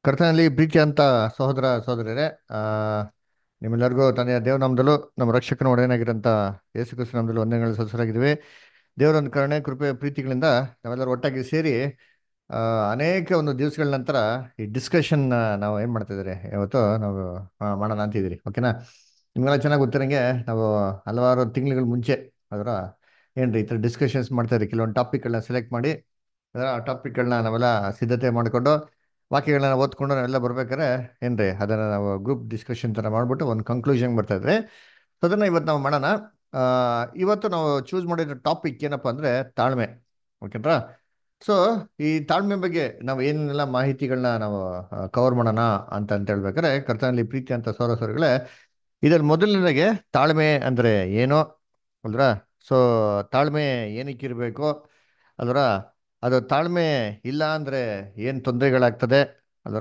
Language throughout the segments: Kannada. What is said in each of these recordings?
ಕರ್ತನಲ್ಲಿ ಪ್ರೀತಿ ಅಂತ ಸಹೋದರ ಸಹೋದರರೇ ಆ ನಿಮ್ಮೆಲ್ಲರಿಗೂ ತಂದೆಯ ದೇವನಾಮದಲ್ಲೂ ನಮ್ಮ ರಕ್ಷಕನ ಒಡೆಯನಾಗಿರೋಂಥ ಯೇಸು ಕ್ರಿಸ್ತ ನಾಮದಲ್ಲೂ ವಂದನೆಗಳು ಸಲ್ಲಿಸಲಾಗಿದ್ದೀವಿ ದೇವರೊಂದು ಕರುಣೆ ಕೃಪೆ ಪ್ರೀತಿಗಳಿಂದ ನಾವೆಲ್ಲರೂ ಒಟ್ಟಾಗಿ ಸೇರಿ ಆ, ಅನೇಕ ಒಂದು ದಿವಸಗಳ ನಂತರ ಈ ಡಿಸ್ಕಷನ್ ನಾವು ಏನು ಮಾಡ್ತಾ ಇದ್ದೀರಿ ಇವತ್ತು ನಾವು ಆ, ಮಾಡೋಣ ಅಂತಿದ್ದೀರಿ ಓಕೆನಾ ನಿಮ್ಗೆಲ್ಲ ಚೆನ್ನಾಗಿ ಗೊತ್ತಿರಂಗೆ ನಾವು ಹಲವಾರು ತಿಂಗಳುಗಳ ಮುಂಚೆ ಅದರ ಏನ್ರಿ ಈ ಥರ ಡಿಸ್ಕಷನ್ಸ್ ಮಾಡ್ತಾ ಇದ್ರಿ ಕೆಲವೊಂದು ಟಾಪಿಕ್ಗಳನ್ನ ಸೆಲೆಕ್ಟ್ ಮಾಡಿ ಅದರ ಆ ಟಾಪಿಕ್ಗಳನ್ನ ನಾವೆಲ್ಲ ಸಿದ್ಧತೆ ಮಾಡಿಕೊಂಡು ವಾಕ್ಯಗಳನ್ನ ಓದ್ಕೊಂಡು ನಾವೆಲ್ಲ ಬರ್ಬೇಕಾದ್ರೆ ಏನ್ರಿ ಅದನ್ನ ನಾವು ಗ್ರೂಪ್ ಡಿಸ್ಕಷನ್ ಥರ ಮಾಡ್ಬಿಟ್ಟು ಒಂದು ಕನ್ಕ್ಲೂಷನ್ ಬರ್ತಾ ಇದ್ರಿ ಸೊ ಅದನ್ನ ಇವತ್ತು ನಾವು ಮಾಡೋಣ ಆ, ಇವತ್ತು ನಾವು ಚೂಸ್ ಮಾಡಿರೋ ಟಾಪಿಕ್ ಏನಪ್ಪ ಅಂದ್ರೆ ತಾಳ್ಮೆ ಓಕೆನ್ರಾ ಸೊ ಈ ತಾಳ್ಮೆ ಬಗ್ಗೆ ನಾವು ಏನೆಲ್ಲ ಮಾಹಿತಿಗಳನ್ನ ನಾವು ಕವರ್ ಮಾಡೋಣ ಅಂತ ಅಂತ ಹೇಳ್ಬೇಕಾದ್ರೆ ಕರ್ತನಲ್ಲಿ ಪ್ರೀತಿ ಅಂತ ಸೌರ ಸೌರಗಳೇ ಇದ್ರಲ್ಲಿ ಮೊದಲನೇದಾಗೆ ತಾಳ್ಮೆ ಅಂದ್ರೆ ಏನು ಅಲ್ರ ಸೊ ತಾಳ್ಮೆ ಏನಕ್ಕೆ ಇರಬೇಕು ಅಲ್ರ ಅದು ತಾಳ್ಮೆ ಇಲ್ಲ ಅಂದ್ರೆ ಏನು ತೊಂದರೆಗಳಾಗ್ತದೆ ಅಲ್ರ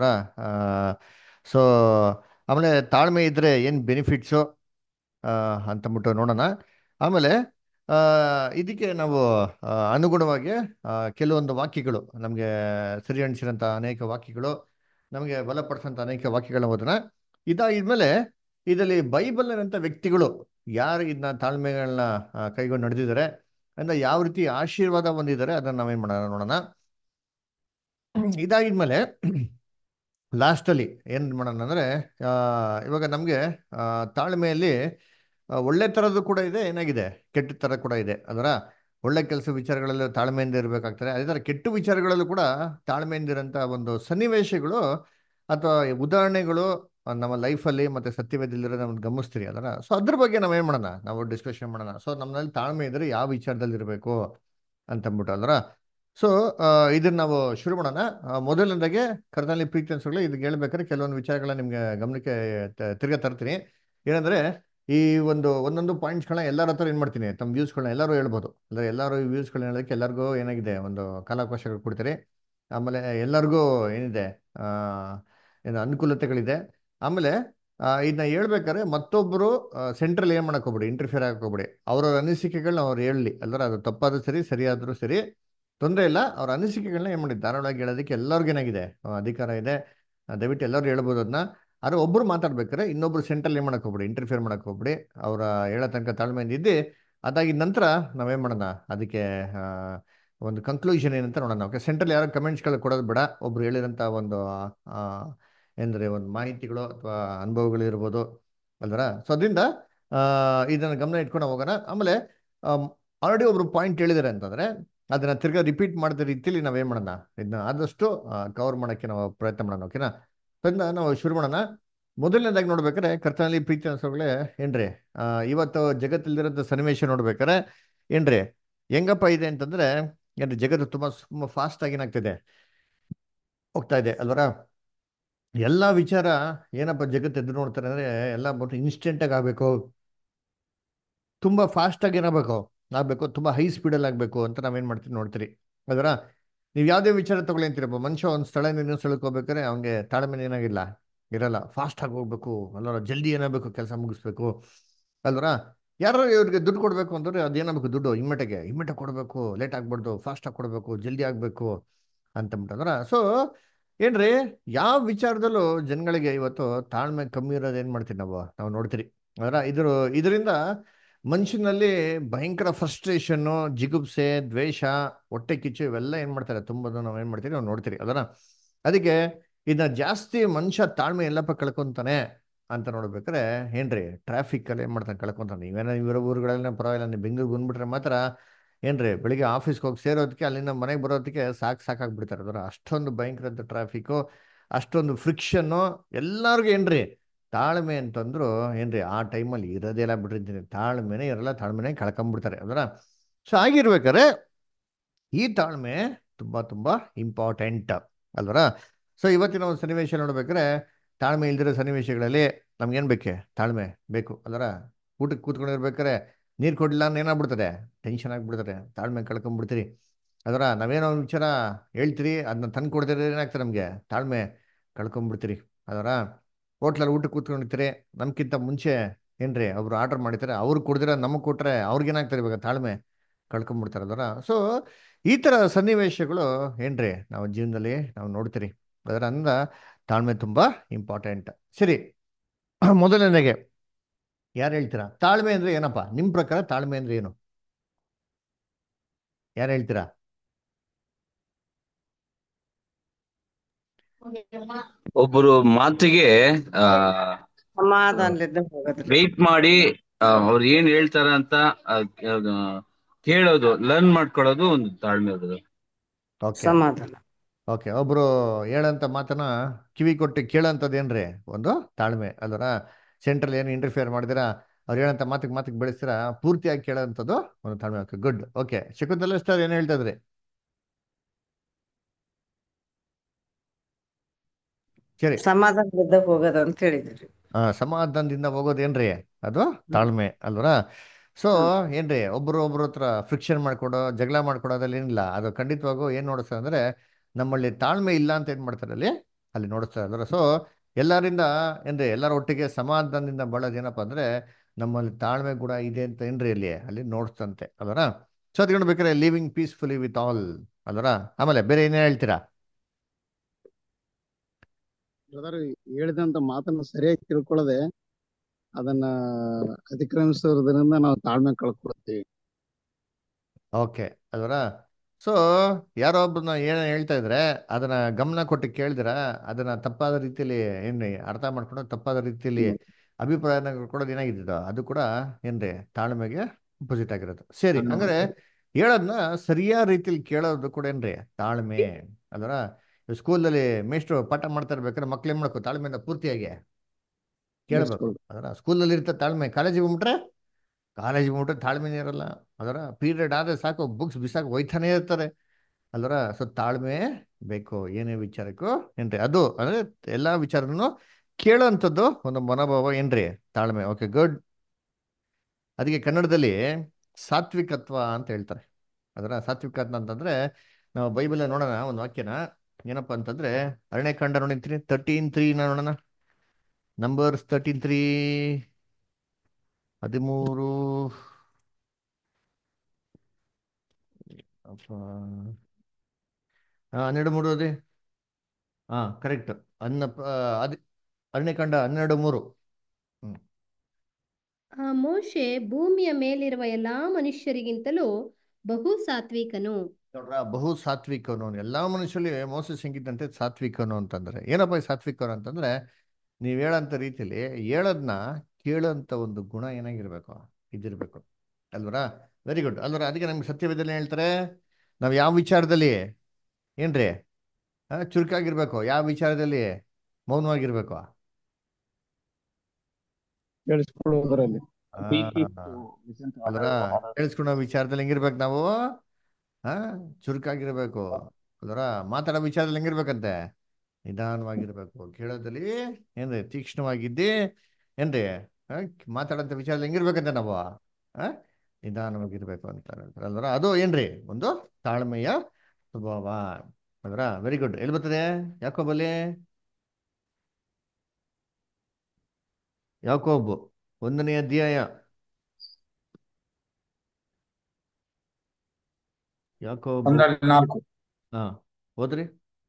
ಸೊ ಆಮೇಲೆ ತಾಳ್ಮೆ ಇದ್ರೆ ಏನು ಬೆನಿಫಿಟ್ಸು ಅಂತಂದ್ಬಿಟ್ಟು ನೋಡೋಣ ಆಮೇಲೆ ಆ, ಇದಕ್ಕೆ ನಾವು ಆ, ಅನುಗುಣವಾಗಿ ಆ, ಕೆಲವೊಂದು ವಾಕ್ಯಗಳು ನಮಗೆ ಸರಿ ಅನಿಸಿರೋಂಥ ಅನೇಕ ವಾಕ್ಯಗಳು ನಮಗೆ ಬಲಪಡಿಸೋಂಥ ಅನೇಕ ವಾಕ್ಯಗಳನ್ನ ಓದೋಣ ಇದಾಗಿದ್ಮೇಲೆ ಇದರಲ್ಲಿ ಬೈಬಲ್ನಂಥ ವ್ಯಕ್ತಿಗಳು ಯಾರು ಇದನ್ನ ತಾಳ್ಮೆಗಳನ್ನ ಆ, ಕೈಗೊಂಡು ನಡೆದಿದ್ದಾರೆ ಅಂದ್ರೆ ಯಾವ ರೀತಿ ಆಶೀರ್ವಾದ ಹೊಂದಿದ್ದಾರೆ ಅದನ್ನ ನಾವೇನ್ ಮಾಡೋಣ ನೋಡೋಣ ಇದಾಗಿದ್ಮೇಲೆ ಲಾಸ್ಟಲ್ಲಿ ಏನು ಮಾಡೋಣ ಅಂದರೆ ಇವಾಗ ನಮಗೆ ತಾಳ್ಮೆಯಲ್ಲಿ ಆ, ಒಳ್ಳೆ ಥರದ್ದು ಕೂಡ ಇದೆ ಏನಾಗಿದೆ ಕೆಟ್ಟ ಥರ ಕೂಡ ಇದೆ ಅದರ ಒಳ್ಳೆ ಕೆಲಸ ವಿಚಾರಗಳಲ್ಲೂ ತಾಳ್ಮೆಯಿಂದ ಇರಬೇಕಾಗ್ತದೆ ಅದೇ ಥರ ಕೆಟ್ಟ ವಿಚಾರಗಳಲ್ಲೂ ಕೂಡ ತಾಳ್ಮೆಯಿಂದ ಇರೋಂಥ ಒಂದು ಸನ್ನಿವೇಶಗಳು ಅಥವಾ ಉದಾಹರಣೆಗಳು ಆ, ನಮ್ಮ ಲೈಫಲ್ಲಿ ಮತ್ತು ಸತ್ಯವೇದಲ್ಲಿರೋ ನಾವು ಗಮನಿಸ್ತೀರಿ ಅದರ ಸೊ ಅದ್ರ ಬಗ್ಗೆ ನಾವೇನು ಮಾಡೋಣ ನಾವು ಡಿಸ್ಕಷನ್ ಮಾಡೋಣ ಸೊ ನಮ್ಮಲ್ಲಿ ತಾಳ್ಮೆ ಇದ್ರೆ ಯಾವ ವಿಚಾರದಲ್ಲಿ ಇರಬೇಕು ಅಂತಂದ್ಬಿಟ್ಟು ಅಲ್ರ ಸೊ ಇದನ್ನ ನಾವು ಶುರು ಮಾಡೋಣ ಆ, ಮೊದಲನೇದಾಗೆ ಕರ್ನಲ್ಲಿ ಪ್ರೀತಿ ಅನ್ಸೋಗಳು ಇದಕ್ಕೆ ಹೇಳ್ಬೇಕಾದ್ರೆ ಕೆಲವೊಂದು ವಿಚಾರಗಳನ್ನ ನಿಮ್ಗೆ ಗಮನಕ್ಕೆ ತ- ತಿರ್ಗಾ ತರ್ತೀನಿ ಏನಂದ್ರೆ ಈ ಒಂದು ಒಂದೊಂದು ಪಾಯಿಂಟ್ಸ್ಗಳನ್ನ ಎಲ್ಲರ ಹತ್ರ ಏನು ಮಾಡ್ತೀನಿ ತಮ್ಮ ವ್ಯೂಸ್ಗಳನ್ನ ಎಲ್ಲರೂ ಹೇಳ್ಬೋದು ಅಂದರೆ ಎಲ್ಲರೂ ಈ ವ್ಯೂಸ್ಗಳನ್ನ ಹೇಳೋಕ್ಕೆ ಎಲ್ಲರಿಗೂ ಏನಾಗಿದೆ ಒಂದು ಕಾಲಾವಕಾಶಗಳು ಕೊಡ್ತೀರಿ ಆಮೇಲೆ ಎಲ್ಲರಿಗೂ ಏನಿದೆ ಆ, ಏನು ಅನುಕೂಲತೆಗಳಿದೆ ಆಮೇಲೆ ಆ, ಇದನ್ನ ಹೇಳ್ಬೇಕಾದ್ರೆ ಮತ್ತೊಬ್ಬರು ಸೆಂಟ್ರಲ್ ಏನು ಮಾಡಕ್ ಹೋಗ್ಬೇಡಿ ಇಂಟರ್ಫಿಯರ್ ಆಗಕ್ ಹೋಗ್ಬೇಡಿ ಅವ್ರವ್ರ ಅನಿಸಿಕೆಗಳನ್ನ ಅವ್ರು ಹೇಳಲಿ ಅಲ್ಲರ ಅದು ತಪ್ಪಾದ್ರೂ ಸರಿ ಸರಿಯಾದ್ರೂ ಸರಿ ತೊಂದರೆ ಇಲ್ಲ ಅವ್ರ ಅನಿಸಿಕೆಗಳನ್ನ ಏನು ಮಾಡಿ ಧಾರಾಳವಾಗಿ ಹೇಳೋದಕ್ಕೆ ಎಲ್ಲರಿಗೂ ಏನಾಗಿದೆ ಆ, ಅಧಿಕಾರ ಇದೆ ಆ, ದಯವಿಟ್ಟು ಎಲ್ಲರೂ ಹೇಳ್ಬೋದು ಅದನ್ನ ಆದ್ರೆ ಒಬ್ರು ಮಾತಾಡ್ಬೇಕಾದ್ರೆ ಇನ್ನೊಬ್ರು ಸೆಂಟ್ರಲ್ ಏನು ಮಾಡಕ್ ಹೋಗ್ಬೇಡಿ ಇಂಟರ್ಫಿಯರ್ ಮಾಡಕ್ ಹೋಗ್ಬೇಡಿ ಅವರ ಹೇಳೋ ತನಕ ತಾಳ್ಮೆಯಿಂದ ಇದ್ದು ಅದಾಗಿದ ನಂತರ ನಾವೇನ್ ಮಾಡೋಣ ಅದಕ್ಕೆ ಆ, ಒಂದು ಕನ್ಕ್ಲೂಷನ್ ಏನಂತ ನೋಡೋಣ ಓಕೆ ಸೆಂಟ್ರಲ್ ಯಾರೋ ಕಮೆಂಟ್ಸ್ಗಳು ಕೊಡೋದು ಬೇಡ ಒಬ್ರು ಹೇಳಿರೋಂಥ ಒಂದು ಆ, ಏನಂದ್ರೆ ಒಂದು ಮಾಹಿತಿಗಳು ಅಥವಾ ಅನುಭವಗಳು ಇರ್ಬೋದು ಅಲ್ವರ ಸೊ ಅದರಿಂದ ಆ, ಇದನ್ನ ಗಮನ ಇಟ್ಕೊಂಡು ಹೋಗೋಣ ಆಮೇಲೆ ಆಲ್ರೆಡಿ ಒಬ್ರು ಪಾಯಿಂಟ್ ಹೇಳಿದ್ದಾರೆ ಅಂತಂದ್ರೆ ಅದನ್ನ ತಿರ್ಗಾ ರಿಪೀಟ್ ಮಾಡಿದ ರೀತಿಯಲ್ಲಿ ನಾವೇನ್ ಮಾಡೋಣ ಇದನ್ನ ಆದಷ್ಟು ಕವರ್ ಮಾಡೋಕ್ಕೆ ನಾವು ಪ್ರಯತ್ನ ಮಾಡೋಣ ಓಕೆನಾ ಅದನ್ನ ನಾವು ಶುರು ಮಾಡೋಣ ಮೊದಲನೇದಾಗಿ ನೋಡ್ಬೇಕಾದ್ರೆ ಕರ್ತನಲ್ಲಿ ಪ್ರೀತಿ ಅನ್ಸೋಗಳೇ ಏನ್ರಿ ಆ, ಇವತ್ತು ಜಗತ್ತಲ್ಲಿರೋಂಥ ಸನ್ನಿವೇಶ ನೋಡ್ಬೇಕಾದ್ರೆ ಏನ್ರಿ ಹೆಂಗಪ್ಪ ಇದೆ ಅಂತಂದ್ರೆ ಏನ್ರಿ ಜಗತ್ತು ತುಂಬಾ ತುಂಬಾ ಫಾಸ್ಟ್ ಆಗಿ ಏನಾಗ್ತಿದೆ ಹೋಗ್ತಾ ಇದೆ ಅಲ್ವರ ಎಲ್ಲ ವಿಚಾರ ಏನಪ್ಪ ಜಗತ್ತು ಎದುರು ನೋಡ್ತಾರೆ ಅಂದ್ರೆ ಎಲ್ಲ ಬಟ್ ಇನ್ಸ್ಟೆಂಟ್ ಆಗಿ ಆಗ್ಬೇಕು ತುಂಬಾ ಫಾಸ್ಟ್ ಆಗಿ ಏನಾಗಬೇಕು ಆಗ್ಬೇಕು ತುಂಬಾ ಹೈ ಸ್ಪೀಡಲ್ಲಿ ಆಗ್ಬೇಕು ಅಂತ ನಾವೇನ್ ಮಾಡ್ತೀವಿ ನೋಡ್ತೀರಿ ಅದರ ನೀವು ಯಾವುದೇ ವಿಚಾರ ತಗೊಳ್ಳಿ ಅಂತೀರಪ್ಪ ಮನುಷ್ಯ ಒಂದು ಸ್ಥಳದಿಂದ ಇನ್ನೊಂದು ಸ್ಥಳಕ್ಕೆ ಹೋಗ್ಬೇಕಾದ್ರೆ ಅವ್ನಿಗೆ ತಾಳ್ಮೆ ಏನಾಗಿಲ್ಲ ಇರಲ್ಲ ಫಾಸ್ಟ್ ಆಗಿ ಹೋಗ್ಬೇಕು ಅಲ್ವರ ಜಲ್ದಿ ಏನಾಗಬೇಕು ಕೆಲಸ ಮುಗಿಸ್ಬೇಕು ಅಲ್ವರ ಯಾರು ಇವ್ರಿಗೆ ದುಡ್ಡು ಕೊಡಬೇಕು ಅಂದ್ರೆ ಅದೇನಾಗಬೇಕು ದುಡ್ಡು ಇಮ್ಮೆಟಗೆ ಇಮ್ಮೆಟ ಕೊಡಬೇಕು ಲೇಟ್ ಆಗ್ಬಾರ್ದು ಫಾಸ್ಟ್ ಆಗಿ ಕೊಡಬೇಕು ಜಲ್ದಿ ಆಗಬೇಕು ಅಂತಂದ್ಬಿಟ್ಟಂದ್ರ ಸೊ ಏನ್ರಿ ಯಾವ ವಿಚಾರದಲ್ಲೂ ಜನಗಳಿಗೆ ಇವತ್ತು ತಾಳ್ಮೆ ಕಮ್ಮಿ ಇರೋದು ಏನ್ ಮಾಡ್ತೀವಿ ನಾವು ನಾವು ನೋಡ್ತೀರಿ ಅದರ ಇದ್ರ ಇದರಿಂದ ಮನುಷ್ಯನಲ್ಲಿ ಭಯಂಕರ ಫ್ರಸ್ಟ್ರೇಷನ್ನು ಜಿಗುಪ್ಸೆ ದ್ವೇಷ ಹೊಟ್ಟೆ ಕಿಚ್ಚು ಇವೆಲ್ಲ ಏನ್ ಮಾಡ್ತಾರೆ ತುಂಬೋದು ನಾವು ಏನ್ ಮಾಡ್ತೀವಿ ನಾವು ನೋಡ್ತೀರಿ ಅದನ್ನ ಅದಕ್ಕೆ ಇದನ್ನ ಜಾಸ್ತಿ ಮನುಷ್ಯ ತಾಳ್ಮೆ ಎಲ್ಲಪ್ಪ ಕಳ್ಕೊಂತಾನೆ ಅಂತ ನೋಡ್ಬೇಕಾದ್ರೆ ಏನ್ರಿ ಟ್ರಾಫಿಕ್ ಅಲ್ಲಿ ಏನ್ ಮಾಡ್ತಾನೆ ಕಳ್ಕೊಂತಾನೆ ನೀವೇನೋ ಇವರ ಊರುಗಳೆಲ್ಲ ಪರವಾಗಿಲ್ಲ ನೀವು ಬೆಂಗಳೂರಿಗೆ ಬಂದ್ಬಿಟ್ರೆ ಮಾತ್ರ ಏನ್ರಿ ಬೆಳಿಗ್ಗೆ ಆಫೀಸ್ಗೆ ಹೋಗಿ ಸೇರೋದಕ್ಕೆ ಅಲ್ಲಿಂದ ಮನೆಗೆ ಬರೋದಕ್ಕೆ ಸಾಕು ಸಾಕಾಗ್ಬಿಡ್ತಾರೆ ಅದರ ಅಷ್ಟೊಂದು ಭಯಂಕರ ಟ್ರಾಫಿಕ್ಕು ಅಷ್ಟೊಂದು ಫ್ರಿಕ್ಷನ್ನು ಎಲ್ಲರಿಗೂ ಏನ್ರಿ ತಾಳ್ಮೆ ಅಂತಂದ್ರು ಏನ್ರಿ ಆ ಟೈಮಲ್ಲಿ ಇರೋದೇ ಇಲ್ಲ ಬಿಟ್ಟಿರ್ತೀನಿ ತಾಳ್ಮೆನೇ ಇರಲ್ಲ ತಾಳ್ಮೆನೇ ಕಳ್ಕೊಂಡ್ಬಿಡ್ತಾರೆ ಅದರ ಸೊ ಆಗಿರ್ಬೇಕಾದ್ರೆ ಈ ತಾಳ್ಮೆ ತುಂಬಾ ತುಂಬಾ ಇಂಪಾರ್ಟೆಂಟ್ ಅಲ್ವರ ಸೊ ಇವತ್ತಿನ ಒಂದು ಸನ್ನಿವೇಶ ನೋಡ್ಬೇಕಾದ್ರೆ ತಾಳ್ಮೆ ಇಲ್ದಿರೋ ಸನ್ನಿವೇಶಗಳಲ್ಲಿ ನಮ್ಗೇನ್ ಬೇಕೆ ತಾಳ್ಮೆ ಬೇಕು ಅಲ್ವರ ಊಟಕ್ಕೆ ಕೂತ್ಕೊಂಡಿರ್ಬೇಕಾದ್ರೆ ನೀರು ಕೊಡ್ಲಿಲ್ಲ ಅಂದ್ರೆ ಏನಾಗ್ಬಿಡ್ತದೆ ಟೆನ್ಷನ್ ಆಗ್ಬಿಡ್ತಾರೆ ತಾಳ್ಮೆ ಕಳ್ಕೊಂಡ್ಬಿಡ್ತೀರಿ ಅದರ ನಾವೇನೋ ಒಂದು ವಿಚಾರ ಹೇಳ್ತೀರಿ ಅದನ್ನ ತಂದು ಕೊಡ್ದಿದ್ರೆ ಏನಾಗ್ತದೆ ನಮಗೆ ತಾಳ್ಮೆ ಕಳ್ಕೊಂಡ್ಬಿಡ್ತೀರಿ ಅದರ ಹೋಟ್ಲಲ್ಲಿ ಊಟಕ್ಕೆ ಕೂತ್ಕೊಂಡಿರ್ತೀರಿ ನಮ್ಗಿಂತ ಮುಂಚೆ ಏನ್ರಿ ಅವ್ರು ಆರ್ಡರ್ ಮಾಡಿರ್ತಾರೆ ಅವ್ರು ಕೊಡ್ದಿರ ನಮಗೆ ಕೊಟ್ರೆ ಅವ್ರಿಗೇನಾಗ್ತಾರೆ ಇವಾಗ ತಾಳ್ಮೆ ಕಳ್ಕೊಂಡ್ಬಿಡ್ತಾರೆ ಅದರ ಸೊ ಈ ಥರ ಸನ್ನಿವೇಶಗಳು ಏನ್ರಿ ನಾವು ಜೀವನದಲ್ಲಿ ನಾವು ನೋಡ್ತೀರಿ ಅದರಿಂದ ತಾಳ್ಮೆ ತುಂಬ ಇಂಪಾರ್ಟೆಂಟ್ ಸರಿ ಮೊದಲನೇಗೆ ಯಾರು ಹೇಳ್ತೀರಾ ತಾಳ್ಮೆ ಅಂದ್ರೆ ಏನಪ್ಪ ನಿಮ್ಮ ಪ್ರಕಾರ ತಾಳ್ಮೆ ಅಂದ್ರೆ ಏನು ಯಾರು ಹೇಳ್ತೀರಾ ಒಬ್ಬರು ಮಾತಿಗೆ ಆ ಸಮಾಧಾನದಿಂದ ಹೋಗೋದ್ರಿ ವೆಯ್ಟ್ ಮಾಡಿ ಆ, ಅವ್ರು ಏನ್ ಹೇಳ್ತಾರ ಅಂತ ಆ, ಅದು ಕೇಳೋದು ಲರ್ನ್ ಮಾಡ್ಕೊಳ್ಳೋದು ಒಂದು ತಾಳ್ಮೆ ಇರೋದು ಓಕೆ ಸಮಾಧಾನ ಓಕೆ ಒಬ್ರು ಹೇಳಂತ ಮಾತನ್ನ ಕಿವಿ ಕೊಟ್ಟು ಕೇಳೋಂಥದ್ದು ಏನ್ರಿ ಒಂದು ತಾಳ್ಮೆ ಅಲ್ವರ ಸೆಂಟ್ರಲ್ ಏನು ಇಂಟರ್ಫಿಯರ್ ಮಾಡಿದಿರಾ ಅವ್ರು ಹೇಳಂತ ಮಾತಿಗೆ ಮಾತಿಗೆ ಬೆಳೆಸ್ತೀರಾ ಪೂರ್ತಿಯಾಗಿ ಕೇಳೋಂಥದ್ದು ಒಂದು ತಾಳ್ಮೆ okay good okay Shakuntala star ಏನು ಹೇಳ್ತಾ ಇದ್ರಿ ಸರಿ ಸಮಾಧಾನದಿಂದ ಹೋಗೋದು ಅಂತ ಹೇಳಿದ್ರಿ ಆ, ಸಮಾಧಾನದಿಂದ ಹೋಗೋದೇನ್ರಿ ಅದು ತಾಳ್ಮೆ ಅಲ್ವರ ಸೊ ಏನ್ರಿ ಒಬ್ರು ಒಬ್ರು ಹತ್ರ ಫ್ರಿಕ್ಷನ್ ಮಾಡ್ಕೊಡೋ ಜಗಳ ಮಾಡ್ಕೊಡೋದ್ರಲ್ಲಿ ಏನಿಲ್ಲ ಅದು ಖಂಡಿತವಾಗೂ ಏನ್ ನೋಡಿಸ್ತಾರೆ ಅಂದ್ರೆ ನಮ್ಮಲ್ಲಿ ತಾಳ್ಮೆ ಇಲ್ಲ ಅಂತ ಏನ್ ಮಾಡ್ತಾರೆ ಅಲ್ಲಿ ಅಲ್ಲಿ ನೋಡಿಸ್ತಾರೆ ಅಲ್ವರ ಸೊ ಎಲ್ಲರಿಂದ ಏನ್ರಿ ಎಲ್ಲರ ಒಟ್ಟಿಗೆ ಸಮಾಧಾನದಿಂದ ಬಾಳೋದು ಏನಪ್ಪಾ ಅಂದ್ರೆ ನಮ್ಮಲ್ಲಿ ತಾಳ್ಮೆ ಕೂಡ ಇದೆ ಅಂತ ಏನ್ರಿ ಅಲ್ಲಿ ಅಲ್ಲಿ ನೋಡ್ಸ್ತಂತೆ ಅಲ್ವರ ಸೊ ಅದಕ್ಕೆ ಬೇಕಾದ್ರೆ ಲಿವಿಂಗ್ ಪೀಸ್ಫುಲಿ ವಿತ್ ಆಲ್ ಅಲ್ವರ ಆಮೇಲೆ ಬೇರೆ ಏನೇ ಹೇಳ್ತೀರಾ ಬ್ರದರ್ ಹೇಳಿದಂತ ಮಾತನ್ನ ಸರಿಯಾಗಿ ತಿಳ್ಕೊಳ್ಳದೆ ಅದನ್ನ ಅತಿಕ್ರಮಿಸೋದ್ರಿಂದ ನಾವು ತಾಳ್ಮೆ ಕಳ್ಕೊಳ್ತೀವಿ ಓಕೆ ಅದರ ಸೊ ಯಾರೋ ಒಬ್ಬರನ್ನ ಏನೋ ಹೇಳ್ತಾ ಇದ್ರೆ ಅದನ್ನ ಗಮನ ಕೊಟ್ಟು ಕೇಳಿದಿರ ಅದನ್ನ ತಪ್ಪಾದ ರೀತಿಯಲ್ಲಿ ಏನ್ರಿ ಅರ್ಥ ಮಾಡ್ಕೊಂಡು ತಪ್ಪಾದ ರೀತಿಯಲ್ಲಿ ಅಭಿಪ್ರಾಯನ ಕೊಡೋದು ಏನಾಗಿದ್ದು ಅದು ಕೂಡ ಏನ್ರಿ ತಾಳ್ಮೆಗೆ ಅಪೋಸಿಟ್ ಆಗಿರೋದು ಸರಿ ಹಂಗಾರೆ ಹೇಳೋದನ್ನ ಸರಿಯಾದ ರೀತಿಯಲ್ಲಿ ಕೇಳೋದು ಕೂಡ ಏನ್ರಿ ತಾಳ್ಮೆ ಅದರ ಸ್ಕೂಲಲ್ಲಿ ಮೇಷ್ಟ್ರು ಪಾಠ ಮಾಡ್ತಾ ಇರ್ಬೇಕಾದ್ರೆ ಮಕ್ಳು ಏನ್ ಮಾಡ್ಕೋ ತಾಳ್ಮೆಯಿಂದ ಪೂರ್ತಿಯಾಗಿ ಕೇಳಬೇಕು ಅದರ ಸ್ಕೂಲಲ್ಲಿ ಇರ್ತ ತಾಳ್ಮೆ ಕಾಲೇಜಿಗೆ ಹೋಗ್ಬಿಟ್ರೆ ಕಾಲೇಜಿಗೆ ಹೋಗ್ಬಿಟ್ರೆ ತಾಳ್ಮೆನೇ ಇರಲ್ಲ ಅದರ ಪೀರಿಯಡ್ ಆದ್ರೆ ಸಾಕು ಬುಕ್ಸ್ ಬಿಸಾಕ್ ಒಯ್ತಾನೆ ಇರ್ತಾರೆ ಅಲ್ವರ ಸೊ ತಾಳ್ಮೆ ಬೇಕು ಏನೇ ವಿಚಾರಕ್ಕೂ ಏನ್ರಿ ಅದು ಅಂದ್ರೆ ಎಲ್ಲಾ ವಿಚಾರನೂ ಕೇಳೋಂಥದ್ದು ಒಂದು ಮನೋಭಾವ ಏನ್ರಿ ತಾಳ್ಮೆ ಓಕೆ ಗುಡ್ ಅದಕ್ಕೆ ಕನ್ನಡದಲ್ಲಿ ಸಾತ್ವಿಕತ್ವ ಅಂತ ಹೇಳ್ತಾರೆ ಅದರ ಸಾತ್ವಿಕತ್ವ ಅಂತಂದ್ರೆ ನಾವು ಬೈಬಲ್ ನೋಡೋಣ ಒಂದು ವಾಕ್ಯನ ಏನಪ್ಪಾ ಅಂತಂದ್ರೆ ಅರಣ್ಯಕಾಂಡ ನೋಡಿರ್ತೀನಿ ತರ್ಟೀನ್ ತ್ರೀ ನೋಡೋಣ ನಂಬರ್ಸ್ ತರ್ಟೀನ್ ತ್ರೀ ಹದಿಮೂರು ಅಪ್ಪ ಆ, ಹನ್ನೆರಡು ಮೂರು ಅದೇ ಹಾ ಕರೆಕ್ಟ್ ಅನ್ನ ಅದ್ ಅರಣ್ಯಕಾಂಡ ಹನ್ನೆರಡು ಮೂರು ಹ್ಮ್ ಆ ಮೋಶೆ ಭೂಮಿಯ ಮೇಲಿರುವ ಎಲ್ಲಾ ಮನುಷ್ಯರಿಗಿಂತಲೂ ಬಹು ಸಾತ್ವಿಕನು ನೋಡ್ರ ಬಹು ಸಾತ್ವಿಕನು ಅವ್ನು. ಎಲ್ಲಾ ಮನುಷ್ಯರಲ್ಲಿ ಮೋಸ ಸಂಗೀತಂತೆ ಸಾತ್ವಿಕನು ಅಂತಂದ್ರೆ ಏನಪ್ಪ ಈ ಸಾತ್ವಿಕನು ಅಂತಂದ್ರೆ ನೀವ್ ಹೇಳಂತ ರೀತಿಯಲ್ಲಿ ಹೇಳೋದ್ನ ಕೇಳೋಂತ ಒಂದು ಗುಣ ಏನಾಗಿರ್ಬೇಕು ಇದಿರ್ಬೇಕು ಅಲ್ವರ ವೆರಿ ಗುಡ್ ಅಲ್ವರ ಅದಕ್ಕೆ ನಮ್ಗೆ ಸತ್ಯವೇದಲ್ಲಿ ಹೇಳ್ತಾರೆ ನಾವ್ ಯಾವ ವಿಚಾರದಲ್ಲಿ ಏನ್ರಿ ಆ, ಚುರುಕಾಗಿರ್ಬೇಕು ಯಾವ ವಿಚಾರದಲ್ಲಿ ಮೌನವಾಗಿರ್ಬೇಕು ಕೇಳಿಸ್ಕೊಳ್ಳೋದ್ರಲ್ಲಿ ಆ, ಅಲ್ವರ ಕೇಳಿಸ್ಕೊಳೋ ವಿಚಾರದಲ್ಲಿ ಹೆಂಗಿರ್ಬೇಕು ನಾವು ಹಾ ಚುರುಕಾಗಿರ್ಬೇಕು ಅಲ್ವರ ಮಾತಾಡೋ ವಿಚಾರದಲ್ಲಿ ಹೆಂಗಿರ್ಬೇಕಂತೆ ನಿಧಾನವಾಗಿರ್ಬೇಕು ಕೇಳೋದಲ್ಲಿ ಏನ್ರಿ ತೀಕ್ಷ್ಣವಾಗಿದ್ದಿ ಏನ್ರಿ ಆ, ಮಾತಾಡೋಂಥ ವಿಚಾರದಲ್ಲಿ ಹೆಂಗಿರ್ಬೇಕಂತೆ ನಾವು ಆ ನಿಧಾನವಾಗಿರ್ಬೇಕು ಅಂತ ಹೇಳ್ತಾರೆ ಅಲ್ವರ ಅದು ಏನ್ರಿ ಒಂದು ತಾಳ್ಮೆಯ ಸ್ವಭಾವ ಅಲ್ವರ ವೆರಿ ಗುಡ್ ಎಲ್ಲಿ ಬರ್ತದೆ ಯಾಕೋಬಲ್ಲಿ ಯಾಕೋಬ್ ಒಂದನೇ ಅಧ್ಯಾಯ ಯಾಕೋಬ್ ಒಂದರಲ್ಲಿ ನಾಲ್ಕು ಹಾ ಓದ್ರಿ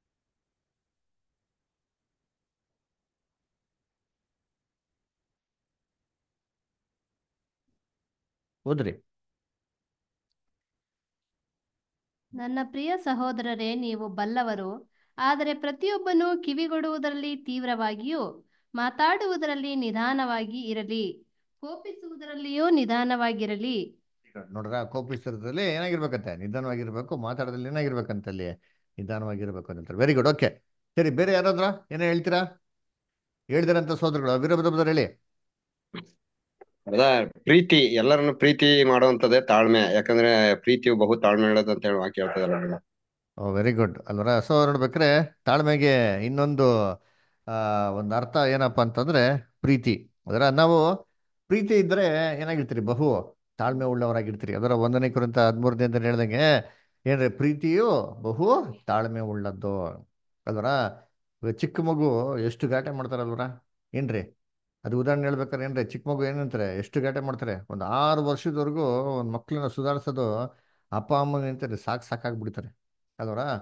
ಓದ್ರಿ ನನ್ನ ಪ್ರಿಯ ಸಹೋದರರೇ ನೀವು ಬಲ್ಲವರು ಆದರೆ ಪ್ರತಿಯೊಬ್ಬನು ಕಿವಿಗೊಡುವುದರಲ್ಲಿ ತೀವ್ರವಾಗಿಯೂ ಮಾತಾಡುವುದರಲ್ಲಿ ನಿಧಾನವಾಗಿ ಇರಲಿ ಕೋಪಿಸುವುದರಲ್ಲಿಯೂ ನಿಧಾನವಾಗಿರಲಿ ನೋಡ್ರ ಕೋಪಿಸ್ತಿರೋದ್ರಲ್ಲಿ ಏನಾಗಿರ್ಬೇಕಂತೆ ನಿಧಾನವಾಗಿರ್ಬೇಕು ಮಾತಾಡೋದ್ರಲ್ಲಿ ಏನಾಗಿರ್ಬೇಕಂತ ಅಲ್ಲಿ ನಿಧಾನವಾಗಿರ್ಬೇಕು ಅಂತ ವೆರಿ ಗುಡ್ ಓಕೆ ಸರಿ ಬೇರೆ ಯಾರಾದ್ರ ಏನೋ ಹೇಳ್ತೀರಾ ಹೇಳ್ದಿರಂತ ಸೋದರಗಳು ವೀರಭದ್ರ ಹೇಳಿ ಅದ ಪ್ರೀತಿ ಎಲ್ಲರನ್ನು ಪ್ರೀತಿ ಮಾಡುವಂತದ್ದೇ ತಾಳ್ಮೆ ಯಾಕಂದ್ರೆ ಪ್ರೀತಿಯು ಬಹು ತಾಳ್ಮೆ ಹೇಳೋದು ಅಂತ ಹೇಳಿ ವಾಕ್ಯ ಹೇಳ್ತದಲ್ಲ ಓ ವೆರಿ ಗುಡ್ ಅಲ್ವರ ಸೊ ನೋಡ್ಬೇಕ್ರೆ ತಾಳ್ಮೆಗೆ ಇನ್ನೊಂದು ಆ, ಒಂದು ಅರ್ಥ ಏನಪ್ಪಾ ಅಂತಂದ್ರೆ ಪ್ರೀತಿ ಅದರ ನಾವು ಪ್ರೀತಿ ಇದ್ರೆ ಏನಾಗಿರ್ತೀರಿ ಬಹು ತಾಳ್ಮೆ ಉಳ್ಳವರಾಗಿರ್ತೀರಿ ಅದರ ಒಂದನೇ ಕುರಿತ ಹದಿಮೂರನೇ ಅಂತ ಹೇಳ್ದಂಗೆ ಏನ್ರಿ ಪ್ರೀತಿಯು ಬಹು ತಾಳ್ಮೆ ಉಳ್ಳದ್ದು ಅಲ್ವರ ಇವಾಗ ಚಿಕ್ಕ ಮಗು ಎಷ್ಟು ಗಾಟೆ ಮಾಡ್ತಾರಲ್ವರ ಏನ್ರಿ ಅದು ಉದಾಹರಣೆ ಹೇಳ್ಬೇಕಾದ್ರೆ ಏನ್ರಿ ಚಿಕ್ಕ ಮಗು ಏನಂತಾರೆ ಎಷ್ಟು ಗಾಟೆ ಮಾಡ್ತಾರೆ ಒಂದು ಆರು ವರ್ಷದವರೆಗೂ ಒಂದು ಮಕ್ಕಳನ್ನ ಸುಧಾರಿಸೋದು ಅಪ್ಪ ಅಮ್ಮನ ನಿಂತಾರೆ ಸಾಕು ಸಾಕಾಗ್ಬಿಡ್ತಾರೆ ಅಲ್ವರ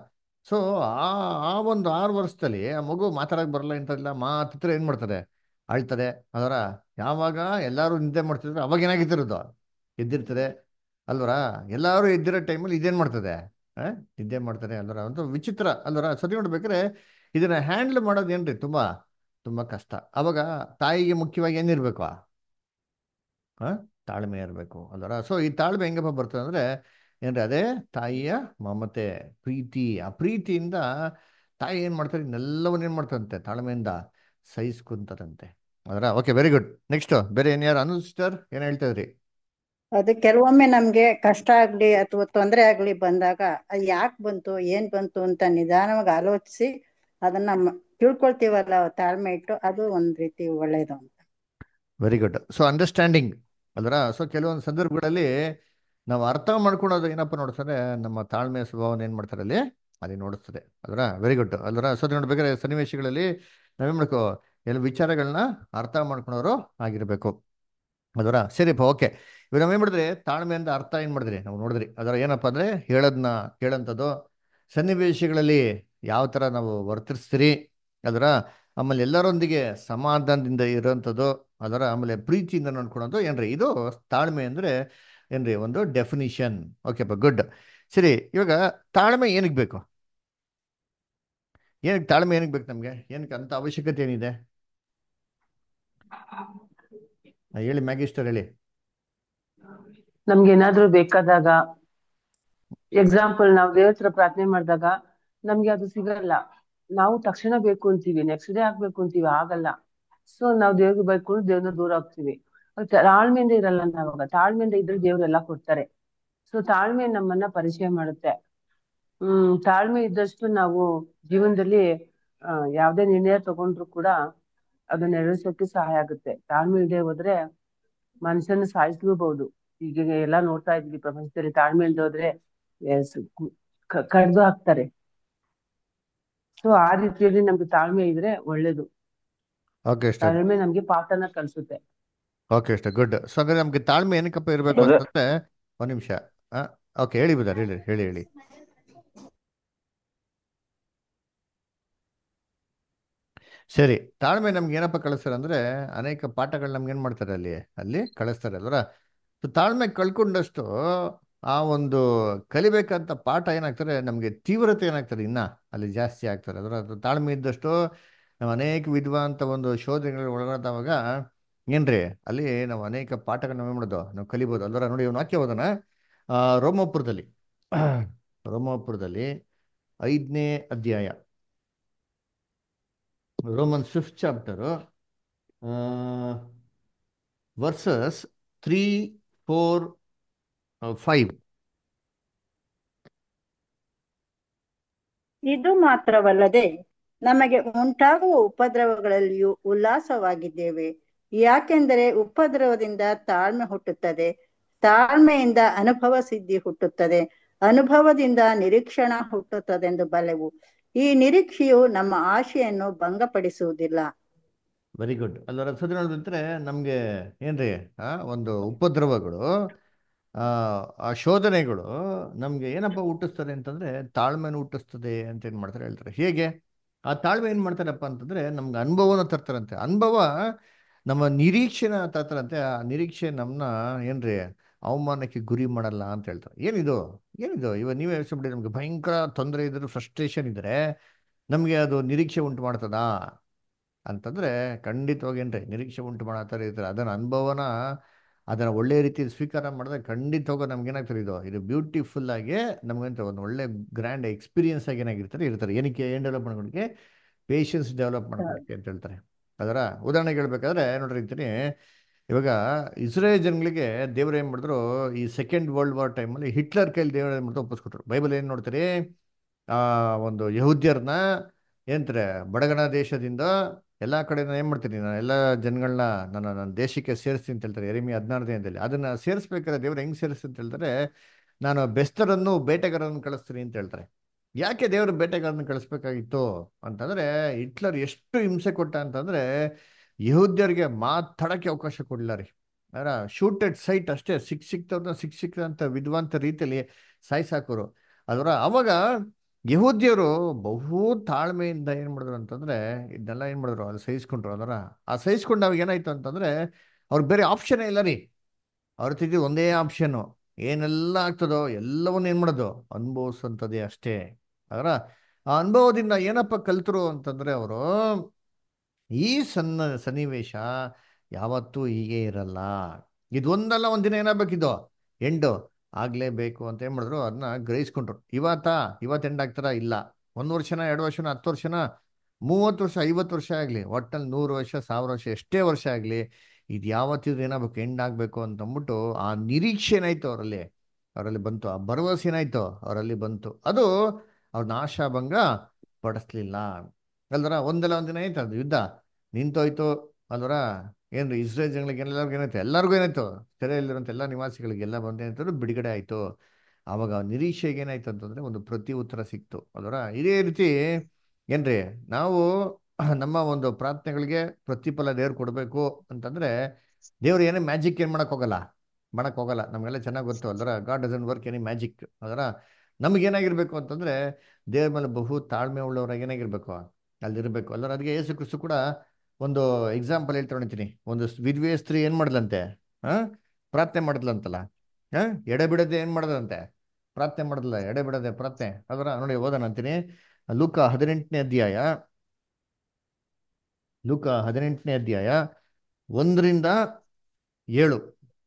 ಸೊ ಆ ಆ ಒಂದು ಆರು ವರ್ಷದಲ್ಲಿ ಆ ಮಗು ಮಾತಾಡಕ್ ಬರಲ್ಲ ಇಂಥದ್ದಿಲ್ಲ ಮಾತಿದ್ರೆ ಏನ್ ಮಾಡ್ತಾರೆ ಅಳ್ತದೆ ಅದರ ಯಾವಾಗ ಎಲ್ಲರೂ ನಿದ್ದೆ ಮಾಡ್ತಿದ್ರು ಅವಾಗ ಏನಾಗಿತ್ತಿರೋದು ಎದ್ದಿರ್ತದೆ ಅಲ್ವರ ಎಲ್ಲರೂ ಎದ್ದಿರೋ ಟೈಮಲ್ಲಿ ಇದೇನ್ ಮಾಡ್ತದೆ ಆ? ನಿದ್ದೆ ಮಾಡ್ತಾರೆ ಅಲ್ವರ ಒಂದು ವಿಚಿತ್ರ ಅಲ್ವರ ಸರಿ ನೋಡ್ಬೇಕಾದ್ರೆ ಇದನ್ನ ಹ್ಯಾಂಡಲ್ ಮಾಡೋದು ಏನ್ರಿ ತುಂಬಾ ತುಂಬಾ ಕಷ್ಟ ಅವಾಗ ತಾಯಿಗೆ ಮುಖ್ಯವಾಗಿ ಏನಿರ್ಬೇಕು ಆ ತಾಳ್ಮೆ ಇರಬೇಕು ಅಲ್ವರ ಸೊ ಈ ತಾಳ್ಮೆ ಹೆಂಗಪ್ಪ ಬರ್ತದೆ ಅಂದ್ರೆ ಏನ್ರಿ ಅದೇ ತಾಯಿಯ ಮಮತೆ ಪ್ರೀತಿ ಆ ಪ್ರೀತಿಯಿಂದ ತಾಯಿ ಏನ್ ಮಾಡ್ತಾರೆ ಇದನ್ನೆಲ್ಲವನ್ನ ಏನ್ ಮಾಡ್ತಾರಂತೆ ತಾಳ್ಮೆಯಿಂದ ಸಹಿಸ್ಕೊಂತಾರಂತೆ ಅದರ ಓಕೆ ವೆರಿ ಗುಡ್ ನೆಕ್ಸ್ಟ್ ಬೇರೆ ಏನ್ ಯಾರು ಅನು ಸಿಸ್ಟರ್ ಏನ್ ಹೇಳ್ತಾ ಇದ್ರಿ ಅದು ಕೆಲವೊಮ್ಮೆ ನಮ್ಗೆ ಕಷ್ಟ ಆಗ್ಲಿ ಅಥವಾ ತೊಂದರೆ ಆಗ್ಲಿ ಬಂದಾಗ ಅದು ಯಾಕೆ ಬಂತು ಏನ್ ಬಂತು ಅಂತ ನಿಧಾನವಾಗಿ ಆಲೋಚಿಸಿ ಅದನ್ನ ಮ- ತಿಳ್ಕೊಳ್ತೀವಲ್ಲ ತಾಳ್ಮೆ ಇಟ್ಟು ಅದು ಒಂದ್ ರೀತಿ ಒಳ್ಳೇದು ಅಂತ ವೆರಿ ಗುಡ್ ಸೊ ಅಂಡರ್ಸ್ಟ್ಯಾಂಡಿಂಗ್ ಅಲ್ರ ಸೊ ಕೆಲವೊಂದು ಸಂದರ್ಭಗಳಲ್ಲಿ ನಾವು ಅರ್ಥ ಮಾಡ್ಕೊಳೋದು ಏನಪ್ಪ ನೋಡ್ತಾರೆ ನಮ್ಮ ತಾಳ್ಮೆ ಸ್ವಭಾವನ ಏನ್ ಮಾಡ್ತಾರೆ ಅಲ್ಲಿ ಅಲ್ಲಿ ನೋಡಿಸ್ತದೆ ಅಲ್ರ ವೆರಿ ಗುಡ್ ಅಲ್ರ ಸೊ ನೋಡ್ಬೇಕಾದ್ರೆ ಸನ್ನಿವೇಶಗಳಲ್ಲಿ ನಾವೇನ್ ಮಾಡ್ಕೋ ಎಲ್ಲ ವಿಚಾರಗಳನ್ನ ಅರ್ಥ ಮಾಡ್ಕೊಳೋರು ಆಗಿರ್ಬೇಕು ಅದರ ಸರಿಪ್ಪ ಓಕೆ ಇವಾಗ ನಾವೇನ್ ಮಾಡಿದ್ರಿ ತಾಳ್ಮೆಯಿಂದ ಅರ್ಥ ಏನ್ ಮಾಡಿದ್ರಿ ನಾವು ನೋಡಿದ್ರಿ ಅದರ ಏನಪ್ಪ ಅಂದ್ರೆ ಹೇಳೋದನ್ನ ಕೇಳಂಥದ್ದು ಸನ್ನಿವೇಶಗಳಲ್ಲಿ ಯಾವ ತರ ನಾವು ವರ್ತಿಸ್ತೀರಿ ಅದರ ಆಮೇಲೆ ಎಲ್ಲರೊಂದಿಗೆ ಸಮಾಧಾನದಿಂದ ಇರೋಂಥದ್ದು ಅದರ ಆಮೇಲೆ ಪ್ರೀತಿಯಿಂದ ನೋಡ್ಕೊಳೋದು ಏನ್ರಿ ಇದು ತಾಳ್ಮೆ ಅಂದ್ರೆ ಏನ್ರಿ ಒಂದು ಡೆಫಿನಿಷನ್ ಓಕೆಪ್ಪ ಗುಡ್ ಸರಿ ಇವಾಗ ತಾಳ್ಮೆ ಏನಕ್ಕೆ ಬೇಕು ಏನಕ್ಕೆ ತಾಳ್ಮೆ ಏನಕ್ಕೆ ಬೇಕು ನಮ್ಗೆ ಏನಕ್ಕೆ ಅಂತ ಅವಶ್ಯಕತೆ ಏನಿದೆ ಆ, ಹೇಳಿ ಮ್ಯಾಗಿಸ್ಟರ್ ಹೇಳಿ ನಮ್ಗೆ ಏನಾದ್ರೂ ಬೇಕಾದಾಗ ಎಕ್ಸಾಂಪಲ್ ನಾವು ದೇವ್ರ ಹತ್ರ ಪ್ರಾರ್ಥನೆ ಮಾಡಿದಾಗ ನಮ್ಗೆ ಅದು ಸಿಗಲ್ಲ ನಾವು ತಕ್ಷಣ ಬೇಕು ಅಂತೀವಿ ನೆಕ್ಸ್ಟ್ ಡೇ ಆಗ್ಬೇಕು ಅಂತೀವಿ ಆಗಲ್ಲ ಸೊ ನಾವು ದೇವ್ರಿಗೆ ಬೈಕೊಂಡು ದೇವ್ರನ್ನ ದೂರ ಹೋಗ್ತೀವಿ ಅದು ತಾಳ್ಮೆಯಿಂದ ಇರಲ್ಲ ನಾವಾಗ ತಾಳ್ಮೆಯಿಂದ ಇದ್ರೆ ದೇವ್ರೆಲ್ಲ ಕೊಡ್ತಾರೆ ಸೊ ತಾಳ್ಮೆ ನಮ್ಮನ್ನ ಪರಿಚಯ ಮಾಡುತ್ತೆ ಹ್ಮ್ ತಾಳ್ಮೆ ಇದ್ದಷ್ಟು ನಾವು ಜೀವನದಲ್ಲಿ ಆ, ಯಾವ್ದೇ ನಿರ್ಣಯ ತಗೊಂಡ್ರು ಕೂಡ ಅದನ್ನ ನೆರವೇರ್ಸೋಕೆ ಸಹಾಯ ಆಗುತ್ತೆ ತಾಳ್ಮೆ ಇಲ್ಲದೆ ಹೋದ್ರೆ ಮನುಷ್ಯನ ಸಾಯಿಸ್ಲೂಬಹುದು ಈಗ ಎಲ್ಲ ನೋಡ್ತಾ ಇದ್ವಿ ಪ್ರಪಂಚದಲ್ಲಿ ತಾಳ್ಮೆ ಇಲ್ದೆ ಹೋದ್ರೆ ಕಡ್ದು ಹಾಕ್ತಾರೆ ಸೊ ಆ ರೀತಿಯಲ್ಲಿ ನಮ್ಗೆ ತಾಳ್ಮೆ ಇದ್ರೆ ಒಳ್ಳೇದು ಓಕೆ ಇಷ್ಟ ತಾಳ್ಮೆ ನಮ್ಗೆ ಪಾಠನ ಕಲ್ಸುತ್ತೆ ಓಕೆ ಇಷ್ಟ ಗುಡ್ ಸೊ ಹಾಗಾದ್ರೆ ನಮ್ಗೆ ತಾಳ್ಮೆ ಏನಕ್ಕಪ್ಪ ಇರಬೇಕು Brother. ಅಂತಂದ್ರೆ ಒಂದ್ ನಿಮಿಷ ಓಕೆ ಹೇಳಿ ಬದರ್ ಹೇಳಿ ಹೇಳಿ ಹೇಳಿ ಸರಿ ತಾಳ್ಮೆ ನಮ್ಗೆ ಏನಪ್ಪ ಕಳಿಸ್ತಾರೆ ಅಂದ್ರೆ ಅನೇಕ ಪಾಠಗಳು ನಮ್ಗೆ ಏನ್ ಮಾಡ್ತಾರೆ ಅಲ್ಲಿ ಅಲ್ಲಿ ಕಳಿಸ್ತಾರೆ ಅಲ್ವರ ಸೊ ತಾಳ್ಮೆ ಕಳ್ಕೊಂಡಷ್ಟು ಆ ಒಂದು ಕಲಿಬೇಕಂತ ಪಾಠ ಏನಾಗ್ತಾರೆ ನಮಗೆ ತೀವ್ರತೆ ಏನಾಗ್ತದೆ ಇನ್ನ ಅಲ್ಲಿ ಜಾಸ್ತಿ ಆಗ್ತಾರೆ ಅದರ ಅದು ತಾಳ್ಮೆ ಇದ್ದಷ್ಟು ನಾವು ಅನೇಕ ವಿಧವಾದಂಥ ಒಂದು ಶೋಧನೆಗಳು ಒಳಗಾದವಾಗ ಏನ್ರಿ ಅಲ್ಲಿ ನಾವು ಅನೇಕ ಪಾಠಗಳನ್ನ ನಾವು ಏನ್ ಮಾಡೋದು ನಾವು ಕಲಿಬೋದು ಅಲ್ವರ ನೋಡಿ ಅವ್ನು ವಾಕ್ಯ ಓದೋಣ ಆ, ರೋಮಾಪುರದಲ್ಲಿ ರೋಮಾಪುರದಲ್ಲಿ ಐದನೇ ಅಧ್ಯಾಯ Roman fifth chapter verses three four five ಇದು ಮಾತ್ರವಲ್ಲದೆ ನಮಗೆ ಉಂಟಾಗುವ ಉಪದ್ರವಗಳಲ್ಲಿಯೂ ಉಲ್ಲಾಸವಾಗಿದ್ದೇವೆ ಯಾಕೆಂದರೆ ಉಪದ್ರವದಿಂದ ತಾಳ್ಮೆ ಹುಟ್ಟುತ್ತದೆ ತಾಳ್ಮೆಯಿಂದ ಅನುಭವ ಸಿದ್ಧಿ ಹುಟ್ಟುತ್ತದೆ ಅನುಭವದಿಂದ ನಿರೀಕ್ಷಣ ಹುಟ್ಟುತ್ತದೆಂದು ಬಲ್ಲೆವು ಈ ನಿರೀಕ್ಷೆಯು ನಮ್ಮ ಆಶೆಯನ್ನು ಭಂಗಪಡಿಸುವುದಿಲ್ಲ ವೆರಿ ಗುಡ್ ಅಲ್ಲರ ಸದಿ ನೋಡಿದ್ರೆ ನಮಗೆ ಏನ್ರಿ ಆ ಒಂದು ಉಪದ್ರವಗಳು ಆ ಆ ಶೋಧನೆಗಳು ನಮಗೆ ಏನಪ್ಪ ಹುಟ್ಟಿಸ್ತದೆ ಅಂತಂದ್ರೆ ತಾಳ್ಮೆನ ಹುಟ್ಟಿಸ್ತದೆ ಅಂತ ಏನ್ ಮಾಡ್ತಾರೆ ಹೇಳ್ತಾರೆ ಹೇಗೆ ಆ ತಾಳ್ಮೆ ಏನ್ ಮಾಡ್ತಾರಪ್ಪ ಅಂತಂದ್ರೆ ನಮ್ಗೆ ಅನುಭವನ ತರ್ತಾರಂತೆ ಅನುಭವ ನಮ್ಮ ನಿರೀಕ್ಷೆನ ತರ್ತಾರಂತೆ ಆ ನಿರೀಕ್ಷೆ ನಮ್ಮನ್ನ ಏನ್ರಿ ಅವಮಾನಕ್ಕೆ ಗುರಿ ಮಾಡಲ್ಲ ಅಂತ ಹೇಳ್ತಾರೆ ಏನಿದು ಏನಿದು ಇವಾಗ ನೀವೇ ಯೋಚಿಸ್ಬಿಡಿ ನಮ್ಗೆ ಭಯಂಕರ ತೊಂದರೆ ಇದ್ರೆ ಫ್ರಸ್ಟ್ರೇಷನ್ ಇದ್ರೆ ನಮಗೆ ಅದು ನಿರೀಕ್ಷೆ ಉಂಟು ಮಾಡ್ತದಾ ಅಂತಂದ್ರೆ ಖಂಡಿತವಾಗಿ ಏನ್ರಿ ನಿರೀಕ್ಷೆ ಉಂಟು ಮಾಡತ್ತಾರೆ ಇರ್ತಾರೆ ಅದನ್ನ ಅನುಭವನ ಅದನ್ನ ಒಳ್ಳೆ ರೀತಿಯಲ್ಲಿ ಸ್ವೀಕಾರ ಮಾಡಿದ್ರೆ ಖಂಡಿತವಾಗ ನಮ್ಗೆ ಏನಾಗ್ತದೆ ಇದು ಇದು ಬ್ಯೂಟಿಫುಲ್ ಆಗಿ ನಮ್ಗಂತ ಒಂದು ಒಳ್ಳೆ ಗ್ರ್ಯಾಂಡ್ ಎಕ್ಸ್ಪೀರಿಯನ್ಸ್ ಆಗಿ ಏನಾಗಿರ್ತಾರೆ ಇರ್ತಾರೆ ಏನಕ್ಕೆ ಏನ್ ಡೆವಲಪ್ ಮಾಡ್ಕೊಳಕ್ಕೆ ಪೇಷನ್ಸ್ ಡೆವಲಪ್ ಮಾಡ್ಕೊಳಕ್ಕೆ ಅಂತ ಹೇಳ್ತಾರೆ ಅದರ ಉದಾಹರಣೆಗೆ ಹೇಳ್ಬೇಕಾದ್ರೆ ನೋಡ್ರಿ ಅಂತೀನಿ ಇವಾಗ ಇಸ್ರೇಲ್ ಜನಗಳಿಗೆ ದೇವ್ರು ಏನ್ ಮಾಡಿದ್ರು ಈ ಸೆಕೆಂಡ್ ವರ್ಲ್ಡ್ ವಾರ್ ಟೈಮಲ್ಲಿ ಹಿಟ್ಲರ್ ಕೈಲಿ ದೇವ್ರು ಏನ್ ಮಾಡಿದ್ರು ಒಪ್ಪಿಸ್ಕೊಟ್ರು ಬೈಬಲ್ ಏನ್ ನೋಡ್ತೀರಿ ಆ ಒಂದು ಯಹೂದ್ಯರನ್ನ ಏನಂತಾರೆ ಬಡಗಣ ದೇಶದಿಂದ ಎಲ್ಲಾ ಕಡೆ ನಾನು ಏನ್ ಮಾಡ್ತೀನಿ ನಾನು ಎಲ್ಲ ಜನಗಳನ್ನ ನನ್ನ ನನ್ನ ದೇಶಕ್ಕೆ ಸೇರಿಸ್ತೀನಿ ಅಂತ ಹೇಳ್ತಾರೆ ಎರಿಮಿ ಹದಿನಾರು ದಿನದಲ್ಲಿ ಅದನ್ನ ಸೇರಿಸ್ಬೇಕಾದ್ರೆ ದೇವ್ರು ಹೆಂಗ್ ಸೇರಿಸ್ತೀನಿ ಅಂತ ಹೇಳ್ತಾರೆ ನಾನು ಬೆಸ್ತರನ್ನು ಬೇಟೆಗಾರರನ್ನು ಕಳಿಸ್ತೀನಿ ಅಂತ ಹೇಳ್ತಾರೆ ಯಾಕೆ ದೇವರು ಬೇಟೆಗಾರರನ್ನು ಕಳಿಸ್ಬೇಕಾಗಿತ್ತು ಅಂತಂದ್ರೆ ಹಿಟ್ಲರ್ ಎಷ್ಟು ಹಿಂಸೆ ಕೊಟ್ಟ ಅಂತಂದ್ರೆ ಯಹೂದ್ಯರಿಗೆ ಮಾತಾಡಕ್ಕೆ ಅವಕಾಶ ಕೊಡಲಿಲ್ಲ ರೀ ಅದರ ಶೂಟೆಡ್ ಸೈಟ್ ಅಷ್ಟೇ ಸಿಕ್ ಸಿಕ್ತವ್ರನ್ನ ಸಿಕ್ ಸಿಕ್ತಂತ ವಿದ್ವಾಂತ ರೀತಿಯಲ್ಲಿ ಸಾಯಿಸಾಕೋರು ಅದರ ಅವಾಗ ಯಹೂದ್ಯರು ಬಹು ತಾಳ್ಮೆಯಿಂದ ಏನು ಮಾಡಿದ್ರು ಅಂತಂದ್ರೆ ಇದನ್ನೆಲ್ಲ ಏನು ಮಾಡಿದ್ರು ಅದು ಸಹಿಸ್ಕೊಂಡ್ರು ಅದರ ಆ ಸಹಿಸ್ಕೊಂಡಾಗ ಏನಾಯ್ತು ಅಂತಂದ್ರೆ ಅವ್ರಿಗೆ ಬೇರೆ ಆಪ್ಷನ್ ಇಲ್ಲ ರೀ ಅವ್ರ ತಿದ್ದಿ ಒಂದೇ ಆಪ್ಷನ್ನು ಏನೆಲ್ಲ ಆಗ್ತದೋ ಎಲ್ಲವನ್ನೂ ಏನು ಮಾಡೋದು ಅನುಭವಿಸುವಂಥದ್ದೇ ಅಷ್ಟೇ ಅದರ ಆ ಅನುಭವದಿಂದ ಏನಪ್ಪ ಕಲ್ತರು ಅಂತಂದ್ರೆ ಅವರು ಈ ಸಣ್ಣ ಸನ್ನಿವೇಶ ಯಾವತ್ತೂ ಹೀಗೆ ಇರಲ್ಲ ಇದೊಂದಲ್ಲ ಒಂದಿನ ಏನಾಗಬೇಕಿದ್ದು ಎಂಡು ಆಗ್ಲೇಬೇಕು ಅಂತ ಏನ್ ಮಾಡಿದ್ರು ಅದನ್ನ ಗ್ರಹಿಸ್ಕೊಂಡ್ರು ಇವತ್ತ ಇವತ್ತು ಎಂಡ್ ಆಗ್ತಾರ ಇಲ್ಲ ಒಂದು ವರ್ಷನ ಎರಡು ವರ್ಷನ ಹತ್ತು ವರ್ಷನ ಮೂವತ್ತು ವರ್ಷ ಐವತ್ತು ವರ್ಷ ಆಗಲಿ ಒಟ್ಟಲ್ಲಿ ನೂರು ವರ್ಷ ಸಾವಿರ ವರ್ಷ ಎಷ್ಟೇ ವರ್ಷ ಆಗಲಿ ಇದು ಯಾವತ್ತಿದ್ರು ಏನಾಗಬೇಕು ಎಂಡ್ ಆಗಬೇಕು ಅಂತ ಅಂದ್ಬಿಟ್ಟು ಆ ನಿರೀಕ್ಷೆ ಏನಾಯ್ತು ಅವರಲ್ಲಿ ಅವರಲ್ಲಿ ಬಂತು ಆ ಭರವಸೆ ಏನಾಯ್ತು ಅವರಲ್ಲಿ ಬಂತು ಅದು ಅವ್ರನ್ನ ಆಶಾಭಂಗ ಪಡಿಸ್ಲಿಲ್ಲ ಅಲ್ವರ ಒಂದಲ್ಲ ಒಂದಿನ ಆಯ್ತು ಅದು ಯುದ್ಧ ನಿಂತೋಯ್ತು ಅಲ್ವರ ಏನ್ರಿ ಇಸ್ರೇಲ್ ಜನಗಳಿಗೆ ಎಲ್ಲರಿಗೂ ಏನಾಯ್ತು ಎಲ್ಲರಿಗೂ ಏನಾಯ್ತು ಸೆರೆಯಲ್ಲಿರುವಂಥ ಎಲ್ಲ ನಿವಾಸಿಗಳಿಗೆಲ್ಲ ಬಂದು ಏನಾಯ್ತು ಬಿಡುಗಡೆ ಆಯಿತು ಆವಾಗ ಆ ನಿರೀಕ್ಷೆಗೆ ಏನಾಯ್ತು ಅಂತಂದ್ರೆ ಒಂದು ಪ್ರತಿ ಉತ್ತರ ಸಿಕ್ತು ಅಲ್ವರ ಇದೇ ರೀತಿ ಏನ್ರಿ ನಾವು ನಮ್ಮ ಒಂದು ಪ್ರಾರ್ಥನೆಗಳಿಗೆ ಪ್ರತಿಫಲ ದೇವ್ರು ಕೊಡಬೇಕು ಅಂತಂದ್ರೆ ದೇವ್ರು ಏನೇ ಮ್ಯಾಜಿಕ್ ಏನು ಮಾಡಕ್ ಹೋಗಲ್ಲ ಮಾಡಕ್ ಹೋಗಲ್ಲ ನಮಗೆಲ್ಲ ಚೆನ್ನಾಗಿ ಗೊತ್ತು ಅಲ್ವರ God doesn't work any magic ಅದರ ನಮಗೇನಾಗಿರ್ಬೇಕು ಅಂತಂದ್ರೆ ದೇವ್ರ ಮೇಲೆ ಬಹು ತಾಳ್ಮೆ ಉಳ್ಳವರಾಗಿ ಏನಾಗಿರ್ಬೇಕು ಅಲ್ಲಿರ್ಬೇಕು ಅಲ್ಲರ ಅದಕ್ಕೆ ಯೇಸು ಕ್ರಿಸ್ತು ಕೂಡ ಒಂದು ಎಕ್ಸಾಂಪಲ್ ಹೇಳ್ತಾ ಹೊಣಿತೀನಿ ಒಂದು ವಿಧವೆ ಸ್ತ್ರೀ ಏನ್ ಮಾಡಿದ್ಲಂತೆ ಹಾ ಪ್ರಾರ್ಥನೆ ಮಾಡಿದ್ಲಂತಲ್ಲ ಹಾ ಎಡೆ ಬಿಡದೆ ಏನ್ ಮಾಡಿದ್ರಂತೆ ಪ್ರಾರ್ಥನೆ ಮಾಡಿದ್ಲ ಎಡೆ ಬಿಡದೆ ಪ್ರಾರ್ಥನೆ ಅದರ ನೋಡಿ ಓದೋಣ ಅಂತೀನಿ ಲೂಕ ಹದಿನೆಂಟನೇ ಅಧ್ಯಾಯ ಲೂಕ ಹದಿನೆಂಟನೇ ಅಧ್ಯಾಯ ಒಂದರಿಂದ ಏಳು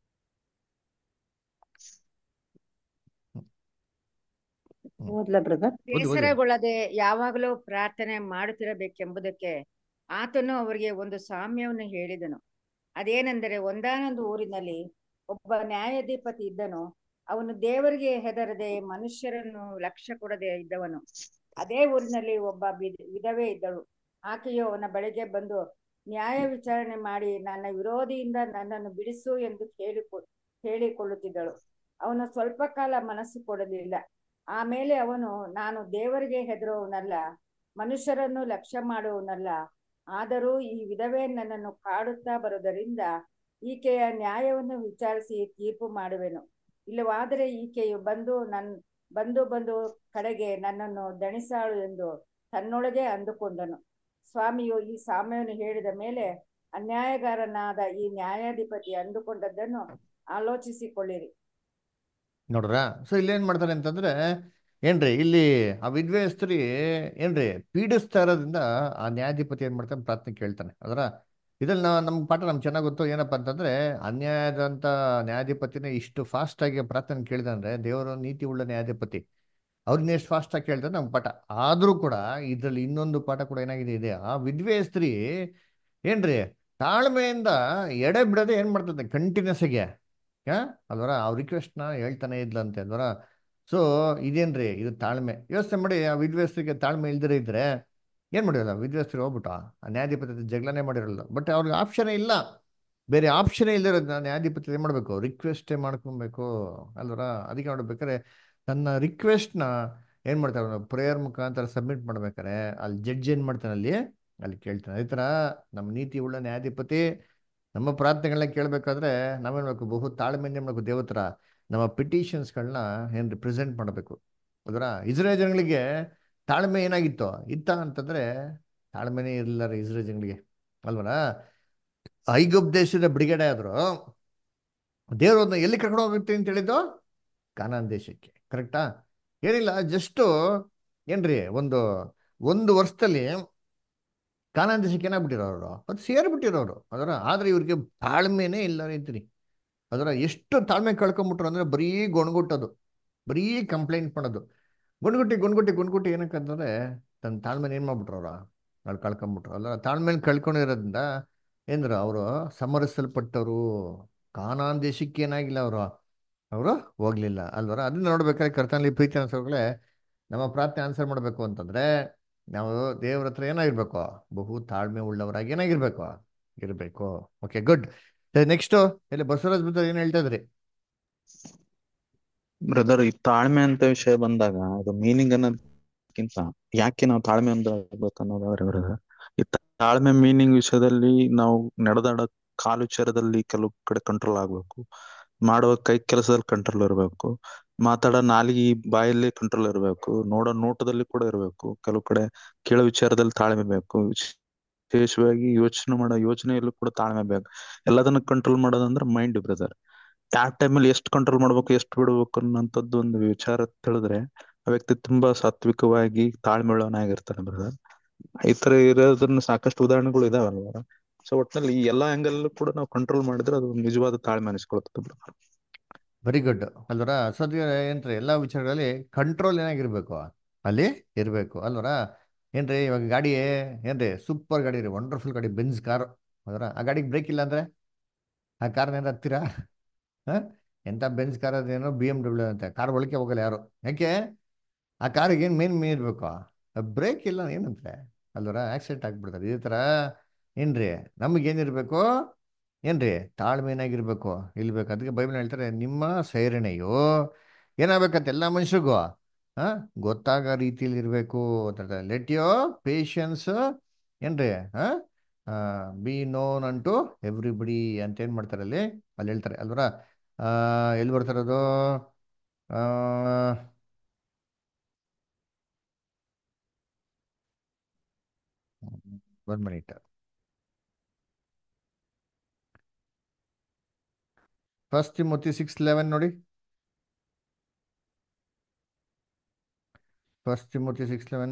ಓದ್ಲ ಬ್ರದರ್ ಓದಿ ಓದಿ ಬೇಸರಗೊಳ್ಳದೆ ಯಾವಾಗಲೂ ಪ್ರಾರ್ಥನೆ ಮಾಡುತ್ತಿರಬೇಕೆಂಬುದಕ್ಕೆ ಆತನು ಅವರಿಗೆ ಒಂದು ಸಾಮ್ಯವನ್ನು ಹೇಳಿದನು ಅದೇನೆಂದರೆ ಒಂದಾನೊಂದು ಊರಿನಲ್ಲಿ ಒಬ್ಬ ನ್ಯಾಯಾಧಿಪತಿ ಇದ್ದನು ಅವನು ದೇವರಿಗೆ ಹೆದರದೆ ಮನುಷ್ಯರನ್ನು ಲಕ್ಷ್ಯ ಕೊಡದೆ ಇದ್ದವನು ಅದೇ ಊರಿನಲ್ಲಿ ಒಬ್ಬ ವಿಧ- ವಿಧವೆ ಇದ್ದಳು ಆಕೆಯು ಅವನ ಬಳಿಗೆ ಬಂದು ನ್ಯಾಯ ವಿಚಾರಣೆ ಮಾಡಿ ನನ್ನ ವಿರೋಧಿಯಿಂದ ನನ್ನನ್ನು ಬಿಡಿಸು ಎಂದು ಕೇಳಿಕೊ ಹೇಳಿಕೊಳ್ಳುತ್ತಿದ್ದಳು ಅವನು ಸ್ವಲ್ಪ ಕಾಲ ಮನಸ್ಸು ಕೊಡಲಿಲ್ಲ ಆಮೇಲೆ ಅವನು ನಾನು ದೇವರಿಗೆ ಹೆದರುವವನಲ್ಲ ಮನುಷ್ಯರನ್ನು ಲಕ್ಷ್ಯ ಮಾಡುವವನಲ್ಲ ಆದರೂ ಈ ವಿಧವೆ ನನ್ನನ್ನು ಕಾಡುತ್ತಾ ಬರುವುದರಿಂದ ಈಕೆಯ ನ್ಯಾಯವನ್ನು ವಿಚಾರಿಸಿ ತೀರ್ಪು ಮಾಡುವೆನು ಇಲ್ಲವಾದರೆ ಈಕೆಯು ಬಂದು ನನ್ ಬಂದು ಬಂದು ಕಡೆಗೆ ನನ್ನನ್ನು ದಣಿಸಾಳು ಎಂದು ತನ್ನೊಳಗೆ ಅಂದುಕೊಂಡನು ಸ್ವಾಮಿಯು ಈ ಸಾಮ್ಯವನ್ನು ಹೇಳಿದ ಮೇಲೆ ಅನ್ಯಾಯಗಾರನಾದ ಈ ನ್ಯಾಯಾಧಿಪತಿ ಅಂದುಕೊಂಡದ್ದನ್ನು ಆಲೋಚಿಸಿಕೊಳ್ಳಿರಿ ನೋಡ್ರ ಸೊ ಇಲ್ಲಿ ಏನ್ ಮಾಡ್ತಾರೆ ಅಂತಂದ್ರೆ ಏನ್ರಿ ಇಲ್ಲಿ ಆ ವಿಧವೆ ಸ್ತ್ರೀ ಏನ್ರಿ ಪೀಡಿಸ್ತಾ ಇರೋದ್ರಿಂದ ಆ ನ್ಯಾಯಾಧಿಪತಿ ಏನ್ ಮಾಡ್ತಾನೆ ಪ್ರಾರ್ಥನೆ ಕೇಳ್ತಾನೆ ಅದರ ಇದ್ರಲ್ಲಿ ನಾವು ನಮ್ಗೆ ಪಾಠ ನಮ್ಗೆ ಚೆನ್ನಾಗಿ ಗೊತ್ತು ಏನಪ್ಪಾ ಅಂತಂದ್ರೆ ಅನ್ಯಾಯದಂತ ನ್ಯಾಯಾಧಿಪತಿನೇ ಇಷ್ಟು ಫಾಸ್ಟ್ ಆಗಿ ಪ್ರಾರ್ಥನೆ ಕೇಳಿದಂದ್ರೆ ದೇವರು ನೀತಿ ಉಳ್ಳ ನ್ಯಾಯಾಧಿಪತಿ ಅವ್ರನ್ನ ಎಷ್ಟು ಫಾಸ್ಟ್ ಆಗಿ ಕೇಳ್ತಾರೆ ನಮ್ಗೆ ಪಾಠ ಆದ್ರೂ ಕೂಡ ಇದ್ರಲ್ಲಿ ಇನ್ನೊಂದು ಪಾಠ ಕೂಡ ಏನಾಗಿದೆ ಇದೆ ಆ ವಿಧವೆ ಸ್ತ್ರೀ ಏನ್ರಿ ತಾಳ್ಮೆಯಿಂದ ಎಡೆ ಬಿಡದೆ ಏನ್ ಮಾಡ್ತದೆ ಕಂಟಿನ್ಯೂಸ್ ಆಗಿ ಹಾ ಅಲ್ವರ ಆ ರಿಕ್ವೆಸ್ಟ್ನ ಹೇಳ್ತಾನೆ ಇದ್ಲಂತೆ ಅಲ್ವರ ಸೊ ಇದೇನ್ರಿ ಇದು ತಾಳ್ಮೆ ಯೋಚನೆ ಮಾಡಿ ಆ ವಿದ್ವೇಸ್ತ್ರಿಗೆ ತಾಳ್ಮೆ ಇಲ್ದಿರ ಇದ್ರೆ ಏನ್ ಮಾಡಿರಲ್ಲ ವಿದ್ವೇಸ್ತ್ರಿಗೆ ಹೋಗ್ಬಿಟ್ಟು ಆ ನ್ಯಾಯಾಧಿಪತಿ ಜೊತೆ ಜಗಳನೇ ಮಾಡಿರಲ್ಲ ಬಟ್ ಅವ್ರಿಗೆ ಆಪ್ಷನೇ ಇಲ್ಲ ಬೇರೆ ಆಪ್ಷನೇ ಇಲ್ದಿರೋದು ನ್ಯಾಯಾಧಿಪತಿ ಏನ್ ಮಾಡ್ಬೇಕು ರಿಕ್ವೆಸ್ಟೇ ಮಾಡ್ಕೊಬೇಕು ಅಲ್ವರ ಅದಕ್ಕೆ ನೋಡ್ಬೇಕಾದ್ರೆ ತನ್ನ ರಿಕ್ವೆಸ್ಟ್ನ ಏನ್ ಮಾಡ್ತಾರೆ ಪ್ರೇಯರ್ ಮುಖಾಂತರ ಸಬ್ಮಿಟ್ ಮಾಡ್ಬೇಕಾರೆ ಅಲ್ಲಿ ಜಡ್ಜ್ ಏನ್ ಮಾಡ್ತಾನೆ ಅಲ್ಲಿ ಅಲ್ಲಿ ಕೇಳ್ತಾನೆ ಅದೇ ತರ ನಮ್ಮ ನೀತಿ ಉಳ್ಳ ನ್ಯಾಯಾಧಿಪತಿ ನಮ್ಮ ಪ್ರಾರ್ಥನೆಗಳನ್ನ ಕೇಳಬೇಕಾದ್ರೆ ನಾವೇನ್ ಮಾಡ್ಬೇಕು ಬಹು ತಾಳ್ಮೆಯಿಂದ ಏನ್ ಮಾಡ್ಬೇಕು ದೇವತ್ರ ನಮ್ಮ ಪಿಟಿಷನ್ಸ್ಗಳನ್ನ ಏನ್ ಪ್ರೆಸೆಂಟ್ ಮಾಡಬೇಕು ಅದರ ಇಸ್ರೇಲ್ ಜನಗಳಿಗೆ ತಾಳ್ಮೆ ಏನಾಗಿತ್ತು ಇತ್ತ ಅಂತಂದ್ರೆ ತಾಳ್ಮೆನೇ ಇರಲಿಲ್ಲ ರೀ ಇಸ್ರೇಲ್ ಜನಗಳಿಗೆ ಅಲ್ವರ ಐಗುಪ್ ದೇಶದ ಬಿಡುಗಡೆ ಆದ್ರು ದೇವರು ಅದನ್ನ ಎಲ್ಲಿ ಕರ್ಕೊಂಡು ಹೋಗುತ್ತೆ ಅಂತ ಹೇಳಿದ್ದು ಕಾನಾನ್ ದೇಶಕ್ಕೆ ಕರೆಕ್ಟಾ ಏನಿಲ್ಲ ಜಸ್ಟ್ ಏನ್ರಿ ಒಂದು ಒಂದು ವರ್ಷದಲ್ಲಿ ಕಾನಾನ್ ದೇಶಕ್ಕೆ ಏನಾಗ್ಬಿಟ್ಟಿರೋರು ಅದು ಸೇರ್ಬಿಟ್ಟಿರೋರು ಅದರ ಆದ್ರೆ ಇವ್ರಿಗೆ ತಾಳ್ಮೆನೇ ಇಲ್ಲ ರೀತಿ ಅದರ ಎಷ್ಟು ತಾಳ್ಮೆ ಕಳ್ಕೊಂಬಿಟ್ರು ಅಂದ್ರೆ ಬರೀ ಗೊಣಗುಟ್ಟೋದು ಬರೀ ಕಂಪ್ಲೇಂಟ್ ಮಾಡೋದು ಗುಣ್ಗುಟ್ಟಿ ಗುಣ್ಗುಟ್ಟಿ ಗುಣ್ಗುಟ್ಟಿ ಏನಕ್ಕಂತಂದ್ರೆ ತನ್ನ ತಾಳ್ಮೆನ ಏನ್ ಮಾಡ್ಬಿಟ್ರು ಅವ್ರ ಅಲ್ಲಿ ಕಳ್ಕೊಂಬಿಟ್ರು ಅಲ್ಲ ತಾಳ್ಮೆನ ಕಳ್ಕೊಂಡಿರೋದ್ರಿಂದ ಏನ್ರ ಅವರು ಸಮರಿಸಲ್ಪಟ್ಟವರು ಕಾನಾನ್ ದೇಶಕ್ಕೆ ಏನಾಗಿಲ್ಲ ಅವರು ಅವರು ಹೋಗ್ಲಿಲ್ಲ ಅಲ್ವರ ಅದನ್ನ ನೋಡ್ಬೇಕಾದ್ರೆ ಕರ್ತನಲ್ಲಿ ಪ್ರೀತಿ ಅನ್ಸೋಗಳೇ ನಮ್ಮ ಪ್ರಾರ್ಥನೆ ಆನ್ಸರ್ ಮಾಡ್ಬೇಕು ಅಂತಂದ್ರೆ ನಾವು ದೇವ್ರ ಹತ್ರ ಏನಾಗಿರ್ಬೇಕು ಬಹು ತಾಳ್ಮೆ ಉಳ್ಳವರಾಗಿ ಏನಾಗಿರ್ಬೇಕು ಇರಬೇಕು ಓಕೆ ಗುಡ್ ನೆಕ್ಸ್ಟ್ ಇಲ್ಲಿ ಬಸವರಾಜ್ ಬಿದ್ದ ಏನ್ ಹೇಳ್ತಾ ಇದ್ರಿ ಬ್ರದರ್ ಈ ತಾಳ್ಮೆ ಅಂತ ವಿಷಯ ಬಂದಾಗ ಅದು ಮೀನಿಂಗ್ ಅನ್ನೋದಕ್ಕಿಂತ ಯಾಕೆ ನಾವು ತಾಳ್ಮೆ ಅಂತ ಅನ್ನೋದಾದ್ರೆ ಬ್ರದರ್ ಈ ತಾಳ್ಮೆ ಮೀನಿಂಗ್ ವಿಷಯದಲ್ಲಿ ನಾವು ನಡೆದಾಡೋ ಕಾಲು ಚರದಲ್ಲಿ ಕೆಲವು ಕಡೆ ಕಂಟ್ರೋಲ್ ಆಗ್ಬೇಕು ಮಾಡುವ ಕೈ ಕೆಲಸದಲ್ಲಿ ಕಂಟ್ರೋಲ್ ಇರಬೇಕು ಮಾತಾಡೋ ನಾಲಿಗೆ ಬಾಯಲ್ಲಿ ಕಂಟ್ರೋಲ್ ಇರಬೇಕು ನೋಡೋ ನೋಟದಲ್ಲಿ ಕೂಡ ಇರಬೇಕು ಕೆಲವು ಕಡೆ ಕೇಳೋ ವಿಚಾರದಲ್ಲಿ ತಾಳ್ಮೆ ಬೇಕು ವಿಶೇಷವಾಗಿ ಯೋಚನೆ ಮಾಡೋ ಯೋಚನೆಯಲ್ಲೂ ಕೂಡ ತಾಳ್ಮೆ ಬೇಕು ಎಲ್ಲದನ್ನ ಕಂಟ್ರೋಲ್ ಮಾಡೋದಂದ್ರೆ ಮೈಂಡ್ ಬ್ರದರ್ ಯಾವ ಟೈಮಲ್ಲಿ ಎಷ್ಟು ಕಂಟ್ರೋಲ್ ಮಾಡ್ಬೇಕು ಎಷ್ಟು ಬಿಡ್ಬೇಕು ಅನ್ನೋಂಥದ್ದು ಒಂದು ವಿಚಾರ ತಿಳಿದ್ರೆ ಆ ವ್ಯಕ್ತಿ ತುಂಬಾ ಸಾತ್ವಿಕವಾಗಿ ತಾಳ್ಮೆ ಉಳ್ಳವನಾಗಿರ್ತಾನೆ ಬ್ರದರ್ ಈ ತರ ಇರೋದನ್ನ ಸಾಕಷ್ಟು ಉದಾಹರಣೆಗಳು ಇದಾವಲ್ವ ಸೊ ಒಟ್ಟಿನಲ್ಲಿ ಈ ಎಲ್ಲಾ ಆಂಗಲ್ ಕೂಡ ನಾವು ಕಂಟ್ರೋಲ್ ಮಾಡಿದ್ರೆ ಅದು ನಿಜವಾದ ತಾಳ್ಮೆ ಅನಿಸ್ಕೊಳ್ತದೆ ಬ್ರದರ್ ವೆರಿ ಗುಡ್ ಅಲ್ವರ ಸದ್ಯ ಏನ್ರಿ ಎಲ್ಲ ವಿಚಾರಗಳಲ್ಲಿ ಕಂಟ್ರೋಲ್ ಏನಾಗಿರ್ಬೇಕು ಅಲ್ಲಿ ಇರಬೇಕು ಅಲ್ವರ ಏನ್ರಿ ಇವಾಗ ಗಾಡಿ ಏನ್ರಿ ಸೂಪರ್ ಗಾಡಿ ರೀ ವಂಡರ್ಫುಲ್ ಗಾಡಿ ಬೆನ್ಸ್ ಕಾರ್ ಅದರ ಆ ಗಾಡಿಗೆ ಬ್ರೇಕ್ ಇಲ್ಲ ಅಂದ್ರೆ ಆ ಕಾರ್ನೇನು ಹತ್ತೀರಾ ಹಾಂ ಎಂಥ ಬೆನ್ಸ್ ಕಾರ್ ಅದೇನೋ ಬಿ ಎಮ್ ಡಬ್ಲ್ಯೂ ಅಂತ ಕಾರ್ ಒಳಗೆ ಹೋಗಲ್ಲ ಯಾರು ಯಾಕೆ ಆ ಕಾರಿಗೆ ಏನು ಮೇನ್ ಮೇನ್ ಇರಬೇಕು ಬ್ರೇಕ್ ಇಲ್ಲ ಏನಂತೆ ಅಲ್ವರ ಆಕ್ಸಿಡೆಂಟ್ ಆಗ್ಬಿಡ್ತಾರೆ ಇದೇ ಥರ ಏನ್ರಿ ನಮಗೇನಿರಬೇಕು ಏನ್ರಿ ತಾಳ್ಮೆನಾಗಿರ್ಬೇಕು ಇಲ್ಬೇಕು ಅದಕ್ಕೆ ಬೈಬಲ್ ಹೇಳ್ತಾರೆ ನಿಮ್ಮ ಸೈರಣೆಯು ಏನಾಗಬೇಕಂತ ಎಲ್ಲ ಮನುಷ್ಯರಿಗೂ ಹಾ ಗೊತ್ತಾಗೋ ರೀತಿಯಲ್ಲಿ ಇರಬೇಕು ಅಂತ ಲೆಟ್ ಯೋ ಪೇಷನ್ಸ್ ಏನ್ರಿ ಹಾ ಬಿ ನೋನ್ ಅಂಟು ಎವ್ರಿಬಡಿ ಅಂತ ಏನು ಮಾಡ್ತಾರೆ ಅಲ್ಲಿ ಅಲ್ಲಿ ಹೇಳ್ತಾರೆ ಅಲ್ವರ ಎಲ್ಲಿ ಬರ್ತಾರೆ ಅದು ಆ, ಒಂದ್ minute first Timothy six eleven ನೋಡಿ ಫಸ್ಟ್ ತಿಮೋತಿ ಸಿಕ್ಸ್ ಲೆವೆನ್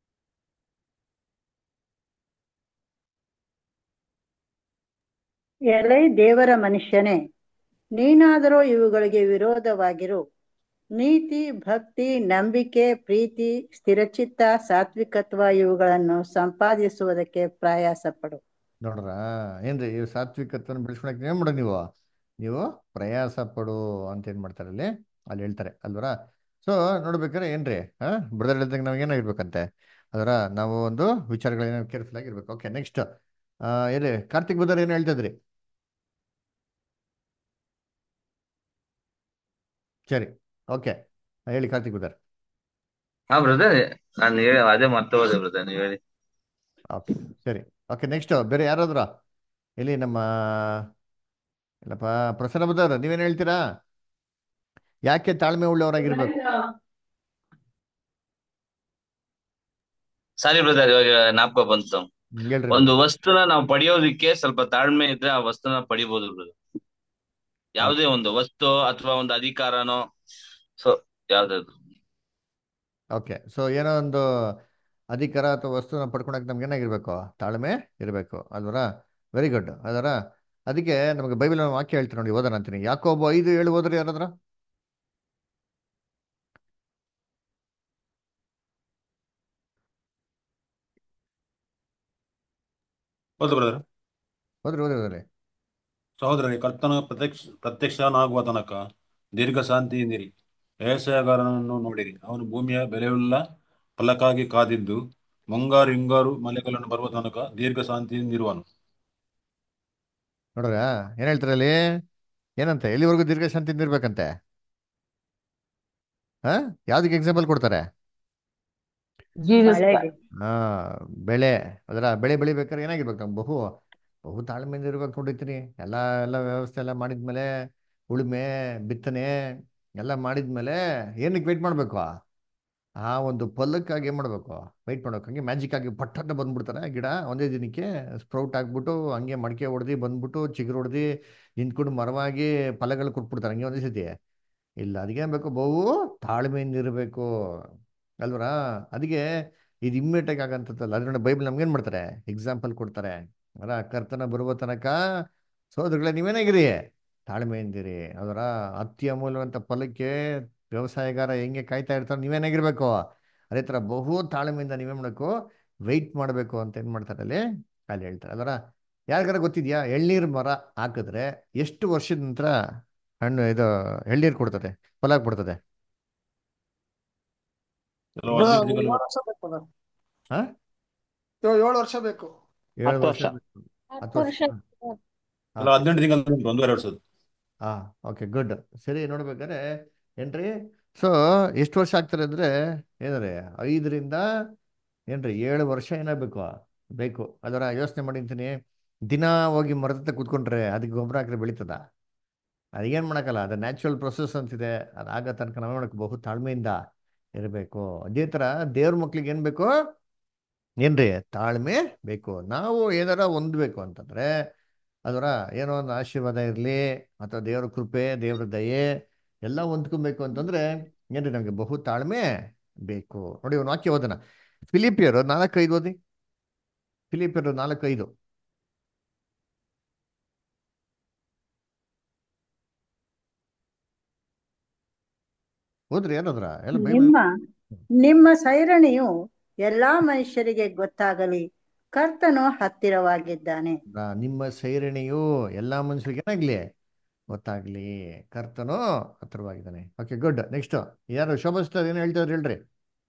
ಎಲೈ ದೇವರ ಮನುಷ್ಯನೇ ನೀನಾದರೂ ಇವುಗಳಿಗೆ ವಿರೋಧವಾಗಿರು ನೀತಿ ಭಕ್ತಿ ನಂಬಿಕೆ ಪ್ರೀತಿ ಸ್ಥಿರಚಿತ್ತ ಸಾತ್ವಿಕತ್ವ ಇವುಗಳನ್ನು ಸಂಪಾದಿಸುವುದಕ್ಕೆ ಪ್ರಯಾಸ ಪಡು ನೋಡ್ರ ಏನ್ರಿ ಈ ಸಾತ್ವಿಕತ್ವನ ಬೆಳೆಸ್ಕೊಳಕ್ಕೆ ಏನ್ ಮಾಡ ನೀವು ನೀವು ಪ್ರಯಾಸ ಪಡು ಅಂತ ಏನ್ ಮಾಡ್ತಾರೆ ಅಲ್ಲಿ ಅಲ್ಲಿ ಹೇಳ್ತಾರೆ ಅಲ್ವರ ಸೊ ನೋಡ್ಬೇಕಾದ್ರೆ ಏನ್ರಿ ಹಾ ಬ್ರದರ್ ಹೇಳ್ದಂಗೆ ನಾವು ಏನಾಗಿರ್ಬೇಕಂತೆ ಅದರ ನಾವು ಒಂದು ವಿಚಾರಗಳೇನೋ ಕೇರ್ಫುಲ್ ಆಗಿರ್ಬೇಕು ಓಕೆ ನೆಕ್ಸ್ಟ್ ಏನ್ರಿ ಕಾರ್ತಿಕ್ ಬ್ರದರ್ ಏನು ಹೇಳ್ತಿದ್ರಿ ಸರಿ ಓಕೆ ಹೇಳಿ ಕಾರ್ತಿಕ್ ಬ್ರದರ್ ಹಾ ಬ್ರದರ್ ನಾನು ಹೇಳಿ ಅದೇ ಮತ್ತೆ ಹೋದೆ ಬ್ರದರ್ ನೀವು ಹೇಳಿ ಓಕೆ ಸರಿ ಓಕೆ ನೆಕ್ಸ್ಟ್ ಬೇರೆ ಯಾರಾದ್ರ ಇಲ್ಲಿ ನಮ್ಮ ಇಲ್ಲಪ್ಪ ಪ್ರಸನ್ನ ಬ್ರದರ್ ನೀವೇನು ಹೇಳ್ತೀರಾ ಯಾಕೆ ತಾಳ್ಮೆ ಉಳ್ಳವರಾಗಿರ್ಬೇಕು ಸಾರಿ ಬ್ರದರ್ ಇವಾಗ ಜ್ಞಾಪಕ ಬಂತು ಹ್ಮ್, ಹೇಳ್ರಿ ಒಂದು ವಸ್ತುನ ನಾವು ಪಡೆಯೋದಿಕ್ಕೆ ಸ್ವಲ್ಪ ತಾಳ್ಮೆ ಇದ್ರೆ ಆ ವಸ್ತುನ ಪಡಿಬಹುದು ಬ್ರದರ್ ಯಾವುದೇ ಒಂದು ವಸ್ತು ಅಥವಾ ಒಂದು ಅಧಿಕಾರನೋ ಸೊ ಯಾವ್ದಾದ್ರು ಓಕೆ ಸೊ ಏನೋ ಒಂದು ಅಧಿಕಾರ ಅಥವಾ ವಸ್ತುನ ಪಡ್ಕೊಳಕ್ಕೆ ನಮ್ಗೆ ಏನಾಗಿರ್ಬೇಕು ತಾಳ್ಮೆ ಇರಬೇಕು ಅಲ್ವರ ವೆರಿ ಗುಡ್ ಅದರ ಅದಕ್ಕೆ ನಮಗೆ ಬೈಬಲ್ ವಾಕ್ಯ ಹೇಳ್ತೀನಿ ನೋಡಿ ಓದೋಣ ಅಂತೀನಿ ಯಾಕೋಬ ಐದು ಏಳು ಓದ್ರಿ ಯಾರಾದ್ರ ಹೌದು ಬ್ರದರ್ ಓದ್ರಿ ಓದ್ರಿ ಓದ್ರಿ ಸಹೋದರರೇ ಕರ್ತನ ಪ್ರತ್ಯಕ್ಷ ಪ್ರತ್ಯಕ್ಷನಾಗುವ ತನಕ ದೀರ್ಘ ಶಾಂತಿಯಿಂದಿರಿ ವ್ಯವಸಾಯಗಾರನನ್ನು ನೋಡಿರಿ ಅವನು ಭೂಮಿಯ ಬೆಲೆಯುಳ್ಳ ಫಲಕ್ಕಾಗಿ ಕಾದಿದ್ದು ಮುಂಗಾರು ಹಿಂಗಾರು ಮಳೆಗಳನ್ನು ಬರುವ ತನಕ ದೀರ್ಘ ಶಾಂತಿಯಿಂದಿರುವನು ನೋಡ್ರ ಏನ್ ಹೇಳ್ತಾರೆ ಅಲ್ಲಿ ಏನಂತೆ ಎಲ್ಲಿವರೆಗೂ ದೀರ್ಘ ಶಾಂತಿಯಿಂದ ಇರ್ಬೇಕಂತೆ ಹಾ ಯಾವ್ದಕ್ಕೆ ಎಕ್ಸಾಂಪಲ್ ಕೊಡ್ತಾರೆ ಜೀಸಸ್ ಮಳೆಗೆ ಹಾ ಬೆಳೆ ಅದರ ಬೆಳೆ ಬೆಳಿಬೇಕಾದ್ರೆ ಏನಾಗಿರ್ಬೇಕು ನಮ್ಗೆ ಬಹು ಬಹು ತಾಳ್ಮೆಯಿಂದ ಇರ್ಬೇಕು ನೋಡಿರ್ತೀನಿ ಎಲ್ಲ ಎಲ್ಲ ವ್ಯವಸ್ಥೆ ಎಲ್ಲ ಮಾಡಿದ್ಮೇಲೆ ಉಳುಮೆ ಬಿತ್ತನೆ ಎಲ್ಲ ಮಾಡಿದ್ಮೇಲೆ ಏನಕ್ಕೆ ವೆಯ್ಟ್ ಮಾಡಬೇಕು ಆ ಒಂದು ಫಲಕ್ಕಾಗಿ ಏನು ಮಾಡಬೇಕು ವೆಯ್ಟ್ ಮಾಡ್ಬೇಕು ಹಂಗೆ ಮ್ಯಾಜಿಕ್ ಆಗಿ ಪಟ್ ಅಂತ ಬಂದ್ಬಿಡ್ತಾರೆ ಗಿಡ ಒಂದೇ ದಿನಕ್ಕೆ ಸ್ಪ್ರೌಟ್ ಆಗ್ಬಿಟ್ಟು ಹಂಗೆ ಮಡಿಕೆ ಹೊಡೆದು ಬಂದ್ಬಿಟ್ಟು ಚಿಗುರು ಹೊಡೆದು ನಿಂತ್ಕೊಂಡು ಮರವಾಗಿ ಫಲಗಳು ಕೊಟ್ಬಿಡ್ತಾರೆ ಹಂಗೆ ಒಂದೇ ಸತಿ ಇಲ್ಲ ಅದಕ್ಕೆ ಬೇಕು ಬಹು ತಾಳ್ಮೆಯಿಂದ ಇರಬೇಕು ಅಲ್ವರಾ ಅದಕ್ಕೆ ಇದು ಇಮ್ಮಿಡಿಯೇಟ್ ಆಗಂತದ್ದಲ್ಲ ಅದ್ರ ಬೈಬಲ್ ನಮ್ಗೆ ಏನು ಮಾಡ್ತಾರೆ ಎಕ್ಸಾಂಪಲ್ ಕೊಡ್ತಾರೆ ಅಲ್ಲ ಕರ್ತನ ಬರುವ ತನಕ ಸೋದರಗಳೇ ನೀವೇನಾಗಿರಿ ತಾಳ್ಮೆಯಿಂದಿರಿ ಅದರ ಅತಿ ಅಮೂಲ್ಯವಂತ ಫಲಕ್ಕೆ ವ್ಯವಸಾಯಗಾರ ಹೆಂಗೆ ಕಾಯ್ತಾ ಇರ್ತಾರೆ ನೀವೇನಾಗಿರ್ಬೇಕು ಅದೇ ಥರ ಬಹು ತಾಳ್ಮೆಯಿಂದ ನೀವೇನು ಮಾಡಬೇಕು ವೆಯ್ಟ್ ಮಾಡಬೇಕು ಅಂತ ಏನು ಮಾಡ್ತಾರೆ ಅಲ್ಲಿ ಅಲ್ಲಿ ಹೇಳ್ತಾರೆ ಅದರ ಯಾರಿಗಾರ ಗೊತ್ತಿದ್ಯಾ ಎಳ್ನೀರು ಮರ ಹಾಕಿದ್ರೆ ಎಷ್ಟು ವರ್ಷದ ನಂತರ ಹಣ್ಣು ಇದು ಎಳ್ನೀರು ಕೊಡ್ತದೆ ಫಲ ಕೊಡ್ತದೆ ಕೆಲವು ಬ್ರದರ್, ಹದಿನೆಂಟು ತಿಂಗಳು ಏಳು ವರ್ಷ ಬೇಕು brother. ಹಾ ಏಳು ಏಳು ವರ್ಷ ಬೇಕು ಏಳು ಹತ್ತು ವರ್ಷ ವರ್ಷ ಬೇಕು. ಹತ್ತು ಹತ್ತು ವರ್ಷ ವರ್ಷ ಹಾ. ಹಾ ಕೆಲವು ಹದಿನೆಂಟು ತಿಂಗಳು ಉಂಟು ಒಂದೂವರೆ ವರ್ಷದ್ದು ಹಾ ಓಕೆ ಗುಡ್ ಸರಿ ನೋಡ್ಬೇಕಾದ್ರೆ ಏನ್ರಿ ಸೊ ಎಷ್ಟು ವರ್ಷ ಆಗ್ತಾರೆ ಅಂದ್ರೆ ಏನಂದ್ರೆ ಐದರಿಂದ ಏನ್ರಿ ಏಳು ವರ್ಷ ಏನಾಗಬೇಕು ಬೇಕು ಅದರ ಯೋಚನೆ ಮಾಡಿರ್ತೀನಿ ದಿನ ಹೋಗಿ ಮರದ ಹತ್ರ ಕೂತ್ಕೊಂಡ್ರೆ ಅದಕ್ಕೆ ಗೊಬ್ಬರ ಹಾಕಿದ್ರೆ ಬೆಳೀತದ ಅದೇನು ಮಾಡೋಕ್ಕಲ್ಲ ಅದು ನ್ಯಾಚುರಲ್ ಪ್ರೊಸೆಸ್ ಅಂತಿದೆ ಅದಾಗ ತನಕ ನಾವು ಮಾಡಕ್ಕೆ ಬಹು ತಾಳ್ಮೆಯಿಂದ ಇರಬೇಕು ಅದೇ ಥರ ದೇವ್ರ ಮಕ್ಳಿಗೆ ಏನು ಬೇಕು ಏನ್ರಿ ತಾಳ್ಮೆ ಬೇಕು ನಾವು ಏನಾರ ಹೊಂದಬೇಕು ಅಂತಂದ್ರೆ ಅದರ ಏನೋ ಒಂದು ಆಶೀರ್ವಾದ ಇರಲಿ ಅಥವಾ ದೇವ್ರ ಕೃಪೆ ದೇವ್ರ ದಯೆ ಎಲ್ಲ ಹೊಂದ್ಕೊಬೇಕು ಅಂತಂದ್ರೆ ಏನ್ರಿ ನಮಗೆ ಬಹು ತಾಳ್ಮೆ ಬೇಕು ನೋಡಿ ಒಂದು ವಾಕ್ಯ ಓದೋಣ ಫಿಲಿಪಿಯರು ನಾಲ್ಕೈದು ಓದಿ ಫಿಲಿಪಿಯರು ನಾಲ್ಕೈದು ಓದ್ರಿ ಏನದ್ರ ಎಲ್ಲ ಬೈಬಲ್ ನಿಮ್ಮ ನಿಮ್ಮ ಸೈರಣೆಯು ಎಲ್ಲಾ ಮನುಷ್ಯರಿಗೆ ಗೊತ್ತಾಗಲಿ ಕರ್ತನು ಹತ್ತಿರವಾಗಿದ್ದಾನೆ ಆ, ನಿಮ್ಮ ಸೈರಣೆಯು ಎಲ್ಲಾ ಮನುಷ್ಯರಿಗೆ ಏನಾಗ್ಲಿ ಗೊತ್ತಾಗ್ಲಿ ಕರ್ತನು ಹತ್ತಿರವಾಗಿದ್ದಾನೆ ಓಕೆ ಗುಡ್ ನೆಕ್ಸ್ಟ್ ಯಾರು ಶೋಭಾ ಸ್ಟಾರ್ ಏನು ಹೇಳ್ತಾರೆ ಹೇಳ್ರಿ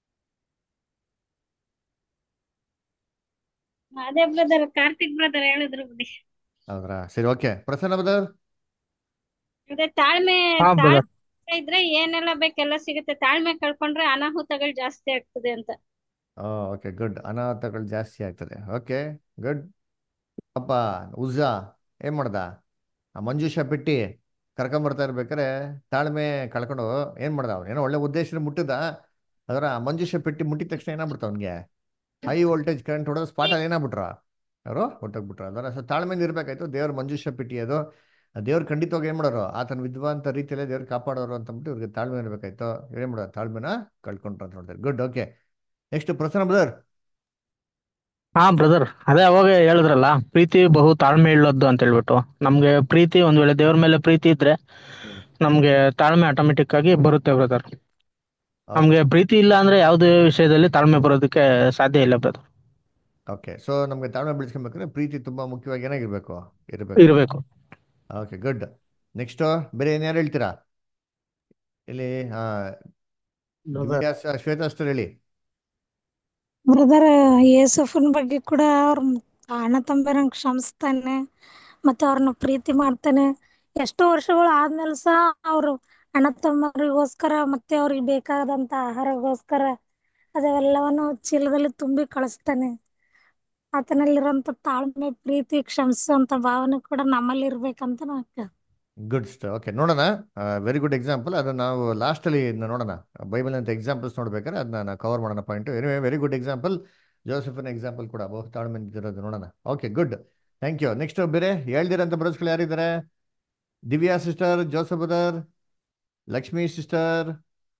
ಅದೇ ಬ್ರದರ್ ಕಾರ್ತಿಕ್ ಬ್ರದರ್ ಹೇಳಿದ್ರು ಬಿಡಿ ಹೌದ್ರಾ ಸರಿ ಓಕೆ ಪ್ರಸನ್ನ ಬದರ್ ಅದೇ ತಾಳ್ಮೆ ಹಾ ತಾಳ್ಮೆ ಬ್ರದರ್ ಇದ್ರೆ ಏನೆಲ್ಲ ಬೇಕೆಲ್ಲ ಸಿಗುತ್ತೆ ತಾಳ್ಮೆ ಕಳ್ಕೊಂಡ್ರೆ ಅನಾಹುತಗಳು ಜಾಸ್ತಿ ಆಗ್ತದೆ ಅಂತ ಓಕೆ ಗುಡ್ ಅನಾಹುತಗಳು ಜಾಸ್ತಿ ಆಗ್ತದೆ ಓಕೆ ಗುಡ್ ಅಪ್ಪ ಉಜ್ಜಾ ಏನ್ ಮಾಡ್ದ ಆ ಮಂಜುಷ ಬಿಟ್ಟಿ ಕರ್ಕೊಂಬರ್ತಾ ಇರ್ಬೇಕಾರೆ ತಾಳ್ಮೆ ಕಳ್ಕೊಂಡು ಏನ್ ಮಾಡ್ದ ಅವ್ನು ಏನೋ ಒಳ್ಳೆ ಉದ್ದೇಶ ಮುಟ್ಟಿದ ಅದರ ಆ ಮಂಜುಷ ಪೆಟ್ಟಿ ಮುಟ್ಟಿದ ತಕ್ಷಣ ಏನಾಗ್ಬಿಡ್ತ ಅವ್ನಿಗೆ ಹೈ ವೋಲ್ಟೇಜ್ ಕರೆಂಟ್ ಹೊಡೆದು ಸ್ಪಾಟ್ ಅಲ್ಲಿ ಏನಾಗ್ಬಿಟ್ರ ಅವರು ಹೊಟ್ಟೋಗ್ಬಿಟ್ರು ಅದರ ಸೊ ತಾಳ್ಮೆಯಿಂದ ಇರ್ಬೇಕಾಯ್ತು ದೇವ್ರ ಮಂಜುಷ ಪೆಟ್ಟಿ ಅದು ದೇವ್ರು ಖಂಡಿತವಾಗಿ ಏನ್ ಮಾಡೋರು ಆತನ ವಿದ್ವಾಂತ ರೀತಿಯಲ್ಲೇ ದೇವ್ರು ಕಾಪಾಡೋರು ಅಂತಂದ್ಬಿಟ್ಟು ಇವ್ರಿಗೆ ತಾಳ್ಮೆ ಇರ್ಬೇಕಾಯ್ತು ಇವ್ರು ಏನ್ ಮಾಡೋರು ತಾಳ್ಮೆನ ಕಳ್ಕೊಂಡ್ರು ಅಂತ ನೋಡ್ತಾರೆ good okay next Prasanna brother ಹಾ ಬ್ರದರ್ ಅದೇ ಅವಾಗ ಹೇಳಿದ್ರಲ್ಲ ಪ್ರೀತಿ ಬಹು ತಾಳ್ಮೆ ಇಳ್ಳದ್ದು ಅಂತ ಹೇಳ್ಬಿಟ್ಟು ನಮ್ಗೆ ಪ್ರೀತಿ ಒಂದ್ ವೇಳೆ ದೇವ್ರ ಮೇಲೆ ಪ್ರೀತಿ ಇದ್ರೆ ನಮ್ಗೆ ತಾಳ್ಮೆ ಆಟೋಮೆಟಿಕ್ ಆಗಿ ಬರುತ್ತೆ ಬ್ರದರ್ ನಮ್ಗೆ ಪ್ರೀತಿ ಇಲ್ಲ ಅಂದ್ರೆ ಯಾವುದೇ ವಿಷಯದಲ್ಲಿ ತಾಳ್ಮೆ ಬರೋದಕ್ಕೆ ಸಾಧ್ಯ ಇಲ್ಲ ಬ್ರದರ್ ಓಕೆ ಸೊ ನಮ್ಗೆ ತಾಳ್ಮೆ ಬೆಳೆಸ್ಕೊಬೇಕಂದ್ರೆ ಪ್ರೀತಿ ತುಂಬಾ ಮುಖ್ಯವಾಗಿ ಏನಾಗಿರ್ಬೇಕು ಇರಬೇಕು ಇರ್ಬೇಕು ಓಕೆ ಗುಡ್ ನೆಕ್ಸ್ಟ್ ಬೇರೆ ಏನ್ಯಾರು ಹೇಳ್ತೀರಾ ಇಲ್ಲಿ ಆ ದಿವ್ಯಾ ಸ- ಶ್ವೇತಾ ಅಷ್ಟರ್ ಹೇಳಿ ಬ್ರದರ್ ಯೇಸುಫನ್ ಬಗ್ಗೆ ಕೂಡ ಅವ್ರ ಅಣ್ಣ ತಮ್ಮರನ್ನ ಕ್ಷಮಿಸ್ತಾನೆ ಮತ್ತೆ ಅವ್ರನ್ನ ಪ್ರೀತಿ ಮಾಡ್ತಾನೆ ಎಷ್ಟೋ ವರ್ಷಗಳು ಆದ್ಮೇಲೆ ಸಹ ಅವ್ರು ಅಣ್ಣ ತಮ್ಮರಿಗೋಸ್ಕರ ಮತ್ತೆ ಅವ್ರಿಗೆ ಬೇಕಾದಂತ ಆಹಾರಗೋಸ್ಕರ ಅದೆಲ್ಲವನ್ನು ಚೀಲದಲ್ಲಿ ತುಂಬಿ ಕಳಿಸ್ತಾನೆ ಆತನಲ್ಲಿರುವಂತ ತಾಳ್ಮೆ ಪ್ರೀತಿ ಕ್ಷಮಿಸುವಂತ ಭಾವನೆ ಕೂಡ ನಮ್ಮಲ್ಲಿ ಇರ್ಬೇಕಂತ ನಾನು ಗುಡ್ ಓಕೆ ನೋಡೋಣ ವೆರಿ ಗುಡ್ ಎಕ್ಸಾಂಪಲ್ ಅದನ್ನ ನಾವು ಲಾಸ್ಟಲ್ಲಿ ನೋಡೋಣ ಬೈಬಲ್ ಅಂತ ಎಕ್ಸಾಂಪಲ್ಸ್ ನೋಡ್ಬೇಕಾದ್ರೆ ಅದನ್ನ ನಾವು ಕವರ್ ಮಾಡೋಣ ಪಾಯಿಂಟ್ ವೆರಿ ಗುಡ್ ಎಕ್ಸಾಂಪಲ್ ಜೋಸೆಫಿನ ಎಕ್ಸಾಂಪಲ್ ಕೂಡ ಬಹು ತಾಳ್ಮೆ ಇರೋದು ನೋಡೋಣ okay good thank you next ಬೇರೆ ಹೇಳ್ದಿರಂತ ಬ್ರದರ್ಸ್ಗಳು ಯಾರಿದ್ದಾರೆ Divya sister Joseph brother Lakshmi sister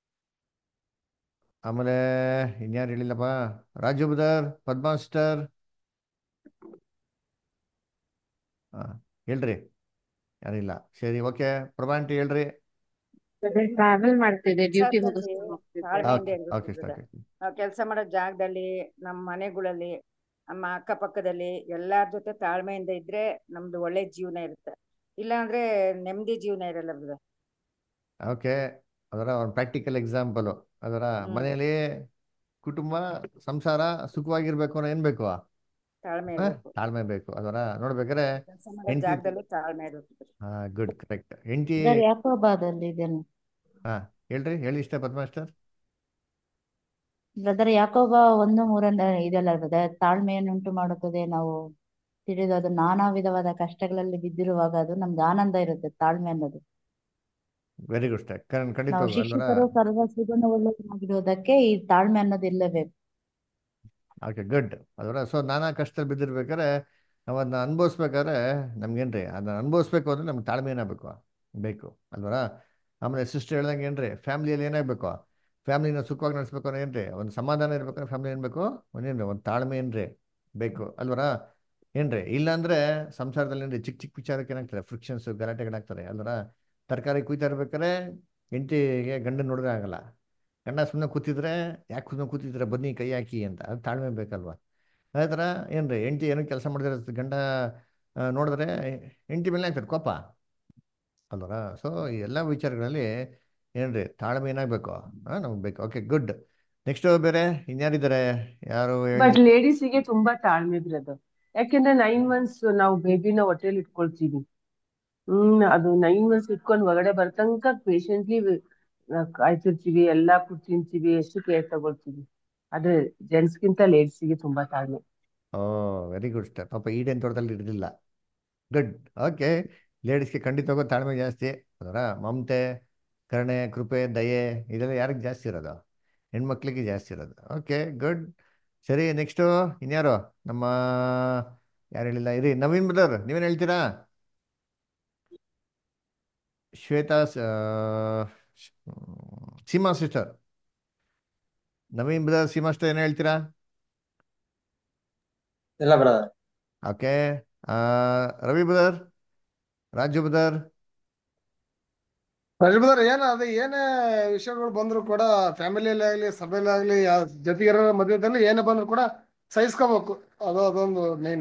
ಆಮೇಲೆ ಇನ್ಯಾರು ಹೇಳಿಲ್ಲಪ್ಪ ರಾಜು ಬ್ರದರ್ ಪದ್ಮಾ ಸಿಸ್ಟರ್ ಹಾಂ ಹೇಳ್ರಿ ಯಾರಿಲ್ಲ ಸರಿ ಓಕೆ ಪ್ರಭಾ ಆಂಟಿ ಹೇಳ್ರಿ ಟ್ರಾವೆಲ್ ಮಾಡ್ತಿದ್ದೆ ಡ್ಯೂಟಿ ಡ್ಯೂಟಿ ತಾಳ್ಮೆಯಿಂದ ಓಕೆ ಇರ್ಬೇಕು ಓಕೆ brother. ನಾವು ಕೆಲಸ ಮಾಡೋ ಜಾಗದಲ್ಲಿ ನಮ್ಮ ಮನೆಗಳಲ್ಲಿ ನಮ್ಮ ಅಕ್ಕಪಕ್ಕದಲ್ಲಿ ಎಲ್ಲಾರ ಜೊತೆ ತಾಳ್ಮೆಯಿಂದ ಇದ್ರೆ ನಮ್ದು ಒಳ್ಳೆ ಜೀವನ ಇರುತ್ತೆ ಇಲ್ಲ ಅಂದ್ರೆ ನೆಮ್ಮದಿ ಜೀವನ ಇರಲ್ಲ ಬ್ರದರ್ ಓಕೆ ಅದರ ಒಂದು ಪ್ರಾಕ್ಟಿಕಲ್ ಎಕ್ಸಾಂಪಲು ಅದರ ಹ್ಮ್. ಮನೆಯಲ್ಲಿ ಕುಟುಂಬ ಸಂಸಾರ ಸುಖವಾಗಿರ್ಬೇಕು ಅನ್ನೋ ಏನ್ ಬೇಕು ತಾಳ್ಮೆ ಆ? ಇರ್ಬೇಕು ತಾಳ್ಮೆ ಬೇಕು ಅದರ ನೋಡ್ಬೇಕಾದ್ರೆ ಕೆಲಸ ಮಾಡೋ ಹೆಂಡತಿ ಜಾಗದಲ್ಲೂ ತಾಳ್ಮೆ ಇರುತ್ತೆ ಹಾ ಗುಡ್ ಕರೆಕ್ಟ್ ಹೆಂಡತಿ ಸರ್ ಯಾಕೋಬಾದಲ್ಲಿ ಇದನ್ನು ಹಾ ಹೇಳ್ರಿ ಹೇಳಿ ಇಷ್ಟ ಪದ್ಮಾಸ್ಟರ್ ಬ್ರದರ್ ಯಾಕೋಬ ಒಂದು ಮೂರನ್ನ ಇದೆಲ್ಲ ಬ್ರದರ್ ತಾಳ್ಮೆಯನ್ನುಂಟು ಮಾಡುತ್ತದೆ ನಾವು ತಿಳಿದು ಅದು ನಾನಾ ವಿಧವಾದ ಕಷ್ಟಗಳಲ್ಲಿ ಬಿದ್ದಿರುವಾಗ ಅದು ನಮ್ಗೆ ಆನಂದ ಇರುತ್ತೆ ತಾಳ್ಮೆ ಅನ್ನೋದು ವೆರಿ ಗುಡ್ ಸ್ಟಾರ್ ನಾವು ಖಂಡಿತವಾಗ್ಲು ಅಲ್ವರ ಶಿಕ್ಷಕರು ಸರ್ವ ಸುಗುಣವುಳ್ಳವರಾಗಿರುವುದಕ್ಕೆ ಈ ತಾಳ್ಮೆ ಅನ್ನೋದು ಇಲ್ಲಬೇಕು ಓಕೆ ಗುಡ್ ಅದರ ಸೊ ನಾನಾ ಕಷ್ಟದಲ್ಲಿ ಬಿದ್ದಿರ್ಬೇಕಾದ್ರೆ ನಾವು ಅದನ್ನ ಅನುಭವಿಸ್ಬೇಕಾದ್ರೆ ನಮ್ಗೇನ್ರಿ ಅದನ್ನ ಅನುಭವಿಸ್ಬೇಕು ಅಂದ್ರೆ ನಮ್ಗೆ ತಾಳ್ಮೆ ಏನಾಗಬೇಕು ಬೇಕು ಅಲ್ವರ ಆಮೇಲೆ ಸಿಸ್ಟರ್ ಹೇಳ್ದಂಗೆ ಏನ್ರಿ ಫ್ಯಾಮಿಲಿಯಲ್ಲಿ ಏನಾಗಬೇಕು ಫ್ಯಾಮಿಲಿನ ಸುಖವಾಗಿ ನಡೆಸ್ಬೇಕು ಅಂದ್ರೆ ಏನ್ರಿ ಒಂದು ಸಮಾಧಾನ ಇರ್ಬೇಕಂದ್ರೆ ಫ್ಯಾಮಿಲಿ ಏನ್ ಬೇಕು ಒಂದೇನ್ರಿ ಒಂದು ತಾಳ್ಮೆ ಏನ್ರಿ ಬೇಕು ಅಲ್ವರ ಏನ್ರಿ ಇಲ್ಲಾಂದ್ರೆ ಸಂಸಾರದಲ್ಲಿ ಏನ್ರಿ ಚಿಕ್ಕ ಚಿಕ್ಕ ವಿಚಾರಕ್ಕೆ ಏನಾಗ್ತದೆ ಫ್ರಿಕ್ಷನ್ಸ್ ಗಲಾಟೆಗಳಾಗ್ತದೆ ಅಲ್ವರ ತರಕಾರಿ ಕುಯ್ತಾ ಇರ್ಬೇಕಾದ್ರೆ ಹೆಂಡತಿಗೆ ಗಂಡನ ನೋಡಿದ್ರೆ ಆಗಲ್ಲ ಗಂಡ ಸುಮ್ಮನೆ ಕೂತಿದ್ರೆ ಯಾಕೆ ಸುಮ್ಮನೆ ಕೂತಿದ್ರೆ ಬನ್ನಿ ಕೈ ಹಾಕಿ ಅಂತ ಅದು ತಾಳ್ಮೆ ಬೇಕಲ್ವಾ ಅದೇ ಥರ ಏನ್ರಿ ಹೆಂಡತಿ ಏನೋ ಕೆಲಸ ಮಾಡಿದ್ರೆ ಗಂಡ ಆ, ನೋಡಿದ್ರೆ ಹೆಂಡತಿ ಮೇಲೆ ಆಗ್ತದೆ ಕೋಪ ಅಲ್ವರ ಸೊ ಈ ಎಲ್ಲ ವಿಚಾರಗಳಲ್ಲಿ ಏನ್ರಿ ತಾಳ್ಮೆ ಏನಾಗಬೇಕು ನಮ್ಗೆ ಬೇಕು ಓಕೆ ಗುಡ್ ನೆಕ್ಸ್ಟ್ ಬೇರೆ ಇನ್ಯಾರಿದ್ದಾರೆ ಯಾರು ಹೇಳಿ ಬಟ್ ಲೇಡೀಸಿಗೆ ತುಂಬಾ ತಾಳ್ಮೆ ಬ್ರದರ್ ಯಾಕೆಂದ್ರೆ ನೈನ್ ಮಂತ್ಸ್ ನಾವು ಬೇಬಿನ ಹೊಟ್ಟೆಲಿ ಇಟ್ಕೊಳ್ತೀವಿ ಹ್ಮ್ ಅದು ನೈನ್ ಮಂತ್ಸ್ ಇಟ್ಕೊಂಡು ಹೊರಗಡೆ ಬರ್ತಂಕ ಪೇಷಂಟ್ಲಿ ಕಾಯ್ತಿರ್ತೀವಿ ಎಲ್ಲಾ ಫುಡ್ ತಿಂತೀವಿ ಎಷ್ಟು ಕೇರ್ ತಗೊಳ್ತೀವಿ ಆದ್ರೆ ಜೆಂಟ್ಸ್ಗಿಂತ ಲೇಡೀಸಿಗೆ ತುಂಬಾ ತಾಳ್ಮೆ ಓ ವೆರಿ ಗುಡ್ ಸ್ಟಾರ್ ಪಾಪ ಈಡೇನ್ ತೋಟದಲ್ಲಿ ಇರಲಿಲ್ಲ ಗುಡ್ ಓಕೆ ಲೇಡೀಸ್ಗೆ ಖಂಡಿತವಾಗೂ ತಾಳ್ಮೆ ಜಾಸ್ತಿ ಅದರ ಮಮತೆ ಕರುಣೆ ಕೃಪೆ ದಯೆ ಇದೆಲ್ಲ ಯಾರಿಗೆ ಜಾಸ್ತಿ ಇರೋದು ಹೆಣ್ಮಕ್ಳಿಗೆ ಜಾಸ್ತಿ ಇರೋದು ಓಕೆ ಗುಡ್ ಸರಿ ನೆಕ್ಸ್ಟು ಇನ್ಯಾರು ನಮ್ಮ ಯಾರು ಹೇಳಿಲ್ಲ ಇರಿ ನವೀನ್ ಬ್ರದರ್ ನೀವೇನು ಹೇಳ್ತೀರಾ ಶ್ವೇತಾ ಸ- ಶ್- Seema sister Naveen brother Seema sister ಏನು ಹೇಳ್ತೀರಾ ಇಲ್ಲ brother okay Ravi brother Raju brother ರಜಬದರ್ ಏನ ಅದೇ ಏನೇ ವಿಷಯಗಳು ಬಂದ್ರು ಕೂಡ ಫ್ಯಾಮಿಲಿಯಲ್ಲಿ ಆಗ್ಲಿ ಸಭೆಯಲ್ಲಿ ಆಗ್ಲಿ ಯಾವ ಜೊತೆಗಿರೋ ಮದುವೆದಲ್ಲಿ ಏನೇ ಬಂದ್ರು ಕೂಡ ಸಹಿಸ್ಕೋಬೇಕು ಅದು ಅದೊಂದು ಮೇನ್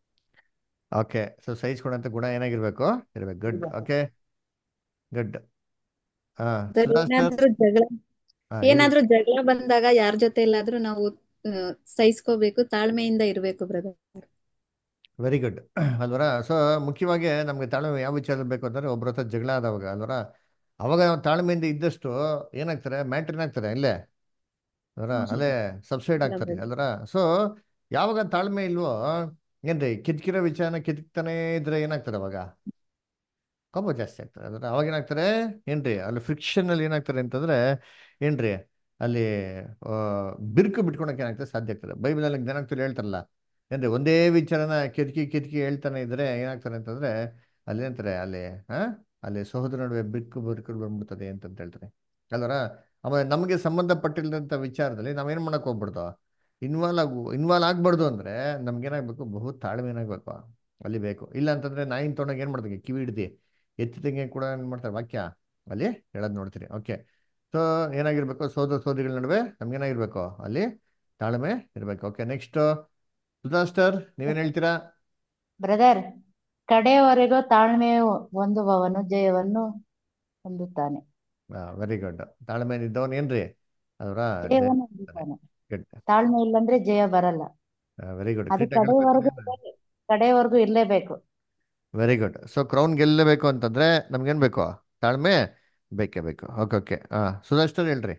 ಓಕೆ ಸೊ ಸಹಿಸ್ಕೊಡಂತ ಗುಣ ಏನಾಗಿರ್ಬೇಕು ಇರ್ಬೇಕು ಗುಡ್ ಓಕೆ ಗುಡ್ ಹಾ ಸರ್ ಸುಧಾಕರ್ ಏನಾದ್ರೂ ಜಗಳ ಹಾ ಹೇಳಿ ಏನಾದ್ರೂ ಜಗಳ ಬಂದಾಗ ಯಾರ ಜೊತೆ ಇಲ್ಲಾದ್ರೂ ನಾವು ಆ, ಸಹಿಸ್ಕೋಬೇಕು ತಾಳ್ಮೆಯಿಂದ ಇರ್ಬೇಕು ಬ್ರದರ್ ವೆರಿ ಗುಡ್ ಅಲ್ವರ ಸೊ ಮುಖ್ಯವಾಗಿ ನಮ್ಗೆ ತಾಳ್ಮೆ ಯಾವ ವಿಚಾರದಲ್ಲಿ ಬೇಕು ಅಂತಂದ್ರೆ ಒಬ್ಬರ ಹತ್ರ ಜಗಳ ಆದವಾಗ ಅಲ್ವರ ಅವಾಗ ನಾವು ತಾಳ್ಮೆಯಿಂದ ಇದ್ದಷ್ಟು ಏನಾಗ್ತಾರೆ ಮ್ಯಾಟ್ರ್ ಏನಾಗ್ತಾರೆ ಇಲ್ಲೇ ಅಲ್ವರ ಅಲ್ಲೇ ಸಬ್ಸೈಡ್ ಆಗ್ತಾರೆ ಅಲ್ವರ ಸೊ ಯಾವಾಗ ತಾಳ್ಮೆ ಇಲ್ವೋ ಏನ್ರಿ ಕಿತ್ಕಿರೋ ವಿಚಾರನ ಕಿತ್ತಾನೆ ಇದ್ರೆ ಏನಾಗ್ತಾರೆ ಅವಾಗ ಕೋಪ ಜಾಸ್ತಿ ಆಗ್ತದೆ ಅಂದ್ರೆ ಅವಾಗ ಏನಾಗ್ತಾರೆ ಏನ್ರಿ ಅಲ್ಲಿ ಫ್ರಿಕ್ಷನ್ ಅಲ್ಲಿ ಏನಾಗ್ತಾರೆ ಅಂತಂದ್ರೆ ಏನ್ರಿ ಅಲ್ಲಿ ಆ, ಬಿರುಕು ಬಿಟ್ಕೊಳಕ್ಕೆ ಏನಾಗ್ತದೆ ಸಾಧ್ಯ ಆಗ್ತದೆ ಬೈಬಲಲ್ಲಿ ಜ್ಞಾನಾಕ್ತರು ಹೇಳ್ತಾರಲ್ಲ ಏನ್ರಿ ಒಂದೇ ವಿಚಾರನ ಕೆದಕಿ ಕೆದಕಿ ಹೇಳ್ತಾನೆ ಇದ್ರೆ ಏನಾಗ್ತಾರೆ ಅಂತಂದ್ರೆ ಅಲ್ಲಿ ಏನಂತಾರೆ ಅಲ್ಲಿ ಹಾ ಅಲ್ಲಿ ಸಹೋದರ ನಡುವೆ ಬಿರುಕು ಬಿರುಕು ಬಂದ್ಬಿಡ್ತದೆ ಅಂತಂತ ಹೇಳ್ತಾರೆ ಅಲ್ವರ ಆಮೇಲೆ ನಮಗೆ ಸಂಬಂಧಪಟ್ಟಿಲ್ಲದಂಥ ವಿಚಾರದಲ್ಲಿ ನಾವೇನು ಮಾಡಕ್ ಹೋಗ್ಬಿಡ್ದು ಇನ್ವಾಲ್ವ್ ಆಗು ಇನ್ವಾಲ್ವ್ ಆಗ್ಬಾರ್ದು ಅಂದ್ರೆ ನಮ್ಗೇನಾಗ್ಬೇಕು ಬಹು ತಾಳ್ಮೆ ಏನಾಗ್ಬೇಕು ಅಲ್ಲಿ ಬೇಕು ಇಲ್ಲ ಅಂತಂದ್ರೆ ನಾಯಿನ ತೊಗೊಂಡಾಗ ಏನ್ ಮಾಡ್ತೀವಿ ಕಿವಿ ಹಿಡ್ದು ಎತ್ತಿದಂಗೆ ಕೂಡ ಏನ್ ಮಾಡ್ತಾರೆ ವಾಕ್ಯ ಅಲ್ಲಿ ಹೇಳೋದ್ ನೋಡ್ತೀರಿ ಓಕೆ ಸೊ ಏನಾಗಿರ್ಬೇಕು ಸೋದರ ಸೋದರಿಗಳ ನಡುವೆ ನಮ್ಗೇನಾಗಿರ್ಬೇಕು ಅಲ್ಲಿ ತಾಳ್ಮೆ ಇರ್ಬೇಕು ಓಕೆ ನೆಕ್ಸ್ಟ್ ಸುಧಾಸ್ಟರ್ ನೀವೇನ್ ಹೇಳ್ತೀರಾ ಬ್ರದರ್ ಕಡೆಯವರೆಗೂ ತಾಳ್ಮೆ ಹೊಂದುವವನು ಜಯವನ್ನು ಹೊಂದುತ್ತಾನೆ ವೆರಿ ಗುಡ್ ತಾಳ್ಮೆ ಇದ್ದವನ್ ಏನ್ರಿ ಅದರ ಜಯವನ್ನು ಹೊಂದುತ್ತಾನೆ ಗುಡ್ ತಾಳ್ಮೆ ಇಲ್ಲಂದ್ರೆ ಜಯ ಬರಲ್ಲ ವೆರಿ ಗುಡ್ ಅದು ಕ್ರೀಟ್ ಕಡೆಯವರೆಗೂ ಕಡೆಯವರೆಗೂ ಇರ್ಲೇಬೇಕು ವೆರಿ ಗುಡ್ ಸೊ ಕ್ರೌನ್ ಗೆಲ್ಲಬೇಕು ಅಂತಂದ್ರೆ ನಮ್ಗೇನ್ ಬೇಕು ತಾಳ್ಮೆ ಬೇಕೇ ಬೇಕು ಓಕೆ ಓಕೆ ಹಾ ಸುಧಾಸ್ಟರ್ ಹೇಳ್ರಿ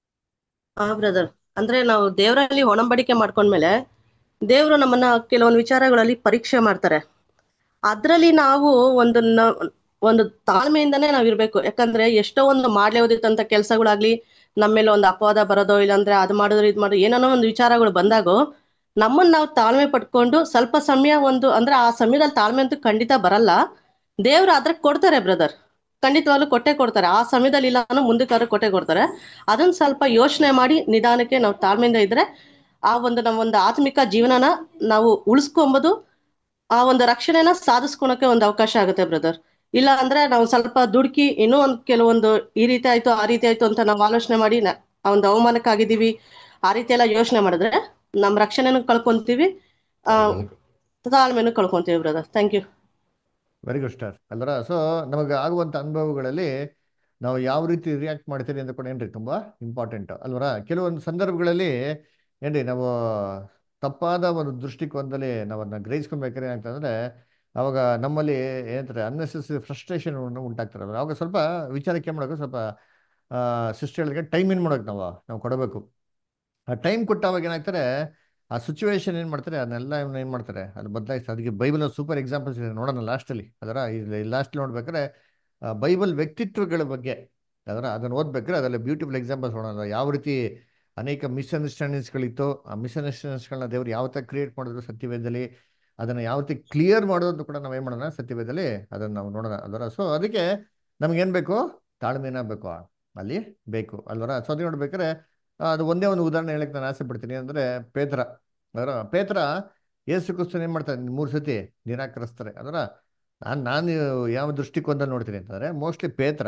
ಹಾ ಬ್ರದರ್ ಅಂದ್ರೆ ನಾವು ದೇವರಲ್ಲಿ ಒಡಂಬಡಿಕೆ ಮಾಡ್ಕೊಂಡ್ಮೇಲೆ ದೇವರು ನಮ್ಮನ್ನ ಕೆಲವೊಂದು ವಿಚಾರಗಳಲ್ಲಿ ಪರೀಕ್ಷೆ ಮಾಡ್ತಾರೆ ಅದ್ರಲ್ಲಿ ನಾವು ಒಂದು ನ- ಒಂದು ತಾಳ್ಮೆಯಿಂದನೇ ನಾವ್ ಇರ್ಬೇಕು ಯಾಕಂದ್ರೆ ಎಷ್ಟೋ ಒಂದು ಮಾಡ್ಲೇವುದಿತ್ತಂತ ಕೆಲಸಗಳಾಗ್ಲಿ ನಮ್ಮ ಮೇಲೆ ಒಂದು ಅಪವಾದ ಬರೋದೋ ಇಲ್ಲಾಂದ್ರೆ ಅದು ಮಾಡಿದ್ರೆ ಇದು ಮಾಡೋದು ಏನಾನೋ ಒಂದು ವಿಚಾರಗಳು ಬಂದಾಗೋ ನಮ್ಮನ್ನ ನಾವು ತಾಳ್ಮೆ ಪಡ್ಕೊಂಡು ಸ್ವಲ್ಪ ಸಮಯ ಒಂದು ಅಂದ್ರೆ ಆ ಸಮಯದಲ್ಲಿ ತಾಳ್ಮೆ ಅಂತೂ ಖಂಡಿತ ಬರಲ್ಲ ದೇವ್ರು ಅದ್ರ ಕೊಡ್ತಾರೆ ಬ್ರದರ್ ಖಂಡಿತವಾಗ್ಲೂ ಕೊಟ್ಟೆ ಕೊಡ್ತಾರೆ ಆ ಸಮಯದಲ್ಲಿ ಇಲ್ಲ ಅನ್ನೋ ಮುಂದಕ್ಕಾದ್ರೂ ಕೊಟ್ಟೆ ಕೊಡ್ತಾರೆ ಅದನ್ನ ಸ್ವಲ್ಪ ಯೋಚನೆ ಮಾಡಿ ನಿಧಾನಕ್ಕೆ ನಾವು ತಾಳ್ಮೆಯಿಂದ ಇದ್ರೆ ಆ ಒಂದು ನಮ್ಮ ಒಂದು ಆತ್ಮಿಕ ಜೀವನನ ನಾವು ಉಳಿಸ್ಕೊಂಬೋದು ಆ ಒಂದು ರಕ್ಷಣೆನ ಸಾಧಿಸ್ಕೊಳಕ್ಕೆ ಒಂದು ಅವಕಾಶ ಆಗುತ್ತೆ ಬ್ರದರ್ ಇಲ್ಲ ಅಂದ್ರೆ ನಾವು ಸ್ವಲ್ಪ ದುಡುಕಿ ಇನ್ನೂ ಒಂದು ಕೆಲವೊಂದು ಈ ರೀತಿ ಆಯ್ತು ಆ ರೀತಿ ಆಯ್ತು ಅಂತ ನಾವು ಆಲೋಚನೆ ಮಾಡಿ ನ- ಆ ಒಂದು ಅವಮಾನಕ್ಕಾಗಿದ್ದೀವಿ ಆ ರೀತಿ ಎಲ್ಲ ಯೋಚನೆ ಮಾಡಿದ್ರೆ ನಮ್ಮ ರಕ್ಷಣೆನೂ ಕಳ್ಕೊಂತೀವಿ ಆ ತಾಳ್ಮೆನೂ ಕಳ್ಕೊಂತೀವಿ brother thank you very good star ಅಲ್ವರ ಸೊ ನಮಗೆ ಆಗುವಂಥ ಅನುಭವಗಳಲ್ಲಿ ನಾವು ಯಾವ ರೀತಿ ರಿಯಾಕ್ಟ್ ಮಾಡ್ತೀರಿ ಅಂತ ಕೂಡ ಏನ್ರಿ ತುಂಬ ಇಂಪಾರ್ಟೆಂಟ್ ಅಲ್ವರ ಕೆಲವೊಂದು ಸಂದರ್ಭಗಳಲ್ಲಿ ಏನ್ರಿ ನಾವು ತಪ್ಪಾದ ಒಂದು ದೃಷ್ಟಿಕೋನದಲ್ಲಿ ನಾವು ಅದನ್ನ ಗ್ರಹಿಸ್ಕೊಬೇಕಾದ್ರೆ ಏನಾಗ್ತದೆ ಅವಾಗ ನಮ್ಮಲ್ಲಿ ಏನಂತಾರೆ ಅನ್ನೆಸೆಸರಿ ಫ್ರಸ್ಟ್ರೇಷನ್ ಉಂಟಾಗ್ತಾರೆ ಅವಾಗ ಸ್ವಲ್ಪ ವಿಚಾರಕ್ಕೆ ಮಾಡೋಕೆ ಸ್ವಲ್ಪ ಸಿಸ್ಟರ್ಗಳಿಗೆ ಟೈಮ್ ಏನು ಮಾಡೋಕೆ ನಾವು ನಾವು ಕೊಡಬೇಕು ಆ ಟೈಮ್ ಕೊಟ್ಟಾಗ ಏನಾಗ್ತಾರೆ ಆ ಸಿಚುವೇಶನ್ ಏನು ಮಾಡ್ತಾರೆ ಅದನ್ನೆಲ್ಲ ಏನು ಮಾಡ್ತಾರೆ ಅದು ಬದಲಾಯಿಸ್ತಾರೆ ಅದಕ್ಕೆ ಬೈಬಲ್ ಸೂಪರ್ ಎಕ್ಸಾಂಪಲ್ಸ್ ಇದೆ ನೋಡೋಣ ಲಾಸ್ಟಲ್ಲಿ ಅದರ ಲಾಸ್ಟ್ ನೋಡ್ಬೇಕಾದ್ರೆ ಆ, ಬೈಬಲ್ ವ್ಯಕ್ತಿತ್ವಗಳ ಬಗ್ಗೆ ಅದರ ಅದನ್ನು ಓದ್ಬೇಕಾದ್ರೆ ಅದರಲ್ಲಿ ಬ್ಯೂಟಿಫುಲ್ ಎಕ್ಸಾಂಪಲ್ಸ್ ನೋಡೋಣ ಯಾವ ರೀತಿ ಅನೇಕ ಮಿಸ್ಅಂಡರ್ಸ್ಟ್ಯಾಂಡಿಂಗ್ಸ್ಗಳಿತ್ತು ಆ ಮಿಸ್ಅಂಡರ್ಸ್ಟ್ಯಾಂಡಿಂಗ್ಸ್ಗಳನ್ನ ದೇವ್ರು ಯಾವ ಥರ ಕ್ರಿಯೇಟ್ ಮಾಡಿದ್ರು ಸತ್ಯವೇದದಲ್ಲಿ ಅದನ್ನು ಯಾವ ರೀತಿ ಕ್ಲಿಯರ್ ಮಾಡೋದು ಕೂಡ ನಾವೇನು ಮಾಡೋಣ ಸತ್ಯವೇದದಲ್ಲಿ ಅದನ್ನು ನಾವು ನೋಡೋಣ ಅದರ ಸೊ ಅದಕ್ಕೆ ನಮ್ಗೇನು ಬೇಕು ತಾಳ್ಮೆನ ಬೇಕು ಅಲ್ಲಿ ಬೇಕು ಅಲ್ವರ ಸೊ ಅದು ನೋಡ್ಬೇಕಾದ್ರೆ ಆ, ಅದು ಒಂದೇ ಒಂದು ಉದಾಹರಣೆ ಹೇಳಕ್ಕೆ ನಾನು ಆಸೆ ಪಡ್ತೀನಿ ಅಂದರೆ ಪೇತ್ರ ಅದರ ಪೇತ್ರ ಏಸು ಕ್ರಿಸ್ತನ್ ಏನು ಮಾಡ್ತಾರೆ ಮೂರು ಸತಿ ನಿರಾಕರಿಸ್ತಾರೆ ಅದರ ನಾನು ನಾನು ಯಾವ ದೃಷ್ಟಿಕೋನದಲ್ಲಿ ನೋಡ್ತೀನಿ ಅಂತಂದರೆ ಮೋಸ್ಟ್ಲಿ ಪೇತ್ರ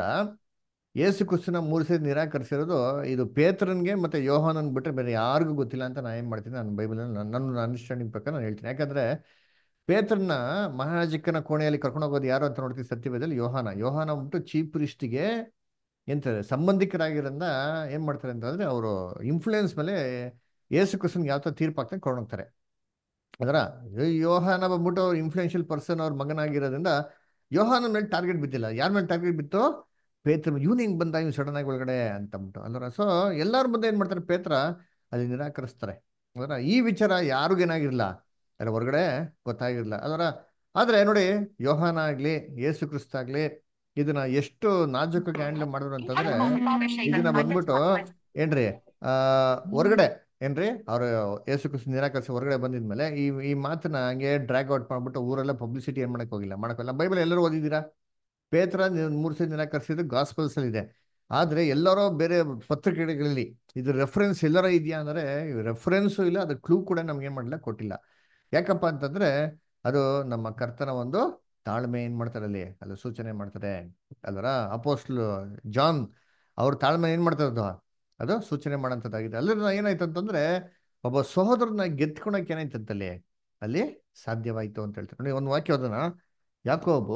ಏಸು ಕ್ರಿಸ್ತನ ಮೂರು ಸತಿ ನಿರಾಕರಿಸಿರೋದು ಇದು ಪೇತ್ರನ್ಗೆ ಮತ್ತು ಯೋಹಾನನ್ ಬಿಟ್ಟರೆ ಬೇರೆ ಯಾರಿಗೂ ಗೊತ್ತಿಲ್ಲ ಅಂತ ನಾನು ಏನು ಮಾಡ್ತೀನಿ ನಾನು ಬೈಬಲಲ್ಲಿ ನನ್ನ ನನ್ನ ಅಂಡರ್ಸ್ಟ್ಯಾಂಡಿಂಗ್ ಪ್ರಕಾರ ನಾನು ಹೇಳ್ತೀನಿ ಯಾಕಂದರೆ ಪೇತ್ರನ್ನ ಮಹಾಯಾಜಕನ ಕೋಣೆಯಲ್ಲಿ ಕರ್ಕೊಂಡು ಹೋಗೋದು ಯಾರು ಅಂತ ನೋಡ್ತೀವಿ ಸತ್ಯವೇದಲ್ಲಿ ಯೋಹಾನ ಯೋಹಾನ ಬಿಟ್ಟು ಚೀಫ್ ಪ್ರಿಸ್ಟಿಗೆ ಎಂತಾರೆ ಸಂಬಂಧಿಕರಾಗಿರೋದ್ರಿಂದ ಏನು ಮಾಡ್ತಾರೆ ಅಂತಂದರೆ ಅವರು ಇನ್ಫ್ಲೂಯೆನ್ಸ್ ಮೇಲೆ ಏಸು ಕ್ರಿಸ್ತನ್ಗೆ ಯಾವ ಥರ ತೀರ್ಪು ಹಾಕ್ತಾರೆ ಕೊಂಡೋಗ್ತಾರೆ ಅದರ ಯೋಹಾನ ಬಂದ್ಬಿಟ್ಟು ಇನ್ಫ್ಲೂಯೆನ್ಷಿಯಲ್ ಪರ್ಸನ್ ಅವ್ರ ಮಗನಾಗಿರೋದ್ರಿಂದ ಯೋಹಾನ ಮೇಲೆ ಟಾರ್ಗೆಟ್ ಬಿದ್ದಿಲ್ಲ ಯಾರ ಮೇಲೆ ಟಾರ್ಗೆಟ್ ಬಿತ್ತು ಪೇತ್ರ ಇವನು ಹಿಂಗೆ ಬಂದ ಇವ್ನು ಸಡನ್ ಆಗಿ ಒಳಗಡೆ ಅಂತಂದ್ಬಿಟ್ಟು ಅಲ್ವರ ಸೊ ಎಲ್ಲರ ಮುಂದೆ ಏನು ಮಾಡ್ತಾರೆ ಪೇತ್ರ ಅಲ್ಲಿ ನಿರಾಕರಿಸ್ತಾರೆ ಅದರ ಈ ವಿಚಾರ ಯಾರಿಗೇನಾಗಿರಲಿಲ್ಲ ಅಲ್ಲ ಹೊರಗಡೆ ಗೊತ್ತಾಗಿರಲಿಲ್ಲ ಅದರ ಆದರೆ ನೋಡಿ ಯೋಹಾನ ಆಗಲಿ ಯೇಸು ಕ್ರಿಸ್ತ ಆಗಲಿ ಇದನ್ನ ಎಷ್ಟು ನಾಜೂಕಾಗಿ ಹ್ಯಾಂಡಲ್ ಮಾಡಿದ್ರು ಅಂತಂದ್ರೆ ಇದನ್ನ ಬಂದ್ಬಿಟ್ಟು ಏನ್ರಿ ಆ ಹೊರಗಡೆ ಏನ್ರಿ ಅವ್ರು ಯೇಸು ಕ್ರಿಸ್ತ ನಿರಾಕರಿಸಿ ಹೊರಗಡೆ ಬಂದಿದ್ಮೇಲೆ ಈ ಈ ಮಾತನ್ನ ಹಂಗೆ ಡ್ರ್ಯಾಗ್ ಔಟ್ ಮಾಡ್ಬಿಟ್ಟು ಊರೆಲ್ಲ ಪಬ್ಲಿಸಿಟಿ ಏನ್ ಮಾಡಕ್ ಹೋಗಿಲ್ಲ ಮಾಡಕ್ಕಿಲ್ಲ ಬೈಬಲ್ ಎಲ್ಲರೂ ಓದಿದ್ದೀರಾ ಪೇತ್ರ ನಿ- ಮೂರು ಸತಿ ನಿರಾಕರಿಸಿದ್ದು ಗಾಸ್ಪಲ್ಸ್ ಅಲ್ಲಿ ಇದೆ ಆದ್ರೆ ಎಲ್ಲರೋ ಬೇರೆ ಪತ್ರಿಕೆಗಳಲ್ಲಿ ಇದು ರೆಫರೆನ್ಸ್ ಎಲ್ಲರ ಇದೆಯಾ ಅಂದ್ರೆ ರೆಫರೆನ್ಸು ಇಲ್ಲ ಅದು ಕ್ಲೂ ಕೂಡ ನಮ್ಗೆ ಏನ್ ಮಾಡಲಿಲ್ಲ ಕೊಟ್ಟಿಲ್ಲ ಯಾಕಪ್ಪ ಅಂತಂದ್ರೆ ಅದು ನಮ್ಮ ಕರ್ತನ ಒಂದು ತಾಳ್ಮೆ ಏನ್ ಮಾಡ್ತಾರೆ ಅಲ್ಲಿ ಅಲ್ಲಿ ಸೂಚನೆ ಮಾಡ್ತಾರೆ ಅಲ್ವರ ಅಪೋಸ್ಟ್ಲು ಜಾನ್ ಅವ್ರ ತಾಳ್ಮೆ ಏನ್ ಮಾಡ್ತಾರೆ ಅದು ಅದು ಸೂಚನೆ ಮಾಡೋಂಥದ್ದಾಗಿದೆ ಅಲ್ಲಿಂದ ಏನಾಯ್ತು ಅಂತಂದ್ರೆ ಒಬ್ಬ ಸಹೋದರನ ಗೆದ್ಕೊಳಕ್ ಏನಾಯ್ತಂತಲ್ಲಿ ಅಲ್ಲಿ ಸಾಧ್ಯವಾಯ್ತು ಅಂತ ಹೇಳ್ತಾರೆ ನೋಡಿ ಒಂದು ವಾಕ್ಯ ಅದನ್ನ ಯಾಕೋಬು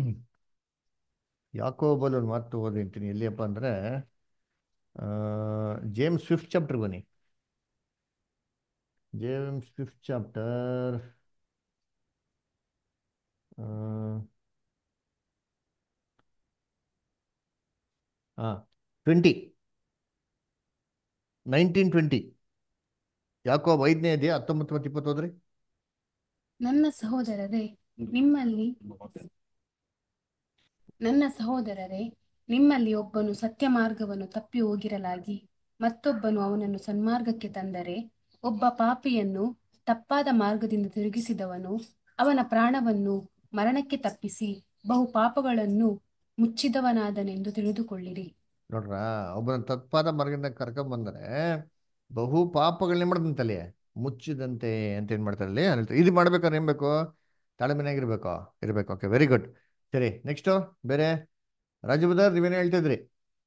ಯಾಕೋಬಲ್ಲಿ ಒಂದು ಮಾತು ಓದಿಂತೀನಿ ಎಲ್ಲಿಯಪ್ಪ ಅಂದ್ರೆ ಆ, ಜೇಮ್ಸ್ ಫಿಫ್ತ್ ಚಾಪ್ಟರ್ ಬನ್ನಿ ಜೇಮ್ಸ್ ಫಿಫ್ತ್ ಚಾಪ್ಟರ್ ಹಾ ಟ್ವೆಂಟಿ ನೈನ್ಟೀನ್ ಟ್ವೆಂಟಿ ಯಾಕೋಬ್ ಐದನೇ ಇದೆಯಾ ಹತ್ತೊಂಬತ್ತು ಮತ್ತು ಇಪ್ಪತ್ತು ಹೋದ್ರಿ ನನ್ನ ಸಹೋದರರೇ ನಿಮ್ಮಲ್ಲಿ ನನ್ನ ಸಹೋದರರೇ ನಿಮ್ಮಲ್ಲಿ ಒಬ್ಬನು ಸತ್ಯ ಮಾರ್ಗವನ್ನು ತಪ್ಪಿ ಹೋಗಿರಲಾಗಿ ಮತ್ತೊಬ್ಬನು ಅವನನ್ನು ಸನ್ಮಾರ್ಗಕ್ಕೆ ತಂದರೆ ಒಬ್ಬ ಪಾಪಿಯನ್ನು ತಪ್ಪಾದ ಮಾರ್ಗದಿಂದ ತಿರುಗಿಸಿದವನು ಅವನ ಪ್ರಾಣವನ್ನು ಮರಣಕ್ಕೆ ತಪ್ಪಿಸಿ ಬಹು ಪಾಪಗಳನ್ನು ಮುಚ್ಚಿದವನಾದನೆಂದು ತಿಳಿದುಕೊಳ್ಳಿರಿ ನೋಡ್ರ ಒಬ್ಬನ ತಪ್ಪಾದ ಮಾರ್ಗದಿಂದ ಕರ್ಕೊಂಡ್ ಬಂದರೆ ಬಹು ಪಾಪಗಳನ್ನ ಮಾಡ್ದಂತಲ್ಲಿ ಮುಚ್ಚಿದಂತೆ ಅಂತ ಏನ್ ಮಾಡ್ತಾರೆ ಅಲ್ಲಿ ಅಲ್ಲಿ ಇದು ಮಾಡ್ಬೇಕಾದ್ರೆ ಏನ್ ಬೇಕು ತಾಳ್ಮೆನಾಗಿರ್ಬೇಕು ಇರ್ಬೇಕು ಓಕೆ ವೆರಿ ಗುಡ್ ಸರಿ ನೆಕ್ಸ್ಟ್ ಬೇರೆ ರಾಜಬುದಾರ್ ನೀವೇನು ಹೇಳ್ತಿದ್ರಿ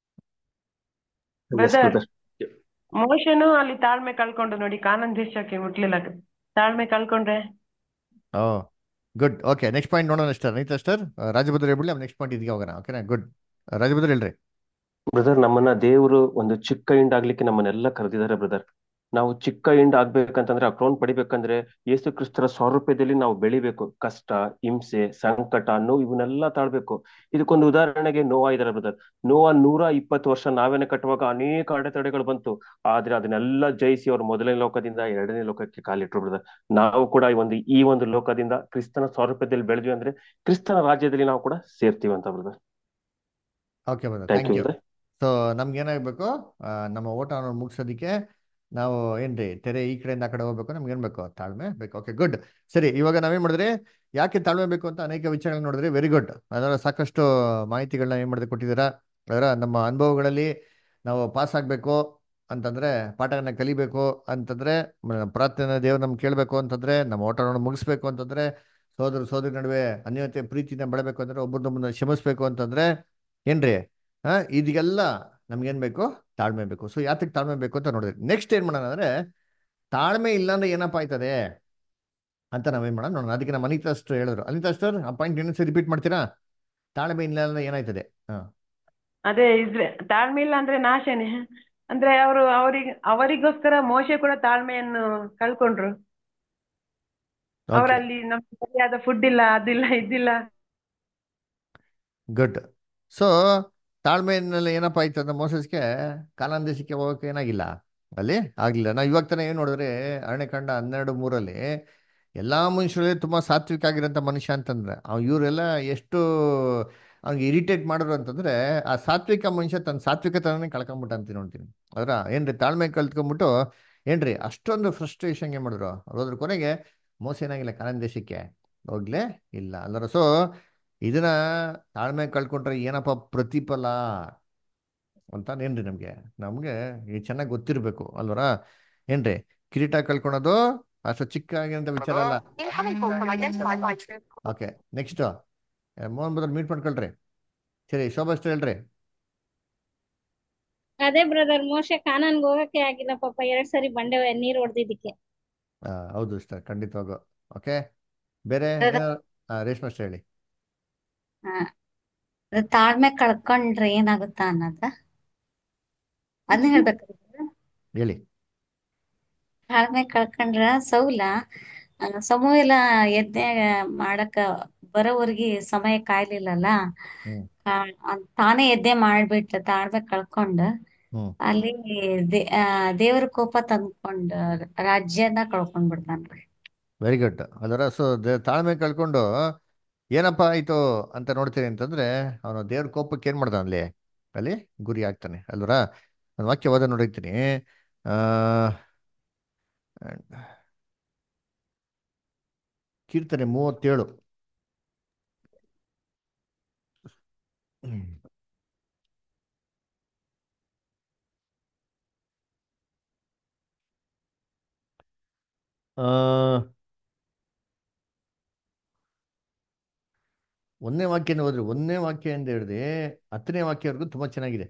ಬ್ರದರ್ ಮೋಶನು ಅಲ್ಲಿ ತಾಳ್ಮೆ ಕಳ್ಕೊಂಡು ನೋಡಿ ಕಾನನ್ ದೇಶಕ್ಕೆ ಮುಟ್ಲಿಲ್ಲ ತಾಳ್ಮೆ ಕಳ್ಕೊಂಡ್ರೆ oh good okay next point ನೋಡೋಣ ಅಷ್ಟರ್ ನೈತ್ ಅಷ್ಟರ್ ರಾಜಭದ್ರ ಹೇಳ್ಬಿಡಿ ನೆಕ್ಸ್ಟ್ ಪಾಯಿಂಟ್ ಇದಕ್ಕೆ ಹೋಗೋಣ ಓಕೆನಾ ಗುಡ್ ರಾಜಭದ್ರ ಹೇಳ್ರಿ ಬ್ರದರ್ ನಮ್ಮನ್ನ ದೇವರು ಒಂದು ಚಿಕ್ಕ ಹಿಂಡ್ ಆಗ್ಲಿಕ್ಕೆ ನಮ್ಮನ್ನೆಲ್ಲ ಕರೆದಿದ್ದಾರೆ ಬ್ರದರ್ ನಾವು ಚಿಕ್ಕ ಹಿಂಡ್ ಆಗ್ಬೇಕಂತಂದ್ರೆ ಆ ಕ್ರೌನ್ ಪಡಿಬೇಕಂದ್ರೆ ಯೇಸು ಕ್ರಿಸ್ತರ ಸ್ವರೂಪದಲ್ಲಿ ನಾವು ಬೆಳಿಬೇಕು ಕಷ್ಟ ಹಿಂಸೆ ಸಂಕಟ ನೋವು ಇವನ್ನೆಲ್ಲ ತಾಳ್ಬೇಕು ಇದಕ್ಕೊಂದು ಉದಾಹರಣೆಗೆ ನೋವಾ ಇದಾರೆ ಬ್ರದರ್ ನೋವಾ ನೂರ ಇಪ್ಪತ್ತು ವರ್ಷ ನಾವೇನೆ ಕಟ್ಟುವಾಗ ಅನೇಕ ಅಡೆತಡೆಗಳು ಬಂತು ಆದ್ರೆ ಅದನ್ನೆಲ್ಲ ಜಯಿಸಿ ಅವ್ರು ಮೊದಲನೇ ಲೋಕದಿಂದ ಎರಡನೇ ಲೋಕಕ್ಕೆ ಕಾಲಿಟ್ರು ಬ್ರದರ್ ನಾವು ಕೂಡ ಈ ಒಂದು ಈ ಒಂದು ಲೋಕದಿಂದ ಕ್ರಿಸ್ತನ ಸ್ವರೂಪದಲ್ಲಿ ಬೆಳೆದ್ವಿ ಅಂದ್ರೆ ಕ್ರಿಸ್ತನ ರಾಜ್ಯದಲ್ಲಿ ನಾವು ಕೂಡ ಸೇರ್ತೀವಿ ಅಂತ brother okay brother thank thank you you so ನಮ್ಗೆ ಏನಾಗಬೇಕು ನಮ್ಮ ಓಟವನ್ನು ಮುಗಿಸೋದಕ್ಕೆ ನಾವು ಏನ್ರಿ ತೆರೆ ಈ ಕಡೆಯಿಂದ ಆ ಕಡೆ ಹೋಗ್ಬೇಕು ನಮ್ಗೆ ಏನ್ ಬೇಕು ತಾಳ್ಮೆ ಬೇಕು ಓಕೆ ಗುಡ್ ಸರಿ ಇವಾಗ ನಾವೇನ್ ಮಾಡಿದ್ರಿ ಯಾಕೆ ತಾಳ್ಮೆ ಬೇಕು ಅಂತ ಅನೇಕ ವಿಚಾರಗಳು ನೋಡಿದ್ರಿ ವೆರಿ ಗುಡ್ ಅದರ ಸಾಕಷ್ಟು ಮಾಹಿತಿಗಳನ್ನ ಏನ್ ಮಾಡಿದ್ರೆ ಕೊಟ್ಟಿದ್ದೀರಾ ಅದರ ನಮ್ಮ ಅನುಭವಗಳಲ್ಲಿ ನಾವು ಪಾಸ್ ಆಗಬೇಕು ಅಂತಂದ್ರೆ ಪಾಠಗಳನ್ನ ಕಲಿಬೇಕು ಅಂತಂದ್ರೆ ಮ- ಪ್ರಾರ್ಥನೆ ದೇವ್ರು ನಮ್ಗೆ ಕೇಳಬೇಕು ಅಂತಂದ್ರೆ ನಮ್ಮ ಓಟವನ್ನು ಮುಗಿಸ್ಬೇಕು ಅಂತಂದ್ರೆ ಸೋದರ ಸೋದರಿ ನಡುವೆ ಅನ್ಯೋನ್ಯತೆ ಪ್ರೀತಿನ ಬೆಳಬೇಕು ಅಂದ್ರೆ ಒಬ್ಬರನ್ನೊಬ್ಬನ ಕ್ಷಮಿಸ್ಬೇಕು ಅಂತಂದ್ರೆ ಏನ್ರಿ ಹಾ ಇದೆಲ್ಲ ನಮ್ಗೇನ್ ಬೇಕು ತಾಳ್ಮೆ ಬೇಕು ಸೊ ಯಾತಕ್ಕೆ ತಾಳ್ಮೆ ಬೇಕು ಅಂತ ನೋಡಿದ್ರಿ ನೆಕ್ಸ್ಟ್ ಏನ್ ಮಾಡೋಣ ಅಂದ್ರೆ ತಾಳ್ಮೆ ಇಲ್ಲ ಅಂದ್ರೆ ಏನಪ್ಪ ಆಯ್ತದೆ ಅಂತ ನಾವೇನ್ ಮಾಡೋಣ ನೋಡೋಣ ಅದಕ್ಕೆ ನಮ್ಮ ಅನಿತಾ ಅಷ್ಟು ಹೇಳಿದ್ರು ಅನಿತಾ ಅಷ್ಟರ್ ಆ ಪಾಯಿಂಟ್ ಇನ್ನೊಂದ್ಸರಿ ರಿಪೀಟ್ ಮಾಡ್ತೀರಾ ತಾಳ್ಮೆ ಇಲ್ಲ ಅಂದ್ರೆ ಏನಾಯ್ತದೆ ಹಾ ಅದೇ ಇದ್ರೆ ತಾಳ್ಮೆ ಇಲ್ಲ ಅಂದ್ರೆ ನಾಶನೇ ಅಂದ್ರೆ ಅವರು ಅವರಿಗೆ ಅವರಿಗೋಸ್ಕರ ಮೋಶೆ ಕೂಡ ತಾಳ್ಮೆಯನ್ನು ಕಳ್ಕೊಂಡ್ರು ಓಕೆ ಅವರಲ್ಲಿ ನಮ್ಗೆ ಸರಿಯಾದ ಫುಡ್ ಇಲ್ಲ ಅದಿಲ್ಲ ಇದಿಲ್ಲ ಗುಡ್ ಸೊ ತಾಳ್ಮೆಯಲ್ಲಿ ಏನಪ್ಪ ಆಯ್ತು ಅಂದ್ರೆ ಮೋಸಸ್ಗೆ ಕಾನಾನ್ ದೇಶಕ್ಕೆ ಹೋಗಕ್ಕೆ ಏನಾಗಿಲ್ಲ ಅಲ್ಲಿ ಆಗ್ಲಿಲ್ಲ ನಾವು ಇವಾಗ ತಾನೇ ಏನು ನೋಡಿದ್ರೆ ಅರಣ್ಯಕಾಂಡ ಹನ್ನೆರಡು ಮೂರಲ್ಲಿ ಎಲ್ಲಾ ಮನುಷ್ಯರಲ್ಲಿ ತುಂಬಾ ಸಾತ್ವಿಕ ಆಗಿರೋಂಥ ಮನುಷ್ಯ ಅಂತಂದ್ರೆ ಅವ್ ಇವರೆಲ್ಲ ಎಷ್ಟು ಅವ್ನಿಗೆ ಇರಿಟೇಟ್ ಮಾಡಿದ್ರು ಅಂತಂದ್ರೆ ಆ ಸಾತ್ವಿಕ ಮನುಷ್ಯ ತನ್ನ ಸಾತ್ವಿಕತನೇ ಕಳ್ಕೊಂಬಿಟ್ಟ ಅಂತ ನೋಡ್ತೀನಿ ಅದರ ಏನ್ರಿ ತಾಳ್ಮೆ ಕಲ್ತ್ಕೊಂಡ್ಬಿಟ್ಟು ಏನ್ರಿ ಅಷ್ಟೊಂದು ಫ್ರಸ್ಟ್ರೇಷನ್ ಏನ್ ಮಾಡಿದ್ರು ಅವ್ರು ಹೋದ್ರ ಕೊನೆಗೆ ಮೋಸ ಏನಾಗಿಲ್ಲ ಕಾನಾನ್ ದೇಶಕ್ಕೆ ಹೋಗ್ಲೇ ಇಲ್ಲ ಅಲ್ಲರ ಸೊ ಇದನ್ನ ತಾಳ್ಮೆ ಕಳ್ಕೊಂಡ್ರೆ ಏನಪ್ಪ ಪ್ರತಿಫಲ ಅಂತ ಏನ್ರಿ ನಮ್ಗೆ ನಮ್ಗೆ ಇದು ಚೆನ್ನಾಗಿ ಗೊತ್ತಿರ್ಬೇಕು ಅಲ್ವರ ಏನ್ರಿ ಕಿರೀಟ ಕಳ್ಕೊಳೋದು ಅಷ್ಟು ಚಿಕ್ಕ ಆಗಿರೋಂಥ ವಿಚಾರ ಅಲ್ಲ ಓಕೆ ನೆಕ್ಸ್ಟ್ ಮೋಹನ್ ಬದಲ್ ಮೀಟ್ ಮಾಡ್ಕೊಳ್ರಿ ಸರಿ ಶೋಭಾ ಅಷ್ಟು ಹೇಳ್ರಿ ಅದೇ ಬ್ರದರ್ ಮೋಶೆ ಕಾನಾನ್ಗೆ ಹೋಗಕ್ಕೆ ಆಗಿಲ್ಲ ಪಾಪ ಎರಡ್ ಸರಿ ಬಂಡೆ ನೀರ್ ಹೊಡೆದಿದ್ದಕ್ಕೆ ಆ, ಹೌದು ಇಷ್ಟ ಖಂಡಿತವಾಗೂ ಓಕೆ ಬೇರೆ ಬ್ರದರ್ ಏನಾದ್ರು ಆ, ರೇಷ್ಮೆ ಅಷ್ಟು ಹೇಳಿ ತಾಳ್ಮೆ ಕಳ್ಕೊಂಡ್ರೆ ಏನಾಗುತ್ತಾ ಅನ್ನೋದ ಅದನ್ನ ಹೇಳ್ಬೇಕು ಹೇಳಿ ತಾಳ್ಮೆ ಕಳ್ಕೊಂಡ್ರ ಸೌಲ ಆ, ಸಮುವೇಲ ಯಜ್ಞ ಮಾಡಕ ಬರೋವರೆಗೆ ಸಮಯ ಕಾಯ್ಲಿಲ್ಲಲ್ಲ ಹ್ಮ್ ಆ- ಆ- ತಾನೇ ಯಜ್ಞ ಮಾಡ್ಬಿಟ್ಟ ತಾಳ್ಮೆ ಕಳ್ಕೊಂಡ ಹ್ಮ್ ಅಲ್ಲಿ ದೇ ಆ, ದೇವ್ರ ಕೋಪ ತಂದ್ಕೊಂಡ್ ರಾಜ್ಯನ ಕಳ್ಕೊಂಡ್ ಬಿಡ್ತಾನ್ರಿ ವೆರಿ ಗುಡ್ ಅದರ ಸೊ ತಾಳ್ಮೆ ಕಳ್ಕೊಂಡು ಏನಪ್ಪ ಆಯ್ತು ಅಂತ ನೋಡ್ತೀನಿ ಅಂತಂದ್ರೆ ಅವನು ದೇವ್ರ ಕೋಪಕ್ಕೆ ಏನ್ ಮಾಡ್ದ ಅಲ್ಲಿ ಅಲ್ಲಿ ಗುರಿ ಆಗ್ತಾನೆ ಅಲ್ವರ ನಾನು ವಾಕ್ಯ ಓದ ನೋಡಿರ್ತೀನಿ ಆ ಕೀರ್ತನೆ ಮೂವತ್ತೇಳು ಹ್ಮ್. ಆ ಒಂದನೇ ವಾಕ್ಯನ ಹೋದ್ರೆ ಒಂದನೇ ವಾಕ್ಯದಿಂದ ಹಿಡಿದು ಹತ್ತನೇ ವಾಕ್ಯವರೆಗೂ ತುಂಬಾ ಚೆನ್ನಾಗಿದೆ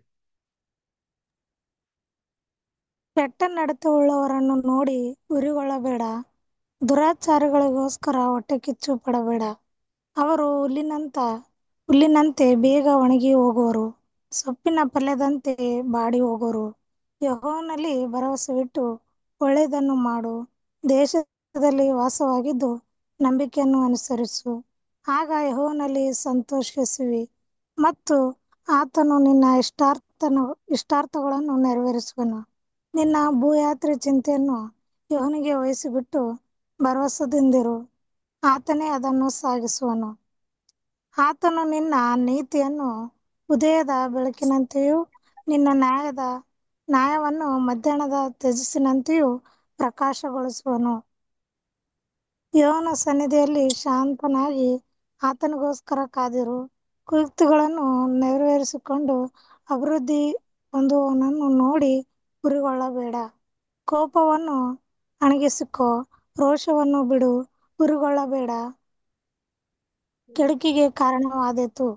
ಕೆಟ್ಟ ನಡತೆ ಉಳ್ಳವರನ್ನು ನೋಡಿ ಉರಿಗೊಳ್ಳಬೇಡ ದುರಾಚಾರಿಗಳಿಗೋಸ್ಕರ ಹೊಟ್ಟೆ ಕಿಚ್ಚು ಪಡಬೇಡ ಅವರು ಹುಲ್ಲಿನಂತ ಹುಲ್ಲಿನಂತೆ ಬೇಗ ಒಣಗಿ ಹೋಗುವರು ಸೊಪ್ಪಿನ ಪಲ್ಯದಂತೆ ಬಾಡಿ ಹೋಗುವರು ಯೆಹೋವನಲ್ಲಿ ಭರವಸವಿಟ್ಟು ಒಳ್ಳೆಯದನ್ನು ಮಾಡು ದೇಶದಲ್ಲಿ ವಾಸವಾಗಿದ್ದು ನಂಬಿಕೆಯನ್ನು ಅನುಸರಿಸು ಆಗ ಯೆಹೋವನಲ್ಲಿ ಸಂತೋಷಿಸುವಿ ಮತ್ತು ಆತನು ನಿನ್ನ ಇಷ್ಟಾರ್ಥನ ಇಷ್ಟಾರ್ಥಗಳನ್ನು ನೆರವೇರಿಸುವನು ನಿನ್ನ ಭೂಯಾತ್ರೆ ಚಿಂತೆಯನ್ನು ಯೆಹೋವನಿಗೆ ವಹಿಸಿಬಿಟ್ಟು ಭರವಸದಿಂದಿರು ಆತನೇ ಅದನ್ನು ಸಾಗಿಸುವನು ಆತನು ನಿನ್ನ ನೀತಿಯನ್ನು ಉದಯದ ಬೆಳಕಿನಂತೆಯೂ ನಿನ್ನ ನ್ಯಾಯದ ನ್ಯಾಯವನ್ನು ಮಧ್ಯಾಹ್ನದ ತೇಜಸ್ಸಿನಂತೆಯೂ ಪ್ರಕಾಶಗೊಳಿಸುವನು ಯೆಹೋವನ ಸನ್ನಿಧಿಯಲ್ಲಿ ಶಾಂತನಾಗಿ ಆತನಿಗೋಸ್ಕರ ಕಾದಿರು ಕುಯುಕ್ತಿಗಳನ್ನು ನೆರವೇರಿಸಿಕೊಂಡು ಅಭಿವೃದ್ಧಿ ಹೊಂದುವವನನ್ನು ನೋಡಿ ಉರಿಗೊಳ್ಳಬೇಡ ಕೋಪವನ್ನು ಅಣಗಿಸಿಕೋ ರೋಷವನ್ನು ಬಿಡು ಉರಿಗೊಳ್ಳಬೇಡ ಕೆಡುಕಿಗೆ ಕಾರಣವಾದೀತು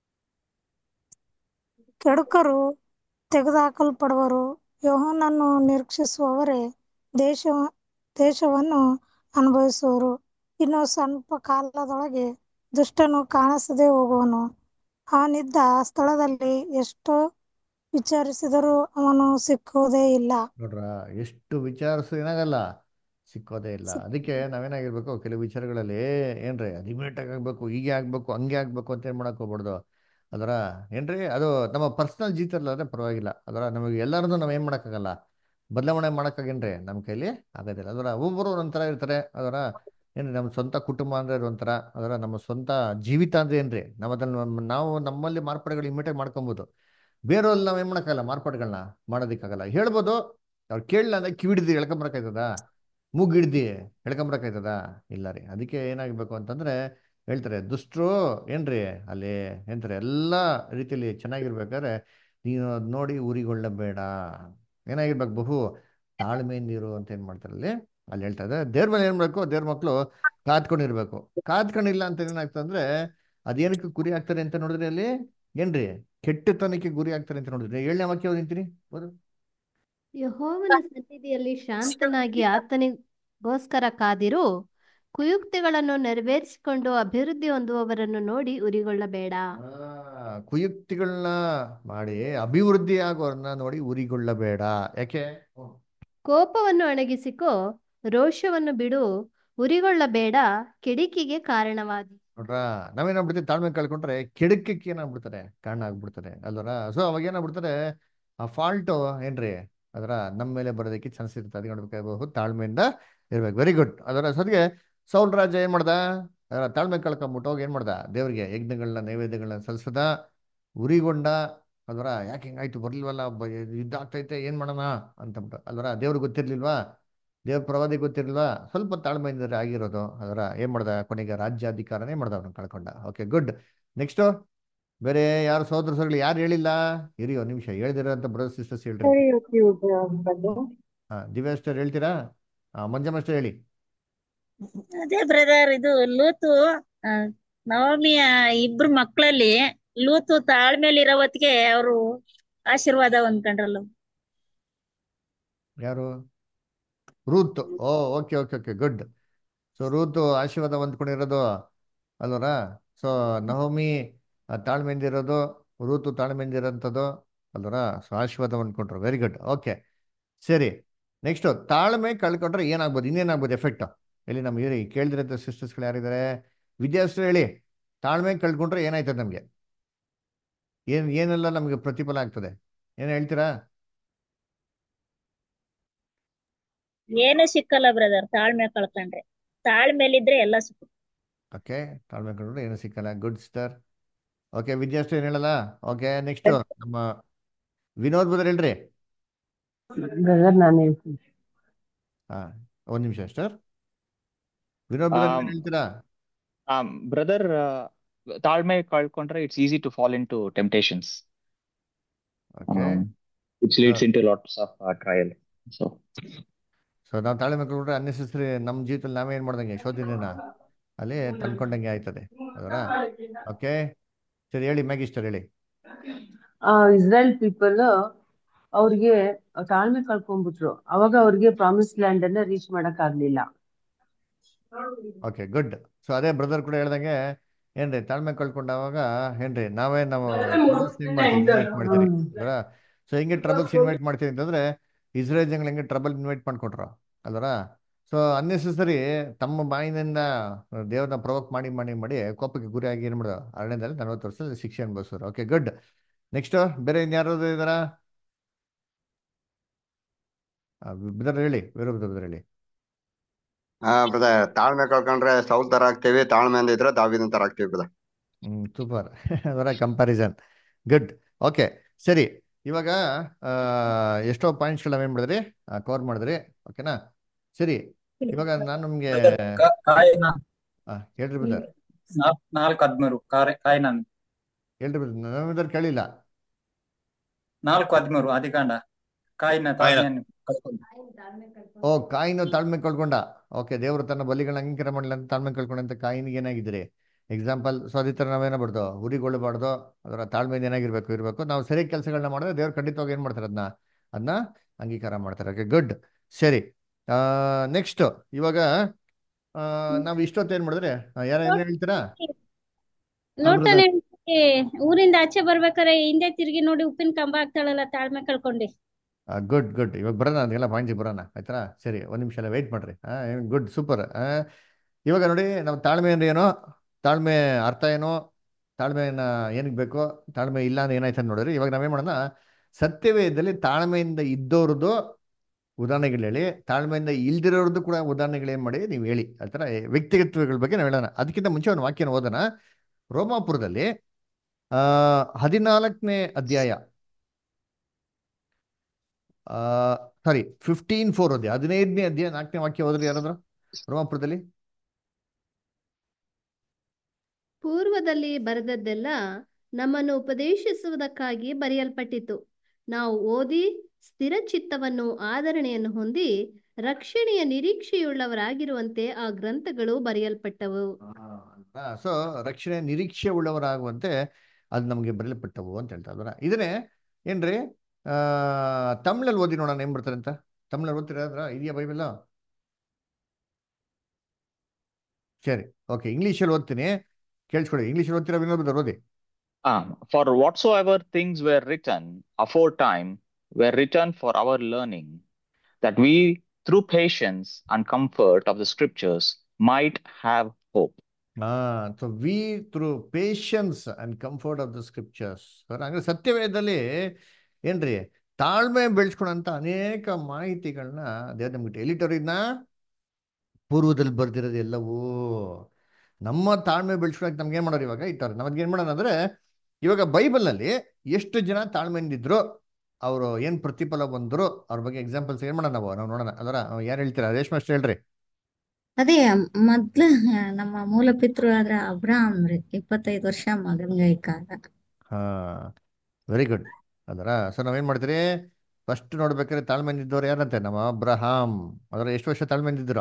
ಕೆಡುಕರು ತೆಗೆದುಹಾಕಲ್ಪಡುವರು ಯೆಹೋವನನ್ನು ನಿರೀಕ್ಷಿಸುವವರೇ ದೇಶ ದೇಶವನ್ನು ಅನುಭವಿಸುವರು ಇನ್ನು ಸ್ವಲ್ಪ ಕಾಲದೊಳಗೆ ದುಷ್ಟನು ಕಾಣಿಸದೆ ಹೋಗುವನು ಅವನಿದ್ದ ಸ್ಥಳದಲ್ಲಿ ಎಷ್ಟೋ ವಿಚಾರಿಸಿದರೂ ಅವನು ಸಿಕ್ಕುವುದೇ ಇಲ್ಲ ನೋಡ್ರ ಎಷ್ಟು ವಿಚಾರಿಸು ಏನಾಗಲ್ಲ ಸಿಕ್ಕೋದೇ ಇಲ್ಲ ಸಿಕ್- ಅದಕ್ಕೆ ನಾವೇನಾಗಿರ್ಬೇಕು ಕೆಲವು ವಿಚಾರಗಳಲ್ಲಿ ಏನ್ರಿ ಇಮಿಡಿಯೇಟ್ ಆಗಿ ಆಗ್ಬೇಕು ಹೀಗೆ ಆಗ್ಬೇಕು ಹಂಗೆ ಆಗ್ಬೇಕು ಅಂತ ಏನ್ ಮಾಡಕ್ ಹೋಗ್ಬಾರ್ದು ಅದರ ಏನ್ರಿ ಅದು ನಮ್ಮ ಪರ್ಸನಲ್ ಜೀತಲ್ಲಾದ್ರೆ ಪರವಾಗಿಲ್ಲ ಅದರ ನಮಗೆ ಎಲ್ಲರನ್ನೂ ನಾವ್ ಏನ್ ಮಾಡಕ್ಕಾಗಲ್ಲ ಬದಲಾವಣೆ ಮಾಡಕ್ಕಾಗೇನ್ರಿ ನಮ್ಮ ಕೈಲಿ ಆಗೋದಿಲ್ಲ ಅದರ ಒಬ್ಬೊಬ್ರು ಒಂಥರ ಇರ್ತಾರೆ ಅದರ ಏನ್ರಿ ನಮ್ಮ ಸ್ವಂತ ಕುಟುಂಬ ಅಂದ್ರೆ ಒಂಥರ ಅದರ ನಮ್ಮ ಸ್ವಂತ ಜೀವಿತ ಅಂದ್ರೆ ಏನ್ರಿ ನಾವು ಅದನ್ನ ನಾವು ನಮ್ಮಲ್ಲಿ ಮಾರ್ಪಾಡುಗಳು ಇಮಿಡಿಯೇಟ್ ಮಾಡ್ಕೊಬೋದು ಬೇರೆಯವ್ರಲ್ಲಿ ನಾವ್ ಏನ್ ಮಾಡಕ್ಕಾಗಲ್ಲ ಮಾರ್ಪಾಡುಗಳನ್ನ ಮಾಡೋದಕ್ಕಾಗಲ್ಲ ಹೇಳ್ಬೋದು ಅವ್ರು ಕೇಳಲ್ಲ ಅಂದ್ರೆ ಕಿವಿಡ್ದು ಎಳ್ಕೊಂಬರಕ್ಕಾಯ್ತದ ಮೂಗ್ ಹಿಡ್ದು ಎಳ್ಕೊಂಬರಕ್ಕಾಯ್ತದ ಇಲ್ಲ ರೀ ಅದಕ್ಕೆ ಏನಾಗಬೇಕು ಅಂತಂದ್ರೆ ಹೇಳ್ತಾರೆ ದುಷ್ಟರು ಏನ್ರಿ ಅಲ್ಲಿ ಏನ್ತಾರೆ ಎಲ್ಲ ರೀತಿಯಲ್ಲಿ ಚೆನ್ನಾಗಿರ್ಬೇಕಾದ್ರೆ ನೀನು ಅದ್ ನೋಡಿ ಊರಿಗೊಳ್ಳಬೇಡ ಏನಾಗಿರ್ಬೇಕು ಬಹು ತಾಳ್ಮೆಯಿಂದ ಇರು ಅಂತ ಏನ್ ಮಾಡ್ತಾರೆ ಅಲ್ಲಿ ಅಲ್ಲಿ ಹೇಳ್ತಾ ಇದ್ದಾರೆ ದೇವ್ರ ಮೇಲೆ ಏನ್ ಮಾಡ್ಬೇಕು ದೇವ್ರ ಮಕ್ಕಳು ಕಾದ್ಕೊಂಡಿರ್ಬೇಕು ಕಾದ್ಕೊಂಡಿಲ್ಲ ಅಂತ ಏನಾಗ್ತದೆ ಅಂದ್ರೆ ಅದೇನಕ್ಕೆ ಗುರಿ ಆಗ್ತಾರೆ ಅಂತ ನೋಡಿದ್ರೆ ಅಲ್ಲಿ ಏನ್ರಿ ಕೆಟ್ಟತನಕ್ಕೆ ಗುರಿ ಆಗ್ತಾರೆ ಅಂತ ನೋಡಿದ್ರೆ ಏಳನೇ ವಾಕ್ಯ ನಿಂತೀನಿ ಓದು ಯೆಹೋವನ ಸನ್ನಿಧಿಯಲ್ಲಿ ಶಾಂತನಾಗಿ ಆತನಿಗೋಸ್ಕರ ಕಾದಿರು ಕುಯುಕ್ತಿಗಳನ್ನು ನೆರವೇರಿಸಿಕೊಂಡು ಅಭಿವೃದ್ಧಿ ಹೊಂದುವವರನ್ನು ನೋಡಿ ಉರಿಗೊಳ್ಳಬೇಡ ಆ, ಕುಯುಕ್ತಿಗಳನ್ನ ಮಾಡಿ ಅಭಿವೃದ್ಧಿ ಆಗೋರ್ನ ನೋಡಿ ಉರಿಗೊಳ್ಳಬೇಡ ಯಾಕೆ ಕೋಪವನ್ನು ಅಣಗಿಸಿಕೋ ರೋಷವನ್ನು ಬಿಡು ಉರಿಗೊಳ್ಳಬೇಡ ಕೆಡಿಕಿಗೆ ಕಾರಣವಾದಿ ನೋಡ್ರ ನಾವೇನಾಗ್ಬಿಡ್ತೀವಿ ತಾಳ್ಮೆ ಕಳ್ಕೊಂಡ್ರೆ ಕೆಡಕಕ್ಕೆ ಏನಾಗ್ಬಿಡ್ತಾರೆ ಕಾರಣ ಆಗ್ಬಿಡ್ತಾರೆ ಅಲ್ವರ ಸೊ ಅವಾಗ ಏನಾಗ್ಬಿಡ್ತಾರೆ ಆ ಫಾಲ್ಟ್ ಏನ್ರಿ ಅದರ ನಮ್ಮ ಮೇಲೆ ಬರೋದಕ್ಕೆ ಚಾನ್ಸ್ ಇರುತ್ತೆ ಅದಕ್ಕೆ ನೋಡ್ಬೇಕಾಗಬಹುದು ತಾಳ್ಮೆಯಿಂದ ಇರ್ಬೇಕು ವೆರಿ ಗುಡ್ ಅದರ ಸದ್ಗೆ ಸೌಲ್ ರಾಜ ಏನ್ ಮಾಡ್ದ ಅದರ ತಾಳ್ಮೆ ಕಳ್ಕೊಂಬಿಟ್ಟು ಹೋಗಿ ಏನ್ ಮಾಡ್ದ ದೇವ್ರಿಗೆ ಯಜ್ಞಗಳನ್ನ ನೈವೇದ್ಯಗಳನ್ನ ಸಲ್ಲಿಸದ ಉರಿಗೊಂಡ ಅಲ್ವರ ಯಾಕೆ ಹಿಂಗಾಯ್ತು ಬರ್ಲಿಲ್ವಲ್ಲ ಬ- ಯುದ್ಧ ಆಗ್ತೈತೆ ಏನ್ ಮಾಡೋಣ ಅಂತಂದ್ಬಿಟ್ಟು ಅಲ್ವರ ದೇವ್ರಿಗೆ ಗೊತ್ತಿರ್ಲಿಲ್ವಾ ದೇವ್ರ ಪ್ರವಾದಿ ಗೊತ್ತಿರ್ಲಿಲ್ವಾ ಸ್ವಲ್ಪ ತಾಳ್ಮೆಯಿಂದ ಆಗಿರೋದು ಅದರ ಏನ್ ಮಾಡ್ದ ಕೊನೆಗೆ ರಾಜ್ಯಾಧಿಕಾರನೇ ಮಾಡ್ದ ಅವ್ರನ್ನ ಕಳ್ಕೊಂಡ ಓಕೆ ಗುಡ್ ನೆಕ್ಸ್ಟ್ ಬೇರೆ ಯಾರು ಸಹೋದರ ಸಹೋದರಿಗಳು ಯಾರು ಹೇಳಿಲ್ಲ ಇರಿ ಒಂದ್ ನಿಮಿಷ ಹೇಳ್ದಿರೋಂಥ ಬ್ರದರ್ ಸಿಸ್ಟರ್ಸ್ ಹೇಳ್ರಿ ಹಾ ದಿವ್ಯಾ ಅಷ್ಟರ್ ಹೇಳ್ತೀರಾ ಹಾ ಮಂಜಮ್ಮ ಅಷ್ಟೇ ಹೇಳಿ ಅದೇ ಬ್ರದರ್ ಇದು ಲೂತು ಆ, ನವಮಿಯ ಇಬ್ರು ಮಕ್ಕಳಲ್ಲಿ ಲೂತು ತಾಳ್ಮೇಲೆ ಇರೋ ಹೊತ್ತಿಗೆ ಅವರು ಆಶೀರ್ವಾದ ಹೊಂದ್ಕೊಂಡ್ರಲ್ಲ ಯಾರು Ruth oh okay okay okay good so Ruth ಆಶೀರ್ವಾದ ಹೊಂದ್ಕೊಂಡಿರೋದು ಅಲ್ವರಾ ಸೊ ನವಮಿ ಆ, ತಾಳ್ಮೆಯಿಂದ ಇರೋದು ರೂತು ತಾಳ್ಮೆಯಿಂದ ಇರೋಂಥದ್ದು ಅಲ್ವರಾ ಸೊ ಆಶೀರ್ವಾದ ಹೊಂದ್ಕೊಂಡ್ರು ವೆರಿ ಗುಡ್ ಓಕೆ ಸರಿ ನೆಕ್ಸ್ಟ್ ತಾಳ್ಮೆ ಕಳ್ಕೊಂಡ್ರೆ ಏನಾಗ್ಬೋದು ಇನ್ನೇನಾಗ್ಬೋದು ಎಫೆಕ್ಟ್ ಇಲ್ಲಿ ನಮ್ಗೆ ಹೇಳಿ ಕೇಳಿದಿರಂತ ಸಿಸ್ಟರ್ಸ್ಗಳು ಯಾರಿದ್ದಾರೆ ವಿದ್ಯಾರ್ಥಿಗಳು ಹೇಳಿ ತಾಳ್ಮೆ ಕಳ್ಕೊಂಡ್ರೆ ಏನಾಯ್ತದೆ ನಮಗೆ ಏನ್ ಏನೆಲ್ಲ ನಮಗೆ ಪ್ರತಿಫಲ ಆಗ್ತದೆ ಏನು ಹೇಳ್ತೀರಾ ಏನು ಸಿಕ್ಕಲ್ಲ ಬ್ರದರ್ ತಾಳ್ಮೆ ಕಳ್ಕೊಂಡ್ರೆ ತಾಳ್ಮೇಲಿದ್ರೆ ಎಲ್ಲ ಸಿಕ್ಕ ಓಕೆ ತಾಳ್ಮೆ ಕಳ್ಕೊಂಡ್ರೆ ಏನು ಸಿಕ್ಕಲ್ಲ ಗುಡ್ ಸರ್ ಓಕೆ ವಿದ್ಯಾರ್ಥಿ ಏನು ಹೇಳಲ್ಲ ಓಕೆ ನೆಕ್ಸ್ಟ್ ನಮ್ಮ ವಿನೋದ್ ಬದ್ರ ಹೇಳ್ರಿ ಬ್ರದರ್ ನಾನು ಹೇಳ್ತೀನಿ ಹಾ ಒಂದ್ ನಿಮಿಷ ಸರ್ ವಿನೋದ್ ಬದ್ರ ಏನ್ ಹೇಳ್ತೀರಾ ಬ್ರದರ್ ತಾಳ್ಮೆ ಕಳ್ಕೊಂಡ್ರೆ it's easy to fall into temptations okay which leads into lots of trial so so ನಾವು ತಾಳ್ಮೆ ಕಳ್ಕೊಂಡ್ರೆ ಅನ್ನೆಸೆಸರಿ ನಮ್ಮ ಜೀವಿತದಲ್ಲಿ ನಾವೇ ಏನ್ ಮಾಡ್ದಂಗೆ ಶೋಧನೆನ ಅಲ್ಲಿ ತಂದ್ಕೊಂಡಂಗೆ ಆಯ್ತದೆ ಅದರ ಓಕೆ ಸರಿ ಹೇಳಿ ಮ್ಯಾಗಿಸ್ಟರ್ ಹೇಳಿ ಆ ಇಸ್ರೇಲ್ ಪೀಪಲ್ ಅವ್ರಿಗೆ ತಾಳ್ಮೆ ಕಳ್ಕೊಂಡ್ಬಿಟ್ರು ಅವಾಗ ಅವ್ರಿಗೆ ಪ್ರಾಮಿಸ್ ಲ್ಯಾಂಡ್ ಅನ್ನ ರೀಚ್ ಮಾಡಕ್ ಆಗ್ಲಿಲ್ಲ ಓಕೆ ಗುಡ್ ಸೊ ಅದೇ ಬ್ರದರ್ ಕೂಡ ಹೇಳ್ದಂಗೆ ಏನ್ರಿ ತಾಳ್ಮೆ ಕಳ್ಕೊಂಡಾಗ ಏನ್ರಿ ನಾವೇ ನಾವು ಟ್ರಬಲ್ಸ್ ಏನ್ ಮಾಡ್ತೀವಿ ಇನ್ವೈಟ್ ಮಾಡ್ತೀವಿ ಅಲ್ವಾ ಸೊ ಹೆಂಗೆ ಟ್ರಬಲ್ಸ್ ಇನ್ವೈಟ್ ಮಾಡ್ತೀವಿ ಅಂತಂದ್ರೆ ಇಸ್ರೇಲ್ ಜಂಗ್ಲ ಹೆಂಗೆ ಟ್ರಬಲ್ ಇನ್ವೈಟ್ ಮಾಡ್ಕೊಟ್ರು ಅಲ್ವರ ಸೊ ಅನ್ನೆಸೆಸರಿ ತಮ್ಮ ಬಾಯಿನಿಂದ ದೇವ್ರನ್ನ ಪ್ರವೋಕ್ ಮಾಡಿ ಮಾಡಿ ಮಾಡಿ ಕೋಪಕ್ಕೆ ಗುರಿಯಾಗಿ ಏನ್ ಮಾಡೋದು ಅರಣ್ಯದಲ್ಲಿ ನಲವತ್ತು ವರ್ಷ ಶಿಕ್ಷೆ ಅನುಭವಿಸೋರು ಓಕೆ ಗುಡ್ ನೆಕ್ಸ್ಟ್ ಬೇರೆ ಇನ್ಯಾರು ಇದಾರ ಬ್ರದರ್ ಹೇಳಿ ಬೇರೆ ಬ್ರದರ್ ಹೇಳಿ ಹಾ ಬ್ರದರ್ ತಾಳ್ಮೆ ಕಳ್ಕೊಂಡ್ರೆ ಸೌಲ್ ತರ ಆಗ್ತೀವಿ ತಾಳ್ಮೆಯಿಂದ ಇದ್ರೆ ದಾವಿದನ್ ತರ ಆಗ್ತೀವಿ ಬ್ರದರ್ ಹ್ಮ್ ಸೂಪರ್ ಅದರ ಕಂಪ್ಯಾರಿಸನ್ ಗುಡ್ ಓಕೆ ಸರಿ ಇವಾಗ ಆ, ಎಷ್ಟೋ ಪಾಯಿಂಟ್ಸ್ಗಳು ನಾವೇನ್ ಮಾಡಿದ್ರಿ ಕವರ್ ಮಾಡಿದ್ರಿ ಓಕೆನಾ ಸರಿ ಇವಾಗ ನಾನು ನಿಮ್ಗೆ ಕಾ- ಕಾಯಿನ ಆ, ಹೇಳ್ರಿ ಬ್ರದರ್ ನಾಲ್ಕು ನಾಲ್ಕು ಹದಿಮೂರು ಕಾರೆ ಕಾಯಿನ ಹೇಳ್ರಿ ಬ್ರದರ್ ನಮ್ಮಿದ್ರ ಕೇಳಿಲ್ಲ ನಾಲ್ಕು ಹದಿಮೂರು ಅಧಿಕಾಂಡ ಕಾಯಿನ ತಾಳ್ಮೆಯನ್ನು ಕಳ್ಕೊಂಡು ಓ ಕಾಯಿನ ತಾಳ್ಮೆ ಕಳ್ಕೊಂಡ ಓಕೆ ದೇವರು ತನ್ನ ಬಲಿಗಳನ್ನ ಅಂಗೀಕಾರ ಮಾಡಲಿಲ್ಲ ಅಂತ ತಾಳ್ಮೆ ಕಳ್ಕೊಂಡಂತ ಕಾಯಿನಿಗೆ ಏನಾಗಿದ್ರಿ ಎಕ್ಸಾಂಪಲ್ ಸೊ ಅದೇ ಥರ ನಾವೇನಾಗ್ಬಾರ್ದು ಉರಿಗೊಳ್ಳಬಾರ್ದು ಅದರ ತಾಳ್ಮೆಯಿಂದ ಏನಾಗಿರ್ಬೇಕು ಇರಬೇಕು ನಾವು ಸರಿ ಕೆಲಸಗಳನ್ನ ಮಾಡಿದ್ರೆ ದೇವ್ರು ಖಂಡಿತವಾಗಿ ಏನು ಮಾಡ್ತಾರೆ ಅದನ್ನ ಅದನ್ನ ಅಂಗೀಕಾರ ಮಾಡ್ತಾರೆ ಓಕೆ ಗುಡ್ ಸರಿ ನೆಕ್ಸ್ಟ್ ಇವಾಗ ಆ, ನಾವು ಇಷ್ಟೊತ್ತು ಏನು ಮಾಡಿದ್ರೆ ಯಾರು ಏನು ಹೇಳ್ತೀರಾ ಲೋಟನೆ ಊರಿಂದ ಆಚೆ ಬರ್ಬೇಕಾರೆ ಹಿಂದೆ ತಿರುಗಿ ನೋಡಿ ಉಪ್ಪಿನ ಕಂಬ ಆಗ್ತಾಳಲ್ಲ ತಾಳ್ಮೆ ಕಳ್ಕೊಂಡಿ ಗುಡ್ ಗುಡ್ ಇವಾಗ ಬರೋಣ ಅದೆಲ್ಲ ಪಾಯಿಂಟ್ಸ್ ಬರೋಣ ಆಯ್ತಾ ಸರಿ ಒಂದು ನಿಮಿಷ ಎಲ್ಲ ವೆಯ್ಟ್ ಮಾಡ್ರಿ ಗುಡ್ ಸೂಪರ್ ಇವಾಗ ನೋಡಿ ನಾವು ತಾಳ್ಮೆ ಅಂದ್ರೆ ಏನೋ ತಾಳ್ಮೆ ಅರ್ಥ ಏನೋ ತಾಳ್ಮೆನ ಏನಕ್ಕೆ ಬೇಕೋ ತಾಳ್ಮೆ ಇಲ್ಲ ಅಂದ್ರೆ ಏನಾಯ್ತು ಅಂತ ನೋಡಿರಿ ಇವಾಗ ನಾವೇನ್ ಮಾಡೋಣ ಸತ್ಯವೇದದಲ್ಲಿ ತಾಳ್ಮೆಯಿಂದ ಇದ್ದವ್ರದ್ದು ಉದಾಹರಣೆಗಳು ಹೇಳಿ ತಾಳ್ಮೆಯಿಂದ ಇಲ್ದಿರೋರ್ದು ಕೂಡ ಉದಾಹರಣೆಗಳು ಏನು ಮಾಡಿ ನೀವು ಹೇಳಿ ಆ ಥರ ವ್ಯಕ್ತಿಗತಗಳ ಬಗ್ಗೆ ನಾವು ಹೇಳೋಣ ಅದಕ್ಕಿಂತ ಮುಂಚೆ ಒಂದು ವಾಕ್ಯನ ಓದೋಣ ರೋಮಾಪುರದಲ್ಲಿ ಆ ಹದಿನಾಲ್ಕನೇ ಅಧ್ಯಾಯ ಸಾರಿ ಫಿಫ್ಟೀನ್ ಫೋರ್ ಓದಿ ಹದಿನೈದನೇ ಅಧ್ಯಾಯ ನಾಲ್ಕನೇ ವಾಕ್ಯ ಹೋದ್ರಿ ಯಾರಾದ್ರು ರೋಮಾಪುರದಲ್ಲಿ ಪೂರ್ವದಲ್ಲಿ ಬರೆದದ್ದೆಲ್ಲ ನಮ್ಮನ್ನು ಉಪದೇಶಿಸುವುದಕ್ಕಾಗಿ ಬರೆಯಲ್ಪಟ್ಟಿತು ನಾವು ಓದಿ ಸ್ಥಿರ ಚಿತ್ತವನ್ನು ಆದರಣೆಯನ್ನು ಹೊಂದಿ ರಕ್ಷಣೆಯ ನಿರೀಕ್ಷೆಯುಳ್ಳವರಾಗಿರುವಂತೆ ಆ ಗ್ರಂಥಗಳು ಬರೆಯಲ್ಪಟ್ಟವು ಸೊ ರಕ್ಷಣೆ ನಿರೀಕ್ಷೆ ಉಳ್ಳವರಾಗುವಂತೆ ಅದು ನಮಗೆ ಬರೆಯಲ್ಪಟ್ಟವು ಅಂತ ಹೇಳ್ತಾ ಇದ್ರ ಇದನ್ನೇ ಏನ್ರಿ ಆ ತಮಿಳಲ್ಲಿ ಓದಿ ನೋಡೋಣ ಏನ್ ಬರ್ತಾರೆ ಅಂತ ತಮಿಳಲ್ಲಿ ಓದ್ತೀರಾ ಅದ್ರ ಇದೆಯಾ ಬೈಬಲ್ ಸರಿ ಓಕೆ ಇಂಗ್ಲೀಷಲ್ಲಿ ಓದ್ತೀನಿ ಕೇಳಿಸ್ಕೊಡಿ ಇಂಗ್ಲೀಷಲ್ಲಿ ಓದ್ತೀರಾ ವಿನೋದ್ ಬ್ರದರ್ ಓದಿ Um, for whatsoever things were written aforetime were written for our learning, that we, through patience and comfort of the scriptures, might have hope. ಹಾ so we through patience and comfort of the scriptures ಹಂಗಾರೆ ಸತ್ಯವೇದದಲ್ಲಿ ಏನ್ರಿ ತಾಳ್ಮೆ ಬೆಳೆಸ್ಕೊಳಂತ ಅನೇಕ ಮಾಹಿತಿಗಳನ್ನ ದೇವ್ರ ನಮ್ಗೆ ಎಲಿಟರಿನ ಪೂರ್ವದಲ್ಲಿ ಬರ್ದಿರೋದು ಎಲ್ಲವೂ ನಮ್ಮ ತಾಳ್ಮೆ ಬೆಳೆಸ್ಕೊಳಕ್ ನಮ್ಗೆ ಏನ್ ಮಾಡೋರು ಇವಾಗ ಇಟ್ಟಾರೆ ನಮ್ಗೆ ಏನ್ ಮಾಡೋಣ ಅಂದ್ರೆ ಇವಾಗ ಬೈಬಲ್ನಲ್ಲಿ ಎಷ್ಟು ಜನ ತಾಳ್ಮೆಯಿಂದಿದ್ರು ಅವರು ಏನ್ ಪ್ರತಿಫಲ ಬಂದ್ರು ಅವ್ರ ಬಗ್ಗೆ ಎಕ್ಸಾಂಪಲ್ಸ್ ಏನ್ ಮಾಡೋಣ ನಾವು ನಾವು ನೋಡೋಣ ಅದರ ಯಾರು ಹೇಳ್ತೀರಾ ರೇಷ್ಮೆ ಅಷ್ಟು ಹೇಳ್ರಿ ಅದೇ ಮೊದ್ಲು ನಮ್ಮ ಮೂಲ ಪಿತೃ ಆದ್ರ ಅಬ್ರಾಹಂ ರೀ ಇಪ್ಪತ್ತೈದು ವರ್ಷ ಮಗನ್ಗಾಯ್ಕಾದ ಹಾ ವೆರಿ ಗುಡ್ ಅದರ ಸೊ ನಾವೇನ್ ಮಾಡ್ತೀರಿ ಫಸ್ಟ್ ನೋಡ್ಬೇಕಾದ್ರೆ ತಾಳ್ಮೆಯಿಂದ ಇದ್ದವ್ರು ಯಾರಂತೆ ನಮ್ಮ ಅಬ್ರಹಾಂ ಅದರ ಎಷ್ಟು ವರ್ಷ ತಾಳ್ಮೆಯಿಂದ ಇದ್ರ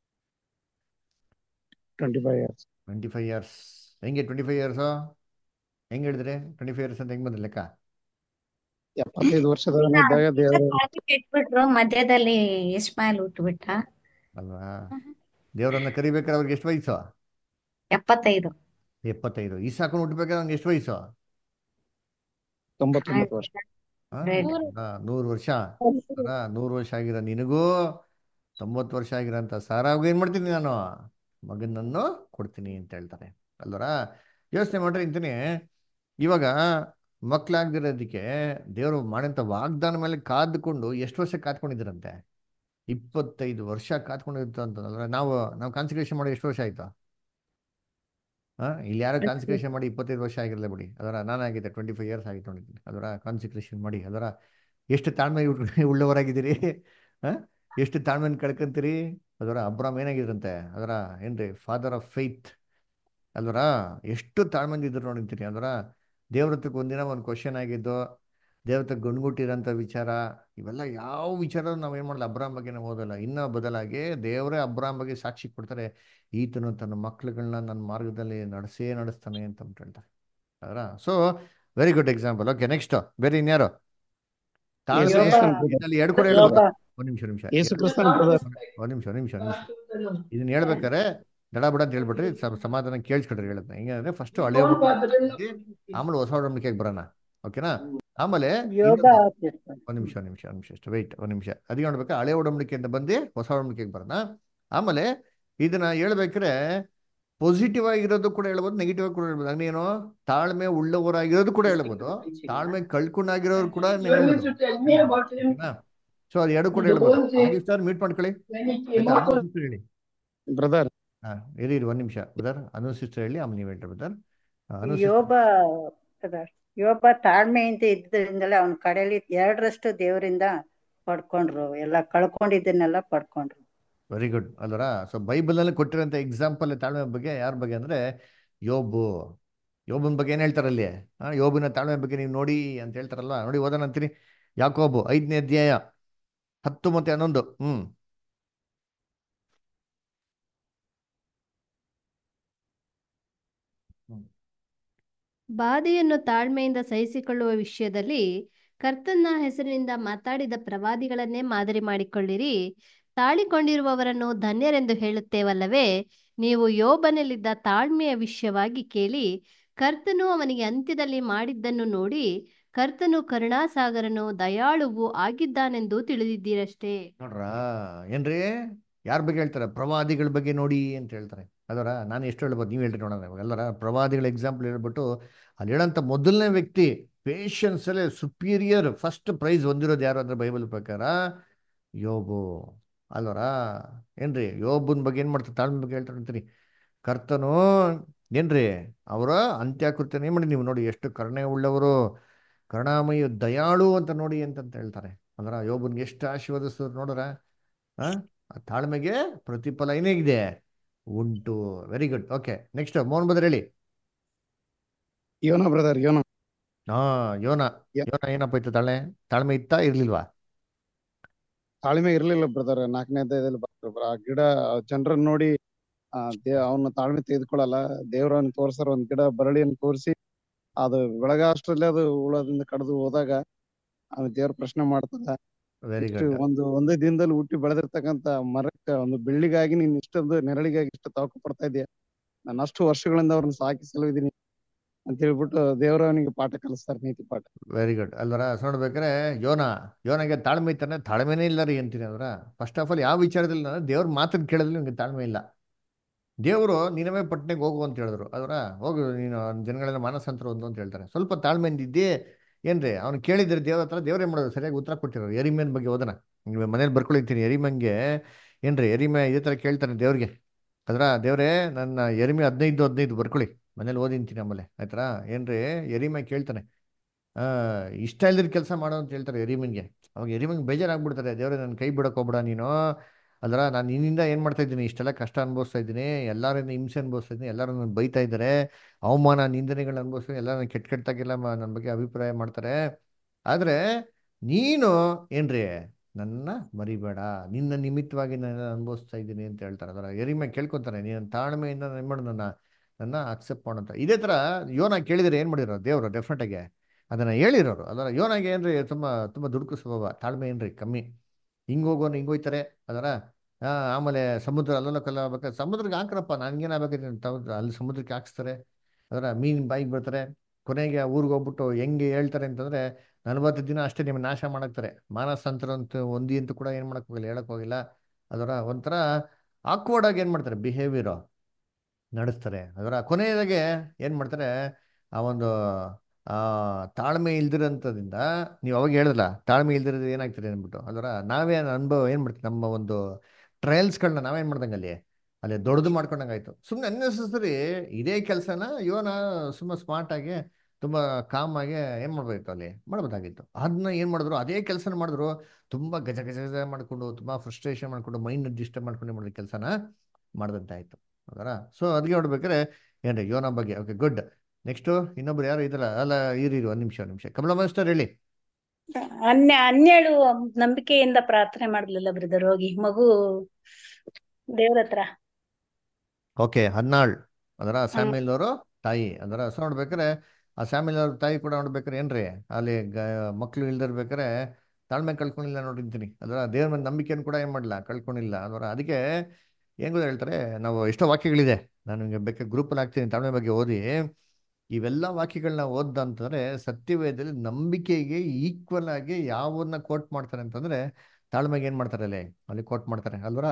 twenty five years twenty five years ಹೆಂಗೆ ಟ್ವೆಂಟಿ ಫೈವ್ ಇಯರ್ಸ್ ಹೆಂಗ್ ಹೇಳಿದ್ರಿ ಟ್ವೆಂಟಿ ಫೈವ್ ಇಯರ್ಸ್ ಅಂತ ಹೆಂಗ್ ಬಂದ ಲೆಕ್ಕ ಎಪ್ಪತ್ತೈದು ವರ್ಷದವನಿದ್ದಾಗ ದೇವರು ಇಟ್ಬಿಟ್ರು ಮಧ್ಯದಲ್ಲಿ ಇಸ್ಮಾಯಿಲ್ ಹುಟ್ಟುಬಿಟ್ಟ ಅಲ್ವಾ ದೇವ್ರನ್ನ ಕರಿಬೇಕಾದ್ರೆ ಅವ್ರಿಗೆ ಎಷ್ಟು ವಯಸ್ಸು ಎಪ್ಪತ್ತೈದು ಎಪ್ಪತ್ತೈದು ಈಸಾಕನ್ ಹುಟ್ಟಬೇಕಾದ್ರೆ ಅವ್ನಿಗೆ ಎಷ್ಟು ವಯಸ್ಸು ತೊಂಬತ್ತೊಂಬತ್ತು ವರ್ಷ ಹಾ? Right. ಹಾ, ನೂರು ವರ್ಷ ಅಲ್ಲ ನೂರು ವರ್ಷ ಆಗಿರೋ ನಿನಗೂ ತೊಂಬತ್ತು ವರ್ಷ ಆಗಿರೋಂಥ ಸಾರಾಗೂ ಏನ್ ಮಾಡ್ತೀನಿ ನಾನು ಮಗನನ್ನು ಕೊಡ್ತೀನಿ ಅಂತ ಹೇಳ್ತಾರೆ ಅಲ್ವರ ಯೋಚನೆ ಮಾಡ್ರಿ ಅಂತೀನಿ ಇವಾಗ ಮಕ್ಕಳಾಗ್ದಿರೋದಕ್ಕೆ ದೇವರು ಮಾಡೋಂಥ ವಾಗ್ದಾನ ಮೇಲೆ ಕಾದ್ಕೊಂಡು ಎಷ್ಟು ವರ್ಷ ಕಾದ್ಕೊಂಡಿದ್ರಂತೆ ಇಪ್ಪತ್ತೈದು ವರ್ಷ ಕಾದ್ಕೊಂಡಿರ್ತ ಅಂತಂದ್ರೆ ನಾವು ನಾವು ಕಾನ್ಸಂಟ್ರೇಷನ್ ಮಾಡಿ ಎಷ್ಟು ವರ್ಷ ಆಯ್ತು ಆ, ಇಲ್ಲಿ ಯಾರೋ ಕಾನ್ಸಂಟ್ರೇಷನ್ ಮಾಡಿ ಇಪ್ಪತ್ತೈದು ವರ್ಷ ಆಗಿರಲ್ಲ ಬಿಡಿ ಅದರ ನಾನಾಗಿದ್ದೆ ಟ್ವೆಂಟಿ ಫೈವ್ ಇಯರ್ಸ್ ಆಗಿತ್ತು ನೋಡಿದ್ದೀನಿ ಅದರ ಕಾನ್ಸಂಟ್ರೇಷನ್ ಮಾಡಿ ಅದರ ಎಷ್ಟು ತಾಳ್ಮೆ ಉಳ್- ಉಳ್ಳವರಾಗಿದ್ದೀರಿ ಆ? ಎಷ್ಟು ತಾಳ್ಮೆನ ಕಳ್ಕೊಂತೀರಿ ಅದರ ಅಬ್ರಾಮ್ ಏನಾಗಿದ್ರಂತೆ ಅದರ ಏನ್ರಿ ಫಾದರ್ ಆಫ್ ಫೇತ್ ಅಲ್ವರ ಎಷ್ಟು ತಾಳ್ಮೆಂದು ಇದ್ರು ನೋಡಿರ್ತೀನಿ ಅದರ ದೇವ್ರ ಹತ್ರಕ್ಕೆ ಒಂದಿನ ಒಂದು ಕ್ವಶನ್ ಆಗಿದ್ದು ದೇವ್ರ ಹತ್ರ ಗಂಡ್ಗುಟ್ಟಿರೋಂಥ ವಿಚಾರ ಇವೆಲ್ಲ ಯಾವ ವಿಚಾರ ನಾವು ಏನು ಮಾಡಲ್ಲ ಅಬ್ರಾಮ್ ಬಗ್ಗೆ ನಾವು ಓದಲ್ಲ ಇನ್ನೂ ಬದಲಾಗಿ ದೇವರೇ ಅಬ್ರಾಮ್ ಬಗ್ಗೆ ಸಾಕ್ಷಿ ಕೊಡ್ತಾರೆ ಈತನು ತನ್ನ ಮಕ್ಳುಗಳನ್ನ ನನ್ನ ಮಾರ್ಗದಲ್ಲಿ ನಡೆಸೇ ನಡೆಸ್ತಾನೆ ಅಂತ ಅಂದ್ಬಿಟ್ಟು ಹೇಳ್ತಾರೆ ಅದರ so very good example okay next ಬೇರೆ ಇನ್ಯಾರು ತಾಳ್ಮೆ ಯೇಸು ಕ್ರಿಸ್ತನ brother. ಇದರಲ್ಲಿ ಎರಡು ಕೂಡ ಹೇಳ್ಬೋದು ಒಂದು ನಿಮಿಷ ನಿಮಿಷ ಯೇಸು ಕ್ರಿಸ್ತನ brother. ಒಂದು ನಿಮಿಷ ನಿಮಿಷ ನಿಮಿಷ ಇದನ್ನ ಹೇಳ್ಬೇಕಾರೆ ದಡ ಬಡ ಅಂತ ಹೇಳ್ಬಿಟ್ರಿ ಸ- ಸಮಾಧಾನ ಕೇಳಿಸ್ಕೊಡ್ರಿ ಹೇಳದ್ನ ಹೆಂಗಂದ್ರೆ ಫಸ್ಟ್ ಹಳೆ ಒಡಂಬಡಿಕೆ ಆಮೇಲೆ ಹೊಸ ಒಡಂಬಡಿಕೆಗೆ ಬರೋಣ ಓಕೆನಾ ಆಮೇಲೆ ಯೋಗ ಇನ್ನೊಂದು ಒಂದ್ ನಿಮಿಷ ಒಂದ್ ನಿಮಿಷ ಒಂದ್ ನಿಮಿಷ ಅಷ್ಟು ವೆಯ್ಟ್ ಒಂದ್ ನಿಮಿಷ ಅದಕ್ಕೆ ನೋಡ್ಬೇಕಾ ಹಳೆ ಒಡಂಬಡಿಕೆಯಿಂದ ಬಂದು ಹೊಸ ಒಡಂಬಡಿಕೆಗೆ ಬರೋಣ ಆಮೇಲೆ ಇದನ್ನ ಹೇಳ್ಬೇಕಾದ್ರೆ ಪಾಸಿಟಿವ್ ಆಗಿರೋದು ಕೂಡ ಹೇಳ್ಬೋದು ನೆಗೆಟಿವ್ ಆಗಿ ಕೂಡ ಹೇಳ್ಬೋದು ಹಂಗೇನು ತಾಳ್ಮೆ ಉಳ್ಳವರಾಗಿರೋದು ಕೂಡ ಹೇಳ್ಬೋದು ತಾಳ್ಮೆ ಕಳ್ಕೊಂಡಾಗಿರೋರು ಕೂಡ ಸೊ ಅದು ಎರಡು ಕೂಡ ಹೇಳ್ಬೋದು ಸರ್ ಮೀಟ್ ಮಾಡ್ಕೊಳ್ಳಿ ಆಯ್ತಾ? ಅನು sister ಹೇಳಿ ಬ್ರದರ್ ಹಾ ಇರಿ ಇರಿ ಒಂದ್ ನಿಮಿಷ ಬ್ರದರ್ ಅನು ಸಿಸ್ಟರ್ ಹೇಳಿ ಆಮೇಲೆ ನೀವು ಹೇಳ್ರಿ ಬ್ರದರ್ ಅನು sister- ಯೋಬ brother, ಯೋಬ ತಾಳ್ಮೆಯಿಂದ ಇದ್ದರಿಂದಲೇ ಅವನ ಕಡೆಯಲ್ಲಿ ಎರಡರಷ್ಟು ದೇವರಿಂದ ಪಡ್ಕೊಂಡ್ರು ಎಲ್ಲ ಕಳ್ಕೊಂಡಿದ್ದನ್ನೆಲ್ಲ ಪಡ್ಕೊಂಡ್ರು ವೆರಿ ಗುಡ್ ಅಲ್ವರ ಸೊ ಬೈಬಲಲ್ಲಿ ಕೊಟ್ಟಿರೋಂಥ ಎಕ್ಸಾಂಪಲ್ ತಾಳ್ಮೆ ಬಗ್ಗೆ ಯಾರ ಬಗ್ಗೆ ಅಂದರೆ ಯೋಬು ಯೋಬನ ಬಗ್ಗೆ ಏನು ಹೇಳ್ತಾರೆ ಅಲ್ಲಿ ಆ, ಯೋಬನ ತಾಳ್ಮೆ ಬಗ್ಗೆ ನೀವು ನೋಡಿ ಅಂತ ಹೇಳ್ತಾರಲ್ವಾ ನೋಡಿ ಓದೋಣ ಅಂತೀನಿ ಯಾಕೋಬು ಐದನೇ ಅಧ್ಯಾಯ ಹತ್ತು ಮತ್ತೆ ಹನ್ನೊಂದು ಹ್ಮ್ ಬಾಧೆಯನ್ನು ತಾಳ್ಮೆಯಿಂದ ಸಹಿಸಿಕೊಳ್ಳುವ ವಿಷಯದಲ್ಲಿ ಕರ್ತನ ಹೆಸರಿನಿಂದ ಮಾತಾಡಿದ ಪ್ರವಾದಿಗಳನ್ನೇ ಮಾದರಿ ಮಾಡಿಕೊಳ್ಳಿರಿ ತಾಳಿಕೊಂಡಿರುವವರನ್ನು ಧನ್ಯರೆಂದು ಹೇಳುತ್ತೇವಲ್ಲವೇ ನೀವು ಯೋಬನಲ್ಲಿದ್ದ ತಾಳ್ಮೆಯ ವಿಷಯವಾಗಿ ಕೇಳಿ ಕರ್ತನು ಅವನಿಗೆ ಅಂತ್ಯದಲ್ಲಿ ಮಾಡಿದ್ದನ್ನು ನೋಡಿ ಕರ್ತನು ಕರುಣಾಸಾಗರನು ದಯಾಳುವು ಆಗಿದ್ದಾನೆಂದು ತಿಳಿದಿದ್ದೀರಷ್ಟೇ ನೋಡ್ರ ಏನ್ರಿ ಯಾರ ಬಗ್ಗೆ ಹೇಳ್ತಾರೆ ಪ್ರವಾದಿಗಳ ಬಗ್ಗೆ ನೋಡಿ ಅಂತ ಹೇಳ್ತಾರೆ ಅದರ ನಾನು ಎಷ್ಟು ಹೇಳ್ಬೋದು ನೀವು ಹೇಳ್ರಿ ನೋಡೋಣ ಇವಾಗ ಎಲ್ಲರ ಪ್ರವಾದಿಗಳ ಎಕ್ಸಾಂಪಲ್ ಹೇಳ್ಬಿಟ್ಟು ಅಲ್ಲಿ ಹೇಳೋಂಥ ಮೊದಲನೇ ವ್ಯಕ್ತಿ ಪೇಷನ್ಸ್ ಅಲ್ಲೇ ಸುಪೀರಿಯರ್ ಫಸ್ಟ್ ಪ್ರೈಸ್ ಹೊಂದಿರೋದು ಯಾರು ಅಂದ್ರೆ ಬೈಬಲ್ ಪ್ರಕಾರ ಯೋಬು ಅಲ್ವರ ಏನ್ರಿ ಯೋಬನ್ ಬಗ್ಗೆ ಏನು ಮಾಡ್ತಾರೆ ತಾಳ್ಮೆ ಬಗ್ಗೆ ಹೇಳ್ತಾರೆ ಅಂತೀನಿ ಕರ್ತನು ಏನ್ರಿ ಅವರ ಅಂತ್ಯಕೃತ್ಯನ ಏನ್ ಮಾಡಿ ನೀವು ನೋಡಿ ಎಷ್ಟು ಕರುಣೆ ಉಳ್ಳವರು ಕರುಣಾಮಯಿ ದಯಾಳು ಅಂತ ನೋಡಿ ಅಂತಂತ ಹೇಳ್ತಾರೆ ಅದರ ಯೋಬನ್ಗೆ ಎಷ್ಟು ಆಶೀರ್ವದಿಸಿದ್ರು ನೋಡ್ರ ಆ ಆ ತಾಳ್ಮೆಗೆ ಪ್ರತಿಫಲ ಏನೇಗಿದೆ ಉಂಟು very good okay next Mohan brother ಹೇಳಿ ಯೋನ ಬ್ರದರ್ ಯೋನ ಹಾ ಯೋನ ಯೋನ ಏನಪ್ಪ ಇತ್ತು ತಾಳ್ಮೆ ತಾಳ್ಮೆ ಇತ್ತಾ ಇರ್ಲಿಲ್ವಾ ತಾಳ್ಮೆ ಇರ್ಲಿಲ್ಲ ಬ್ರದರ್ ನಾಲ್ಕನೇ ಅಧ್ಯಾಯದಲ್ಲಿ ಬರ್ತಾರೆ ಆ ಗಿಡ ಜನರನ್ನ ನೋಡಿ ಆ ದೇ ಅವನ ತಾಳ್ಮೆ ತೆಗೆದುಕೊಳ್ಳಲ್ಲ ದೇವ್ರನ್ನ ತೋರ್ಸಾರ ಒಂದ್ ಗಿಡ ಬರಳಿಯನ್ನು ತೋರಿಸಿ ಅದು ಬೆಳಗ ಅಷ್ಟರಲ್ಲಿ ಅದು ಹುಳದಿಂದ ಕಡ್ದು ಹೋದಾಗ ಅವ್ನ ದೇವ್ರ ಪ್ರಶ್ನೆ ಮಾಡ್ತದ ವೆರಿ ಇಷ್ಟು ಗುಡ್ ಒಂದು ಒಂದೇ ದಿನದಲ್ಲಿ ಹುಟ್ಟಿ ಬೆಳೆದಿರ್ತಕ್ಕಂತ ಮರಕ್ಕ ಒಂದು ಬೆಳ್ಳಿಗಾಗಿ ನೀನ್ ಇಷ್ಟೊಂದು ನೆರಳಿಗಾಗಿ ಇಷ್ಟು ತವಕ ಪಡ್ತಾ ಇದೀಯ ನಾನು ಅಷ್ಟು ವರ್ಷಗಳಿಂದ ಅವ್ರನ್ನ ಸಾಕಿ ಸಲುವಿದೀನಿ ಅಂತ ಹೇಳ್ಬಿಟ್ಟು ದೇವ್ರ ಅವನಿಗೆ ಪಾಠ ಕಲಿಸ್ತಾರೆ ನೀತಿ ಪಾಠ ವೆರಿ ಗುಡ್ ಅಲ್ವರ ನೋಡ್ಬೇಕಾರೆ ಯೋನ ಯೋನಗೆ ತಾಳ್ಮೆ ಇತ್ತಾನೆ ತಾಳ್ಮೆನೇ ಇಲ್ಲ ರೀ ಅಂತೀನಿ ಅದರ ಫಸ್ಟ್ ಆಫ್ ಆಲ್ ಯಾವ ವಿಚಾರದಲ್ಲಿ ನಾನು ದೇವ್ರ ಮಾತನ್ನ ಕೇಳೋದ್ರಲ್ಲಿ ನಿಮ್ಗೆ ತಾಳ್ಮೆ ಇಲ್ಲ ದೇವರು ನಿನವೇ ಪಟ್ನೆಗೆ ಹೋಗು ಅಂತ ಹೇಳಿದ್ರು ಅದರ ಹೋಗು ನೀನು ಜನಗಳೆಲ್ಲ ಮಾನಸಂತರ ಒಂದು ಅಂತ ಹೇಳ್ತಾರೆ ಸ್ವಲ್ಪ ತಾಳ್ಮೆಯಿಂದ ಇದ್ದೇ ಏನ್ರಿ ಅವ್ನು ಕೇಳಿದ್ರೆ ದೇವ್ರ ಹತ್ರ ದೇವ್ರೇ ಮಾಡೋದು ಸರಿಯಾಗಿ ಉತ್ತರ ಕೊಟ್ಟಿರೋರು ಎರಿಮೇನ್ ಬಗ್ಗೆ ಓದೋಣ ನೀವು ಮನೇಲಿ ಬರ್ಕೊಳಿತೀನಿ ಎರಿಮಂಗೆ ಏನ್ರಿ ಎರಿಮೆ ಇದೇ ಥರ ಕೇಳ್ತಾನೆ ದೇವ್ರಿಗೆ ಅದ್ರ ದೇವ್ರೇ ನನ್ನ ಎರಿಮೆ ಹದಿನೈದು ಹದಿನೈದು ಬರ್ಕೊಳ್ಳಿ ಮನೇಲಿ ಓದಿಂತೀನಿ ಆಮೇಲೆ ಆಯ್ತಾ ಏನ್ರಿ ಎರಿಮೆ ಕೇಳ್ತಾನೆ ಆ ಇಷ್ಟ ಇಲ್ದಿರ ಕೆಲಸ ಮಾಡೋ ಅಂತ ಹೇಳ್ತಾರೆ ಎರಿಮನ್ಗೆ ಅವಾಗ ಎರಿಮಂಗೆ ಬೇಜಾರಾಗ್ಬಿಡ್ತಾರೆ ದೇವ್ರೆ ನನ್ನ ಕೈ ಬಿಡಕ್ ಹೋಗ್ಬೇಡ ನೀನು ಅದ್ರ ನಾನು ನಿನ್ನಿಂದ ಏನು ಮಾಡ್ತಾ ಇದ್ದೀನಿ ಇಷ್ಟೆಲ್ಲ ಕಷ್ಟ ಅನುಭವಿಸ್ತಾ ಇದ್ದೀನಿ ಎಲ್ಲರಿಂದ ಹಿಂಸೆ ಅನುಭವಿಸ್ತಾ ಇದ್ದೀನಿ ಎಲ್ಲರೂ ನನ್ನ ಬೈತಾ ಇದ್ದಾರೆ ಅವಮಾನ ನಿಂದನೆಗಳನ್ನ ಅನುಭವಿಸ್ತೀನಿ ಎಲ್ಲ ನನ್ನ ಕೆಟ್ಟ ಕೆಟ್ಟದಾಗೆಲ್ಲ ನನ್ನ ಬಗ್ಗೆ ಅಭಿಪ್ರಾಯ ಮಾಡ್ತಾರೆ ಆದರೆ ನೀನು ಏನ್ರಿ ನನ್ನ ಮರಿಬೇಡ ನಿನ್ನ ನಿಮಿತ್ತವಾಗಿ ನಾನು ಅನುಭವಿಸ್ತಾ ಇದ್ದೀನಿ ಅಂತ ಹೇಳ್ತಾರೆ ಅದರ ಎರಿಮೆ ಕೇಳ್ಕೊತಾನೆ ನೀನು ತಾಳ್ಮೆಯಿಂದ ಏನು ಮಾಡು ನನ್ನ ನನ್ನ ಅಕ್ಸೆಪ್ಟ್ ಮಾಡೋಂತ ಇದೇ ಥರ ಯೋನ ಕೇಳಿದರೆ ಏನು ಮಾಡಿರೋ ದೇವರು ಡೆಫಿನೆಟಾಗಿ ಅದನ್ನು ಹೇಳಿರೋರು ಅದರ ಯೋನಾಗೆ ಏನ್ರಿ ತುಂಬ ತುಂಬ ದುಡುಕು ಸ್ವಭಾವ ತಾಳ್ಮೆ ಏನ್ರಿ ಕಮ್ಮಿ ಹಿಂಗೆ ಹೋಗೋನು ಹಿಂಗೆ ಹೋಯ್ತಾರೆ ಅದರ ಆ, ಆಮೇಲೆ ಸಮುದ್ರ ಅಲ್ಲೆಲ್ಲ ಕಲ್ಲ ಆಗ್ಬೇಕಾದ್ರೆ ಸಮುದ್ರಕ್ಕೆ ಹಾಕ್ರಪ್ಪ ನನಗೇನು ಆಗ್ಬೇಕಾದ್ರೆ ಅಲ್ಲಿ ಸಮುದ್ರಕ್ಕೆ ಹಾಕ್ಸ್ತಾರೆ ಅದರ ಮೀನು ಬಾಯಿಗೆ ಬರ್ತಾರೆ ಕೊನೆಗೆ ಆ ಊರಿಗೆ ಹೋಗ್ಬಿಟ್ಟು ಹೆಂಗೆ ಹೇಳ್ತಾರೆ ಅಂತಂದರೆ ನಲವತ್ತು ದಿನ ಅಷ್ಟೇ ನಿಮ್ಮ ನಾಶ ಮಾಡಾಕ್ತಾರೆ ಮಾನಸಾಂತರ ಅಂತ ಒಂದಿ ಅಂತ ಕೂಡ ಏನು ಮಾಡಕ್ ಹೋಗಿಲ್ಲ ಹೇಳಕ್ ಹೋಗಿಲ್ಲ ಅದರ ಒಂಥರ ಆಕ್ವರ್ಡ್ ಆಗಿ ಏನು ಮಾಡ್ತಾರೆ ಬಿಹೇವಿಯರು ನಡೆಸ್ತಾರೆ ಅದರ ಕೊನೆಯದಾಗೆ ಏನು ಮಾಡ್ತಾರೆ ಆ ಒಂದು ಆ ತಾಳ್ಮೆ ಇಲ್ದಿರೋಂಥದ್ರಿಂದ ನೀವು ಅವಾಗ ಹೇಳಿದ್ರಲ್ಲ ತಾಳ್ಮೆ ಇಲ್ದಿರೋದು ಏನಾಗ್ತದೆ ಅಂದ್ಬಿಟ್ಟು ಅದರ ನಾವೇ ಅನುಭವ ಏನು ಮಾಡ್ತೀವಿ ನಮ್ಮ ಒಂದು ಟ್ರಯಲ್ಸ್ಗಳನ್ನ ನಾವೇನು ಮಾಡ್ದಂಗೆ ಅಲ್ಲಿ ಅಲ್ಲಿ ದೊಡ್ಡದು ಮಾಡ್ಕೊಂಡಂಗಾಯ್ತು ಸುಮ್ಮನೆ ಅನ್ನೆಸರಿ ಇದೇ ಕೆಲಸನ ಇವನ ಸುಮ್ಮ ಸ್ಮಾರ್ಟ್ ಆಗಿ ತುಂಬಾ ಕಾಮ್ ಆಗಿ ಏನ್ ಮಾಡ್ಬೇಕಾಗಿತ್ತು ಅಲ್ಲಿ ಮಾಡ್ಬೋದಾಗಿತ್ತು ಅದನ್ನ ಏನ್ ಮಾಡಿದ್ರು ಅದೇ ಕೆಲಸನ ಮಾಡಿದ್ರು ತುಂಬಾ ಗಜ ಗಜ ಗಜ ಮಾಡ್ಕೊಂಡು ತುಂಬಾ ಫ್ರಸ್ಟ್ರೇಷನ್ ಮಾಡ್ಕೊಂಡು ಮೈಂಡ್ ಡಿಸ್ಟರ್ಬ್ ಮಾಡ್ಕೊಂಡು ಮಾಡಿದ ಕೆಲಸನ ಮಾಡ್ದಂತಾಯ್ತು ಹೌದಾ ಸೊ ಅದಕ್ಕೆ ನೋಡ್ಬೇಕಾದ್ರೆ ಏನ್ರಿ ಯೋನ ಬಗ್ಗೆ ಓಕೆ ಗುಡ್ ನೆಕ್ಸ್ಟ್ ಇನ್ನೊಬ್ರು ಯಾರು ಇದ್ರ ಅಲ್ಲ ಇರಿ ಇರಿ, ಒಂದ್ ನಿಮಿಷ ಒಂದ್ ನಿಮಿಷ ಕಮಲ ಮಾಸ್ಟರ್ ಹೇಳಿ ಅನ್ಯ ಅನ್ಯಳು ನಂಬಿಕೆಯಿಂದ ಪ್ರಾರ್ಥನೆ ಮಾಡ್ಲಿಲ್ಲ ಬ್ರದರ್ ಹೋಗಿ ಮಗು ದೇವ್ರ ಹತ್ರ ಓಕೆ ಹನ್ನಾಳ್ ಅದರ ಸ್ಯಾಮಿಲ್ ಅವರು ತಾಯಿ ಅದರ ಸೊ ನೋಡ್ಬೇಕಾರೆ ಆ ಸ್ಯಾಮಿಲ್ ಅವ್ರ ತಾಯಿ ಕೂಡ ನೋಡ್ಬೇಕಾರೆ ಏನ್ರಿ ಅಲ್ಲಿ ಗ ಮಕ್ಳು ಇಲ್ದಿರ್ಬೇಕಾರೆ ತಾಳ್ಮೆ ಕಳ್ಕೊಂಡಿಲ್ಲ ನೋಡಿರ್ತೀನಿ ಅದರ ದೇವ್ರ ಮೇಲೆ ನಂಬಿಕೆಯನ್ನು ಕೂಡ ಏನ್ ಮಾಡಲ್ಲ ಕಳ್ಕೊಂಡಿಲ್ಲ ಅದರ ಅದಕ್ಕೆ ಏನ್ ಗೊತ್ತಾ ಹೇಳ್ತಾರೆ ನಾವು ಎಷ್ಟೋ ವಾಕ್ಯಗಳಿದೆ ನಾನು ನಿಮಗೆ ಬೇಕಾದ್ರೆ ಗ್ರೂಪಲ್ಲಿ ಹಾಕ್ತೀನಿ ತಾಳ್ಮೆ ಬಗ್ಗೆ ಓದಿ ಇವೆಲ್ಲ ವಾಕ್ಯಗಳನ್ನ ಓದಂತಂದ್ರೆ ಸತ್ಯವೇದದಲ್ಲಿ ನಂಬಿಕೆಗೆ ಈಕ್ವಲ್ ಆಗಿ ಯಾವನ್ನ ಕೋಟ್ ಮಾಡ್ತಾರೆ ಅಂತಂದ್ರೆ ತಾಳ್ಮೆಗೆ ಏನ್ ಮಾಡ್ತಾರೆ ಅಲ್ಲಿ ಅಲ್ಲಿ ಕೋಟ್ ಮಾಡ್ತಾರೆ ಅಲ್ವರ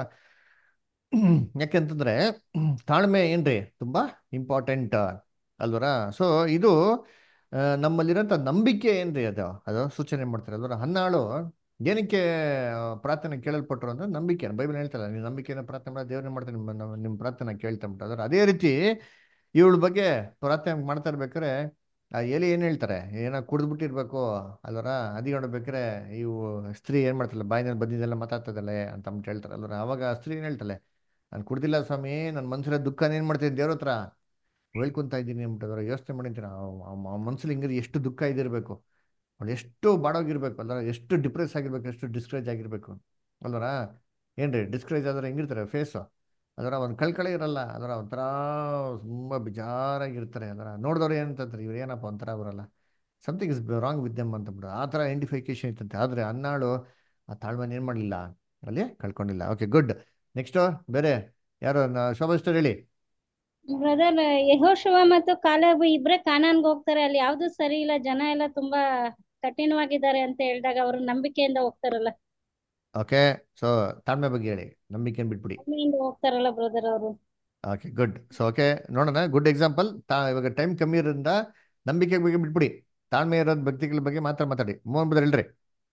ಯಾಕೆಂತಂದ್ರೆ ತಾಳ್ಮೆ ಏನ್ರಿ ತುಂಬಾ ಇಂಪಾರ್ಟೆಂಟ್ ಅಲ್ವರ ಸೊ ಇದು ಆ, ನಮ್ಮಲ್ಲಿರೋಂಥ ನಂಬಿಕೆ ಏನ್ರಿ ಅದು ಅದು ಸೂಚನೆ ಮಾಡ್ತಾರೆ ಅಲ್ವರ ಹನ್ನಾಳು ಏನಕ್ಕೆ ಆ, ಪ್ರಾರ್ಥನೆ ಕೇಳಲ್ಪಟ್ರು ಅಂದ್ರೆ ನಂಬಿಕೆ ಬೈಬಲ್ ಹೇಳ್ತಲ್ಲ ನೀವು ನಂಬಿಕೆನ ಪ್ರಾರ್ಥನೆ ಮಾಡಿ ದೇವ್ರನ್ನ ಮಾಡ್ತಾರೆ ನಿಮ್ಮ ನಮ್ಮ- ನಿಮ್ಮ ಪ್ರಾರ್ಥನೆ ಕೇಳ್ತಾ ಬಿಟ್ಟು ಅದ್ರ ಅದೇ ರೀತಿ ಇವಳ ಬಗ್ಗೆ ಪ್ರಾರ್ಥನೆ ಮಾಡ್ತಾ ಇರ್ಬೇಕಾರೆ ಆ ಎಲಿ ಏನ್ ಹೇಳ್ತಾರೆ ಏನೋ ಕುಡಿದ್ಬಿಟ್ಟಿರ್ಬೇಕು ಅಲ್ವರ ಅದಿ ನೋಡ್ಬೇಕಾರೆ ಇವು ಸ್ತ್ರೀ ಏನ್ ಮಾಡ್ತಾಳೆ ಬಾಯಿನಲ್ಲಿ ಬಂದಿದ್ದೆಲ್ಲ ಮಾತಾಡ್ತದಲ್ಲ ಅಂತ ಅಂದ್ಬಿಟ್ಟು ಹೇಳ್ತಾರೆ ಅಲ್ವರ ಅವಾಗ ಆ ಸ್ತ್ರೀ ಏನ್ ಹೇಳ್ತಾಳೆ ನಾನು ಕುಡ್ದಿಲ್ಲ ಸ್ವಾಮಿ ನನ್ನ ಮನ್ಸಿರೋ ದುಃಖನ ಏನ್ ಮಾಡ್ತೀನಿ ದೇವ್ರ ಹತ್ರ ಹೇಳ್ಕೊಂತ ಇದ್ದೀನಿ ಅಂದ್ಬಿಟ್ಟು ಯೋಚನೆ ಮಾಡಿರ್ತೀನಿ ಮನ್ಸಲ್ಲಿ ಹಿಂಗಿದ್ರೆ ಎಷ್ಟು ದುಃಖ ಇದಿರ್ಬೇಕು ಅವಳು ಎಷ್ಟು ಬಾಡೋಗಿರ್ಬೇಕು ಅಲ್ವರ ಎಷ್ಟು ಡಿಪ್ರೆಸ್ ಆಗಿರ್ಬೇಕು ಎಷ್ಟು ಡಿಸ್ಕರೇಜ್ ಆಗಿರ್ಬೇಕು ಅಲ್ವರ ಏನ್ರಿ ಡಿಸ್ಕರೇಜ್ ಆದ್ರೆ ಹೆಂಗಿರ್ತಾರೆ ಫೇಸು ಅದರ ಒಂದು ಕಳ್ಕಳಿ ಇರಲ್ಲ ಅದರ ಒಂಥರ ತುಂಬ ಬೇಜಾರಾಗಿರ್ತಾರೆ ಅದರ ನೋಡಿದವ್ರು ಏನಂತಾರೆ ಇವ್ರು ಏನಪ್ಪ ಒಂಥರ ಬರಲ್ಲ something is wrong with them ಅಂತಬಿಟ್ಟು ಆ ಥರ ಐಡೆಂಟಿಫಿಕೇಶನ್ ಇತ್ತಂತೆ ಆದರೆ ಅನ್ನಾಳು ಆ ತಾಳ್ಮೆನ ಏನು ಮಾಡಲಿಲ್ಲ ಅಲ್ಲಿ ಕಳ್ಕೊಂಡಿಲ್ಲ ಓಕೆ ಗುಡ್ ನೆಕ್ಸ್ಟು ಬೇರೆ ಯಾರು ನ- ಶೋಭಾ ಸಿಸ್ಟರ್ ಹೇಳಿ ಬ್ರದರ್ ಯೆಹೋಶುವ ಮತ್ತು ಕಾಲೇಬ್ ಇಬ್ರೇ ಕಾನಾನ್ಗೆ ಹೋಗ್ತಾರೆ ಅಲ್ಲಿ ಯಾವ್ದು ಸರಿ ಇಲ್ಲ ಜನ ಎಲ್ಲ ತುಂಬಾ ಕಠಿಣವಾಗಿದ್ದಾರೆ ಅಂತ ಹೇಳಿದಾಗ ಅವರು ನಂಬಿಕೆಯಿಂದ ಹೋಗ್ತಾರಲ್ಲ ಓಕೆ ಸೊ ತಾಳ್ಮೆ ಬಗ್ಗೆ ಹೇಳಿ ನಂಬಿಕೆನ ಬಿಟ್ಬಿಡಿ ನಂಬಿಕೆಯಿಂದ ಹೋಗ್ತಾರಲ್ಲ ಬ್ರದರ್ ಅವರು ಓಕೆ ಗುಡ್ ಸೊ ಓಕೆ ನೋಡೋಣ ಗುಡ್ ಎಕ್ಸಾಂಪಲ್ ತಾ ಇವಾಗ ಟೈಮ್ ಕಮ್ಮಿ ಇರೋದ್ರಿಂದ ನಂಬಿಕೆ ಬಗ್ಗೆ ಬಿಟ್ಬಿಡಿ ತಾಳ್ಮೆ ಇರೋದ್ ವ್ಯಕ್ತಿಗಳ ಬಗ್ಗೆ ಮಾತ್ರ ಮಾತಾಡಿ ಮೋಹನ್ ಬದ್ರ ಹೇಳ್ರಿ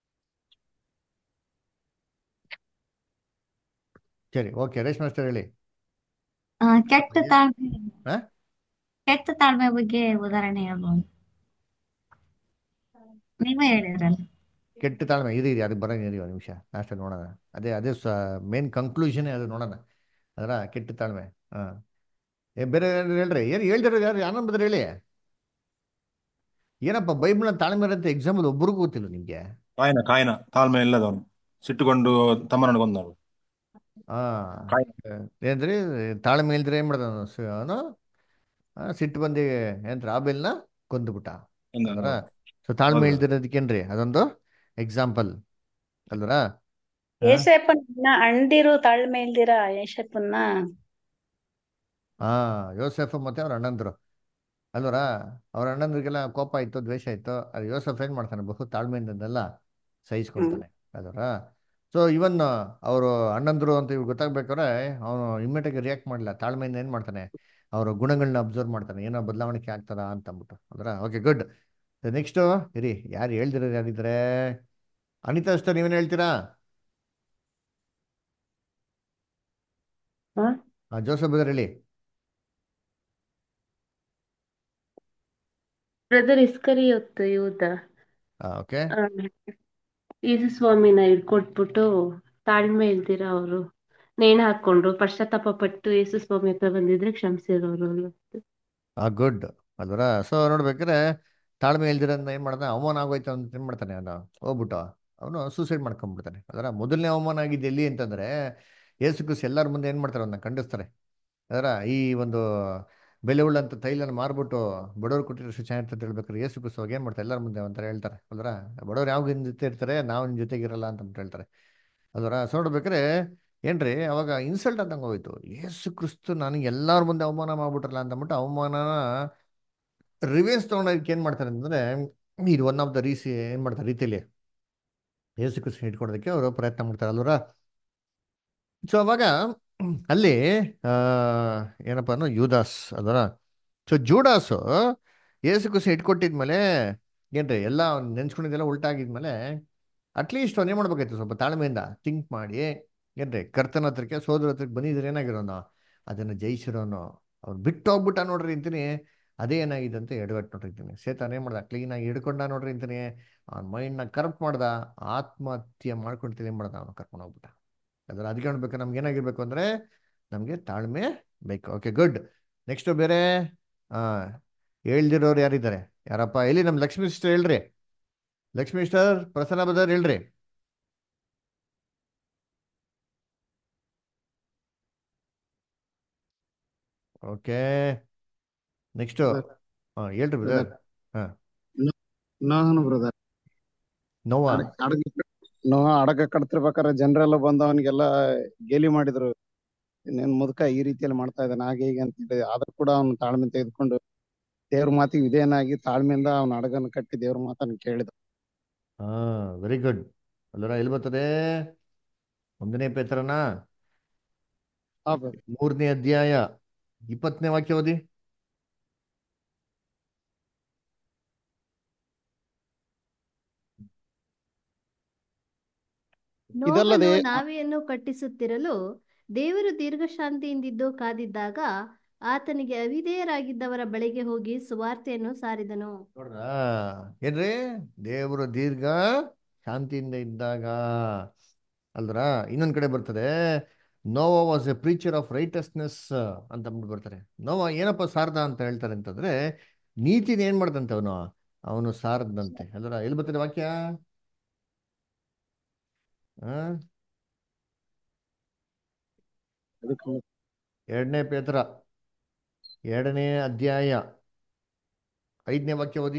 ಸರಿ ಓಕೆ ರೇಷ್ಮೆ ಮಾಸ್ಟರ್ ಹೇಳಿ ಆ, ಕೆಟ್ಟ ತಾಳ್ಮೆ ಹಾ ಕೆಟ್ಟ ತಾಳ್ಮೆ ಬಗ್ಗೆ ಉದಾಹರಣೆ ಹೇಳ್ಬೋದು ನೀವೇ ಹೇಳಿದ್ರಲ್ಲ ಕೆಟ್ಟ ತಾಳ್ಮೆ ಇದು ಇದೆ ಅದಕ್ಕೆ ಬರೋಣ ಇರಿ ಒಂದು ನಿಮಿಷ ಲಾಸ್ಟ್ ನೋಡೋಣ ಅದೇ ಅದೇ ಮೇನ್ ಕನ್ಕ್ಲೂಷನ್ ಅದು ನೋಡೋಣ ಅದರ ಕೆಟ್ಟ ತಾಳ್ಮೆ ಹಾ ಏ ಬೇರೆ ಏನಾದ್ರು ಹೇಳ್ರಿ ಏನು ಹೇಳ್ದಿರೋ ಯಾರು ಆನಂದ್ ಬದ್ರ ಹೇಳಿ ಏನಪ್ಪ ಬೈಬಲ್ನ ತಾಳ್ಮೆ ಇರುತ್ತೆ ಎಕ್ಸಾಂಪಲ್ ಒಬ್ರಿಗೂ ಗೊತ್ತಿಲ್ಲ ನಿಮ್ಗೆ ಕಾಯನ ಕಾಯನ ತಾಳ್ಮೆ ಇಲ್ಲದವನು ಸಿಟ್ಟುಕೊಂಡು ತಮ್ಮನನ್ನು ಕೊಂದವನು ಹಾ ಕಾಯನ ಏನ್ರಿ ತಾಳ್ಮೆ ಇಲ್ದ್ರೆ ಏನ್ ಮಾಡ್ದ ಅವನು ಸ- ಅವನು ಆ, ಸಿಟ್ಟು ಬಂದಿ ಏನ್ರಿ ಆಬೇಲ್ನ ಕೊಂದ್ಬಿಟ್ಟ ಕೊಂದ ಅಲ್ವರ ಸೊ ತಾಳ್ಮೆ ಹೌದು ಇಲ್ದಿರೋದಕ್ಕೇನ್ರಿ ಅದೊಂದು ಎಕ್ಸಾಂಪಲ್ ಅಲ್ವರ ಹಾ ಏಸಪ್ಪನ ಅಣ್ದಿರು ತಾಳ್ಮೆ ಇಲ್ದಿರ ಏಸಪ್ಪನ್ನ ಹಾ ಯೋಸೆಫ್ ಮತ್ತೆ ಅವ್ರ ಅಣ್ಣಂದ್ರು ಅಲ್ವರ ಅವ್ರ ಅಣ್ಣಂದ್ರಿಗೆಲ್ಲ ಕೋಪ ಆಯ್ತು ದ್ವೇಷ ಆಯ್ತು ಅದು ಯೋಸೆಫ್ ಏನ್ ಮಾಡ್ತಾನೆ ಬಹು ತಾಳ್ಮೆಯಿಂದೆಲ್ಲ ಹ್ಮ್ ಸಹಿಸ್ಕೊಳ್ತಾನೆ ಅಲ್ವರ ಸೊ ಇವನ್ ಅವರು ಅಣ್ಣಂದ್ರು ಅಂತ ಇವ್ರು ಗೊತ್ತಾಗ್ಬೇಕಾದ್ರೆ ಅವನು ಇಮ್ಮಿಡಿಯೇಟ್ ರಿಯಾಕ್ಟ್ ಮಾಡಲ್ಲ ತಾಳ್ಮೆಯಿಂದ ಏನ್ ಮಾಡ್ತಾನೆ ಅವರ ಗುಣಗಳನ್ನ ಅಬ್ಸರ್ವ್ ಮಾಡ್ತಾನೆ ಏನೋ ಬದಲಾವಣೆ ಆಗ್ತದ ಅಂತ ಅಂದ್ಬಿಟ್ಟು ಅದರ ಓಕೆ ಗುಡ್ ನೆಕ್ಸ್ಟ್ ಇರಿ ಯಾರು ಹೇಳ್ದಿರೋರು ಯಾರಿದ್ದಾರೆ ಅನಿತಾ ಅಷ್ಟೇ ನೀವೇನು ಹೇಳ್ತೀರಾ ಹಾ ಆ, ಜೋಸೆಫ್ ಬದರ್ ಹೇಳಿ ಬ್ರದರ್ ಇಸ್ಕರಿಯೋತ್ ಯೂದ ಓಕೆ ಆ, ಯೇಸು ಸ್ವಾಮಿನ ಹಿಡ್ಕೊಟ್ಬಿಟ್ಟು ತಾಳ್ಮೆ ಇಲ್ದಿರ ಅವರು ನೇಣು ಹಾಕೊಂಡ್ರು ಪಶ್ಚಾತ್ತಾಪ ಪಟ್ಟು ಯೇಸು ಸ್ವಾಮಿ ಹತ್ರ ಬಂದಿದ್ರೆ ಕ್ಷಮಿಸಿರೋರು ಆ ಗುಡ್ ಅಲ್ವರ ಸೊ ನೋಡ್ಬೇಕಾದ್ರೆ ತಾಳ್ಮೆ ಇಲ್ದಿರೋದ್ನ ಏನ್ ಮಾಡ್ತಾನೆ ಅವಮಾನ ಆಗೋಯ್ತು ಅಂತ ಏನ್ ಮಾಡ್ತಾನೆ ಅವನು ಹೋಗ್ಬಿಟ್ಟು ಅವನು ಸೂಸೈಡ್ ಮಾಡ್ಕೊಂಡ್ಬಿಡ್ತಾನೆ ಅದರ ಮೊದಲನೇ ಅವಮಾನ ಆಗಿದ್ದು ಎಲ್ಲಿ ಅಂತಂದ್ರೆ ಯೇಸು ಕ್ರಿಸ್ತ ಎಲ್ಲರ ಮುಂದೆ ಏನ್ ಮಾಡ್ತಾರೆ ಅವನ್ನ ಖಂಡಿಸ್ತಾರೆ ಅದರ ಈ ಒಂದು ಬೆಲೆ ಉಳ್ಳಂತ ತೈಲನ ಮಾರ್ಬಿಟ್ಟು ಬಡವ್ರು ಕೊಟ್ಟಿರೋ ಚೆನ್ನಾಗಿರ್ತದೆ ಅಂತ ಹೇಳ್ಬೇಕಾದ್ರೆ ಯೇಸು ಕ್ರಿಸ್ತ ಅವಾಗ ಏನ್ ಮಾಡ್ತಾರೆ ಎಲ್ಲರ ಮುಂದೆ ಒಂಥರ ಹೇಳ್ತಾರೆ ಅಲ್ವರ ಬಡವ್ರು ಯಾವ ನಿನ್ ಜೊತೆ ಇರ್ತಾರೆ ನಾವು ನಿನ್ ಜೊತೆಗಿರಲ್ಲ ಅಂತ ಅಂದ್ಬಿಟ್ಟು ಹೇಳ್ತಾರೆ ಅಲ್ವರ ಸೊ ನೋಡ್ಬೇಕಾದ್ರೆ ಏನ್ರಿ ಅವಾಗ ಇನ್ಸಲ್ಟ್ ಆದಂಗೆ ಹೋಯ್ತು ಯೇಸು ಕ್ರಿಸ್ತು ನನಗೆ ಎಲ್ಲರ ಮುಂದೆ ಅವಮಾನ ಮಾಡ್ಬಿಟ್ರಲ್ಲ ಅಂತ ಅಂದ್ಬಿಟ್ಟು ಅವಮಾನನ ರಿವೇನ್ಸ್ ತೊಗೊಂಡೋದಕ್ಕೆ ಏನು ಮಾಡ್ತಾರೆ ಅಂತಂದ್ರೆ ಇದು ಒನ್ ಆಫ್ ದ ರೀಸಿ ಏನು ಮಾಡ್ತಾರೆ ರೀತಿಯಲ್ಲಿ ಯೇಸು ಕ್ರಿಸ್ತನ ಇಟ್ಕೊಡೋದಕ್ಕೆ ಅವರು ಪ್ರಯತ್ನ ಮಾಡ್ತಾರೆ ಅಲ್ವರ ಸೊ ಅವಾಗ ಅಲ್ಲಿ ಆ, ಏನಪ್ಪ ಅನ್ನೋ ಯೂದಾಸ್ ಅದರ ಸೊ ಜೂಡಾಸು ಯೇಸು ಕ್ರಿಸ್ತನ ಇಟ್ಕೊಟ್ಟಿದ್ಮೇಲೆ ಏನ್ರಿ ಎಲ್ಲ ಅವ್ನು ನೆನ್ಸ್ಕೊಂಡಿದ್ದೆಲ್ಲ ಉಲ್ಟಾಗಿದ್ಮೇಲೆ ಅಟ್ಲೀಸ್ಟ್ ಅವ್ನು ಏನು ಮಾಡ್ಬೇಕಾಯ್ತು ಸ್ವಲ್ಪ ತಾಳ್ಮೆಯಿಂದ ಥಿಂಕ್ ಮಾಡಿ ಏನ್ರಿ ಕರ್ತನ ಹತ್ರಕ್ಕೆ ಸೋದರ ಹತ್ರಕ್ಕೆ ಬಂದಿದ್ರೆ ಏನಾಗಿರೋನು ಅದನ್ನ ಜಯಿಸಿರೋನು ಅವ್ರು ಬಿಟ್ಟು ಹೋಗ್ಬಿಟ್ಟ ನೋಡ್ರಿ ಅಂತೀನಿ ಅದೇ ಏನಾಗಿದೆ ಅಂತ ಎಡವಟ್ಟು ನೋಡ್ರಿ ಅಂತೀನಿ ಸೇತಾನ್ ಏನ್ ಮಾಡ್ದ ಕ್ಲೀನಾಗಿ ಹಿಡ್ಕೊಂಡ ನೋಡ್ರಿ ಅಂತೀನಿ ಅವ್ನ ಮೈಂಡ್ನ ಕರಪ್ಟ್ ಮಾಡ್ದ ಆತ್ಮಹತ್ಯೆ ಮಾಡ್ಕೊಂತೀನಿ ಏನ್ ಮಾಡ್ದ ಅವನು ಕರ್ಕೊಂಡು ಹೋಗ್ಬಿಟ್ಟ ಅದ್ರ ಅದಕ್ಕೆ ನೋಡ್ಬೇಕು ನಮ್ಗೆ ಏನಾಗಿರ್ಬೇಕು ಅಂದ್ರೆ ನಮ್ಗೆ ತಾಳ್ಮೆ ಬೇಕು ಓಕೆ ಗುಡ್ ನೆಕ್ಸ್ಟ್ ಬೇರೆ ಆ ಹೇಳ್ದಿರೋರು ಯಾರಿದ್ದಾರೆ ಯಾರಪ್ಪ ಎಲ್ಲಿ ನಮ್ ಲಕ್ಷ್ಮೀ ಸಿಸ್ಟರ್ ಹೇಳ್ರಿ ಲಕ್ಷ್ಮೀ ಸಿಸ್ಟರ್ ಪ್ರಸನ್ನ ಬದರ್ ಹೇಳ್ರಿ ಓಕೆ ನೆಕ್ಸ್ಟ್ ಹೇಳ್ರಿ ಬ್ರದರ್ ಹಾ ನೋಹನು ಬ್ರದರ್ ನೋವಾ ನೋಹ ಅಡಗ ಕಟ್ತಿರ್ಬೇಕಾದ್ರೆ ಜನರೆಲ್ಲ ಬಂದು ಅವನಿಗೆಲ್ಲ ಗೇಲಿ ಮಾಡಿದ್ರು ನೀನ್ ಮುದುಕ ಈ ರೀತಿಯಲ್ಲಿ ಮಾಡ್ತಾ ಇದ್ದಾನೆ ಹಾಗೆ ಹೀಗೆ ಅಂತ ಹೇಳಿ ಆದ್ರೂ ಕೂಡ ಅವನು ತಾಳ್ಮೆ ತೆಗೆದುಕೊಂಡು ದೇವ್ರ ಮಾತಿಗೆ ವಿಧೇಯನಾಗಿ ತಾಳ್ಮೆಯಿಂದ ಅವನ ಹಡಗನ್ನು ಕಟ್ಟಿ ದೇವ್ರ ಮಾತನ್ನು ಕೇಳಿದ ಹಾ ವೆರಿ ಗುಡ್ ಅಲ್ಲರ ಎಲ್ಲಿ ಬರ್ತದೆ ಒಂದನೇ ಪೇತ್ರನ ಮೂರನೇ ಅಧ್ಯಾಯ ಇಪ್ಪತ್ತನೇ ವಾಕ್ಯ ಓದಿ ಇದಲ್ಲದೆ ನೋಹನು ನಾವೆಯನ್ನು ಕಟ್ಟಿಸುತ್ತಿರಲು ದೇವರು ದೀರ್ಘಶಾಂತಿಯಿಂದಿದ್ದು ಕಾದಿದ್ದಾಗ ಆತನಿಗೆ ಅವಿಧೇಯರಾಗಿದ್ದವರ ಬಳಿಗೆ ಹೋಗಿ ಸುವಾರ್ತೆಯನ್ನು ಸಾರಿದನು ನೋಡ್ರಾ ಏನ್ರಿ ದೇವರು ದೀರ್ಘ ಶಾಂತಿಯಿಂದ ಇದ್ದಾಗ ಅಲ್ದ್ರ ಇನ್ನೊಂದ್ ಕಡೆ ಬರ್ತದೆ Noah was a preacher of righteousness ಅಂತ ಅಂದ್ಬಿಟ್ಟು ಬರ್ತಾರೆ ನೋವಾ ಏನಪ್ಪ ಸಾರ್ದ ಅಂತ ಹೇಳ್ತಾರೆ ಅಂತಂದ್ರೆ ನೀತಿನ ಏನ್ ಮಾಡ್ದಂತೆ ಅವನು ಅವನು ಸಾರದಂತೆ ಅಲ್ದ್ರ ಎಲ್ಲಿ ಬರ್ತದೆ ವಾಕ್ಯ ಆ ಎರಡನೇ ಪೇತ್ರ ಎರಡನೇ ಅಧ್ಯಾಯ ಐದನೇ ವಾಕ್ಯ ಓದಿ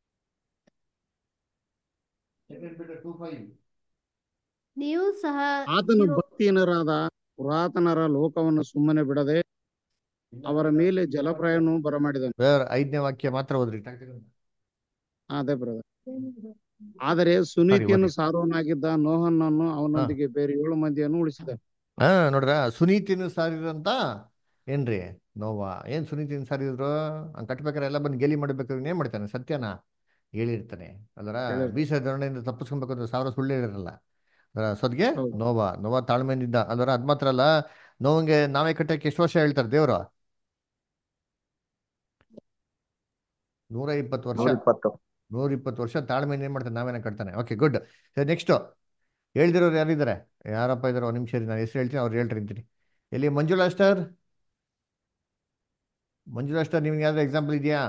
ನೀವು ಸಹ ಆತನು ನೀವು ಭಕ್ತಿಹೀನರಾದ ಪುರಾತನರ ಲೋಕವನ್ನು ಸುಮ್ಮನೆ ಬಿಡದೆ ಅವರ ಮೇಲೆ ಜಲಪ್ರಾಯವನ್ನು ಬರಮಾಡಿದನು ಬ್ರದರ್ ಐದನೇ ವಾಕ್ಯ ಮಾತ್ರ ಓದ್ರಿ ಟಕ್ ಟಕ್ ಅಂತ. ಅದೇ ಬ್ರದರ್ ಆದರೆ ಸುನೀತಿಯನ್ನು ಸಾರುವನಾಗಿದ್ದ ನೋಹನನ್ನು ಅವನೊಂದಿಗೆ ಬೇರೆ ಏಳು ಮಂದಿಯನ್ನು ಉಳಿಸಿದ ಹಾ ನೋಡ್ರ ಸುನೀತಿನ ಸಾರಿದ್ರಂತ ಏನ್ರಿ ನೋವಾ ಏನ್ ಸುನೀತಿನ ಸಾರಿದ್ರು ಹಂಗ್ ಕಟ್ಬೇಕಾರೆ ಎಲ್ಲ ಬಂದು ಗೇಲಿ ಮಾಡ್ಬೇಕಾದ್ರೆ ಏನ್ ಮಾಡ್ತಾನೆ ಸತ್ಯನ ಹೇಳಿರ್ತಾನೆ ಅದರ ಹೇಳಿರ್ತಾನೆ. ಬೀಸ ದಂಡೆಯಿಂದ ತಪ್ಪಿಸ್ಕೊಬೇಕು ಅಂದ್ರೆ ಸಾವಿರ ಸುಳ್ಳು ಹೇಳಿರಲ್ಲ ಅದರ ಸದ್ಗೆ ನೋವಾ ನೋವಾ ತಾಳ್ಮೆಯಿಂದ ಅದರ ಅದ್ ಮಾತ್ರ ಅಲ್ಲ ನೋವಂಗೆ ನಾವೇ ಕಟ್ಟಕ್ಕೆ ಎಷ್ಟು ವರ್ಷ ಹೇಳ್ತಾರೆ ದೇವ್ರು ನೂರ ಇಪ್ಪತ್ತು ವರ್ಷ ನೂರಿಪ್ಪತ್ತು ನೂರ ಇಪ್ಪತ್ತು ವರ್ಷ ತಾಳ್ಮೆಯಿಂದ ಏನ್ ಮಾಡ್ತಾನೆ ನಾವೇನ ಕಟ್ತಾನೆ ಓಕೆ ಗುಡ್ ನೆಕ್ಸ್ಟ್ ಹೇಳ್ದಿರೋರು ಯಾರಿದ್ದಾರೆ ಯಾರಪ್ಪ ಇದಾರೆ ಒಂದು ನಿಮಿಷ ಇರಿ ನಾನು ಹೆಸರು ಹೇಳ್ತೀನಿ ಅವ್ರು ಹೇಳ್ರಿ ಅಂತೀನಿ ಎಲ್ಲಿ ಮಂಜುಳಾ ಸ್ಟಾರ್ ಮಂಜುಳಾ ಸ್ಟಾರ್ ನಿಮ್ಗೆ ಯಾವ್ದು ಎಕ್ಸಾಂಪಲ್ ಇದೆಯಾ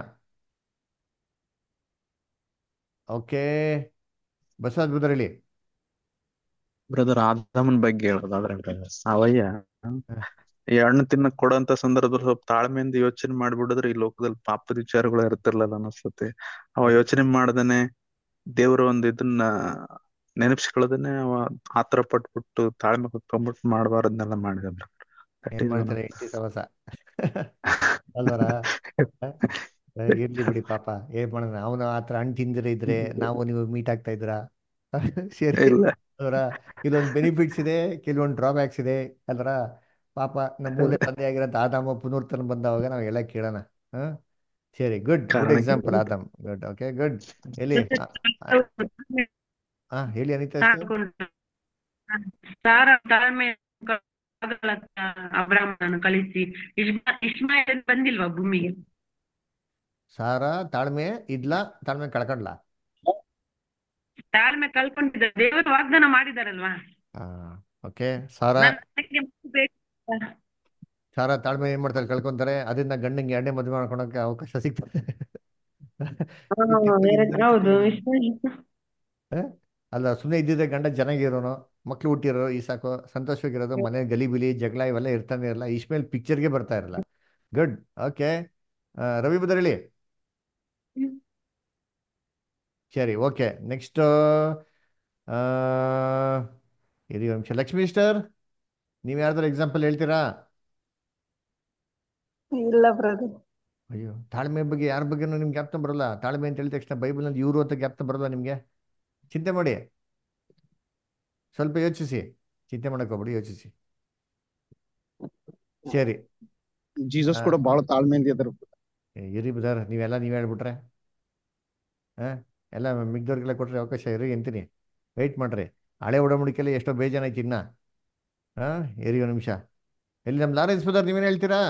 ಓಕೆ ಬಸವರಾಜ್ ಬುದರ್ ಹೇಳಿ ಬ್ರದರ್ ಆದಾಮನ್ ಬಗ್ಗೆ ಹೇಳೋದಾದ್ರೆ brother, ಸಾವಯ್ಯ ಈ ಹಣ್ಣು ತಿನ್ನಕ್ ಕೊಡೋಂತ ಸಂದರ್ಭದಲ್ಲಿ ಸ್ವಲ್ಪ ತಾಳ್ಮೆಯಿಂದ ಯೋಚನೆ ಮಾಡ್ಬಿಡಿದ್ರೆ ಈ ಲೋಕದಲ್ಲಿ ಪಾಪದ ವಿಚಾರಗಳು ಇರ್ತಿರ್ಲಿಲ್ಲ ಅನಿಸ್ತತೆ ಅವ ಯೋಚನೆ ಮಾಡ್ದೇನೆ ದೇವರ ಒಂದ್ ಇದನ್ನ ನೆನಪಿಸ್ಕೊಳ್ಳೋದನ್ನೇ ಅವ ಆತರ ಪಟ್ಬಿಟ್ಟು ತಾಳ್ಮೆ ಕುತ್ಕೊಂಡ್ಬಿಟ್ಟು ಮಾಡಬಾರದನ್ನೆಲ್ಲ ಮಾಡಿದ ಏನ್ ಮಾಡ್ತಾರೆ ಹೆಂಡತಿ ಸವಸ ಅಲ್ವರ ಇರ್ಲಿ ಬಿಡಿ ಪಾಪ ಏನ್ ಮಾಡೋಣ ಅವನು ಆತರ ಹಣ್ಣು ತಿಂದಿರ ಇದ್ರೆ ನಾವು ನೀವು ಮೀಟ್ ಆಗ್ತಾ ಇದ್ರ ಸರಿ ಇಲ್ಲ ಅದರ ಕೆಲವೊಂದು ಬೆನಿಫಿಟ್ಸ್ ಇದೆ ಕೆಲವೊಂದು ಡ್ರಾಬ್ಯಾಕ್ಸ್ ಇದೆ ಅಲ್ವರ ಪಾಪ ನಮ್ಮ ಮೂಲೆ ತಂದೆ ಆಗಿರೋಂಥ ಆದಾಮ ಪುನರ್ತನ ಬಂದವಾಗ ನಾವು ಎಲ್ಲ ಕೇಳೋಣ ಹ ಸರಿ ಗುಡ್ ಗುಡ್ ಕಾರಣಕ್ಕೆ example Adam good okay good ಎಲ್ಲಿ ಹಾ ಹೇಳಿ ಅನಿತಾ ಅಷ್ಟೇ ಸಾರ ತಾಳ್ಮೆ ಅಬ್ರಾಹ್ಮಣನು ಕಳಿಸಿ ಇಷ್ಮಾ ಇಷ್ಮಾಯೇಲ್ ಬಂದಿಲ್ವಾ ಭೂಮಿಗೆ ಸಾರಾ ತಾಳ್ಮೆ ಇದ್ಲ ತಾಳ್ಮೆ ಕಳ್ಕೊಂಡ್ಲಾ ತಾಳ್ಮೆ ಕಳ್ಕೊಂಡಿದ್ದ ದೇವರು ವಾಗ್ದಾನ ಮಾಡಿದಾರಲ್ವಾ ಹಾ ಓಕೆ ಸಾರಾ ನನಗೆ ಮಗು ಬೇಕು ಅಂತ. ಸಾರಾ ತಾಳ್ಮೆ ಏನ್ ಮಾಡ್ತಾರೆ ಕಳ್ಕೊಂತಾರೆ ಅದರಿಂದ ಗಂಡಂಗೆ ಎರಡನೇ ಮದುವೆ ಮಾಡ್ಕೊಳಕ್ಕೆ ಅವಕಾಶ ಸಿಗ್ತದೆ ಎರಡು- ಹೌದು ಇಷ್ಮಾಯೇಲ್ ಹ? ಅಲ್ಲ ಸುಮ್ಮನೆ ಇದ್ದಿದ್ರೆ ಗಂಡ ಚೆನ್ನಾಗಿರೋನು ಮಕ್ಳು ಹುಟ್ಟಿರೋ ಈ ಸಾಕು ಸಂತೋಷವಾಗಿರೋದು ಮನೆ ಗಲಿಬಿಲಿ ಜಗಳ ಇವೆಲ್ಲ ಇರ್ತಾನೆ ಇರಲ್ಲ ಇಷ್ಮೇಲ್ ಪಿಕ್ಚರ್ಗೆ ಬರ್ತಾ ಇರಲ್ಲ ಗುಡ್ ಓಕೆ ರವಿ ಬದರ್ ಹೇಳಿ ಸರಿ ಓಕೆ ನೆಕ್ಸ್ಟ್ ಇರಿ ಒಂದ್ ನಿಮಿಷ ಲಕ್ಷ್ಮೀ ಸ್ಟರ್ ನೀವು ಯಾರ್ದಾರು ಎಕ್ಸಾಂಪಲ್ ಹೇಳ್ತೀರಾ ಇಲ್ಲ ಬ್ರದರ್ ಅಯ್ಯೋ ತಾಳ್ಮೆ ಬಗ್ಗೆ ಯಾರ ಬಗ್ಗೆನೂ ನಿಮ್ಗೆ ಜ್ಞಾಪನ ಬರಲ್ಲ ತಾಳ್ಮೆ ಅಂತ ಹೇಳಿದ ತಕ್ಷಣ ಬೈಬಲ್ನಲ್ಲಿ ಇವರು ಅಂತ ಜ್ಞಾಪನ ಬರಲ್ಲ ನಿಮಗೆ ಚಿಂತೆ ಮಾಡಿ ಸ್ವಲ್ಪ ಯೋಚಿಸಿ ಚಿಂತೆ ಮಾಡಕ್ ಹೋಗ್ಬೇಡಿ ಯೋಚಿಸಿ ಸರಿ ಜೀಸಸ್ ಆ, ಕೂಡ ಬಹಳ ತಾಳ್ಮೆಯಿಂದ ಇದ್ರು ಏ, ಇರಿ ಬದಾರ್ ನೀವೆಲ್ಲ ನೀವೇ ಹೇಳ್ಬಿಟ್ರೆ ಹಾ ಎಲ್ಲ ಮಿಗ್ದವ್ರಿಗೆಲ್ಲ ಕೊಟ್ರೆ ಅವಕಾಶ ಇರಿ ಅಂತೀನಿ ವೆಯ್ಟ್ ಮಾಡ್ರಿ ಹಳೆ ಒಡಂಬಡಿಕೆಯಲ್ಲಿ ಎಷ್ಟೋ ಬೇಜಾನ್ ಐತಿ ಇನ್ನ ಹಾ ಇರಿ ಒಂದು ನಿಮಿಷ ಎಲ್ಲಿ ನಮ್ಮ ಲಾರೆನ್ಸ್ ಬ್ರದರ್ ನೀವೇನು ಹೇಳ್ತೀರಾ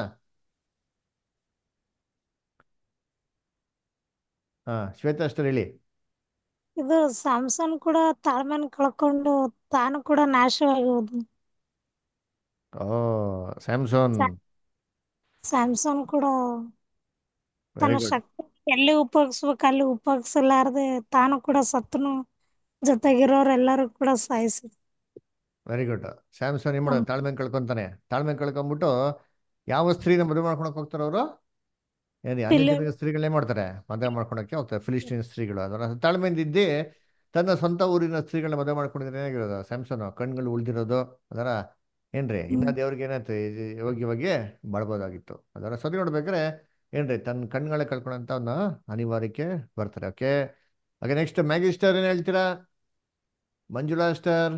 ಹಾ ಶ್ವೇತಾ ಅಷ್ಟರ್ ಹೇಳಿ ಇದು ಸ್ಯಾಮ್ಸನ್ ಕೂಡ ತಾಳ್ಮೆನ ಕಳ್ಕೊಂಡು ತಾನು ಕೂಡ ನಾಶವಾಗಿ ಹೋದ ಓ ಸ್ಯಾಮ್ಸನ್ ಸ್ಯಾಮ್ಸನ್ ಕೂಡ ವೆರಿ ತನ್ನ ಗುಡ್ ಶಕ್ತಿ ಎಲ್ಲಿ ಉಪಯೋಗಿಸ್ಬೇಕು ಅಲ್ಲಿ ಉಪಯೋಗಿಸಲಾರ್ದೆ ತಾನು ಕೂಡ ಸತ್ನು ಜೊತೆಗಿರೋರೆಲ್ಲರೂ ಕೂಡ ಸಾಯಿಸಿ ವೆರಿ ಗುಡ್ ಸ್ಯಾಮ್ಸನ್ ಏನ್ ಮಾಡೋದು ತಾಳ್ಮೆ ಕಳ್ಕೊಂತಾನೆ ತಾಳ್ಮೆ ಕಳ್ಕೊಂಡ್ಬಿಟ್ಟು ಯಾವ ಸ್ತ್ರೀನ ಮದುವೆ ಮಾಡ್ಕೊಳಕ್ ಹೋಗ್ತಾರೆ ಅವರು ಏನು ಅನ್ಯ ಇಲ್ಲ ಜನಾಂಗದ ಸ್ತ್ರೀಗಳನ್ನೇ ಮಾಡ್ತಾರೆ ಮದುವೆ ಮಾಡ್ಕೊಳಕ್ಕೆ ಹೋಗ್ತಾರೆ ಫಿಲಿಸ್ಟೀನ್ ಸ್ತ್ರೀಗಳು ಅದರ ತಾಳ್ಮೆಯಿಂದ ಇದ್ದಿ ತನ್ನ ಸ್ವಂತ ಊರಿನ ಸ್ತ್ರೀಗಳನ್ನ ಮದುವೆ ಮಾಡ್ಕೊಂಡಿದ್ರೆ ಏನಾಗಿರೋದು ಸ್ಯಾಮ್ಸನ್ ಕಣ್ಗಳು ಉಳ್ದಿರೋದು ಅದರ ಏನ್ರಿ ಇನ್ನ ದೇವ್ರಿಗೆ ಏನಾಯ್ತು ಯೋಗ್ಯವಾಗಿ ಬಾಳ್ಬೋದಾಗಿತ್ತು ಅದರ ಸರಿ ನೋಡ್ಬೇಕಾದ್ರೆ ಏನ್ರಿ ತನ್ನ ಕಣ್ಗಳೇ ಕಳ್ಕೊಳಂತ ಅವನ್ನ ಅನಿವಾರ್ಯಕ್ಕೆ ಬರ್ತಾರೆ ಓಕೆ ಹಾಗೆ ನೆಕ್ಸ್ಟ್ ಮ್ಯಾಗಿ ಸ್ಟಾರ್ ಏನ್ ಹೇಳ್ತೀರಾ ಮಂಜುಳಾ ಸ್ಟಾರ್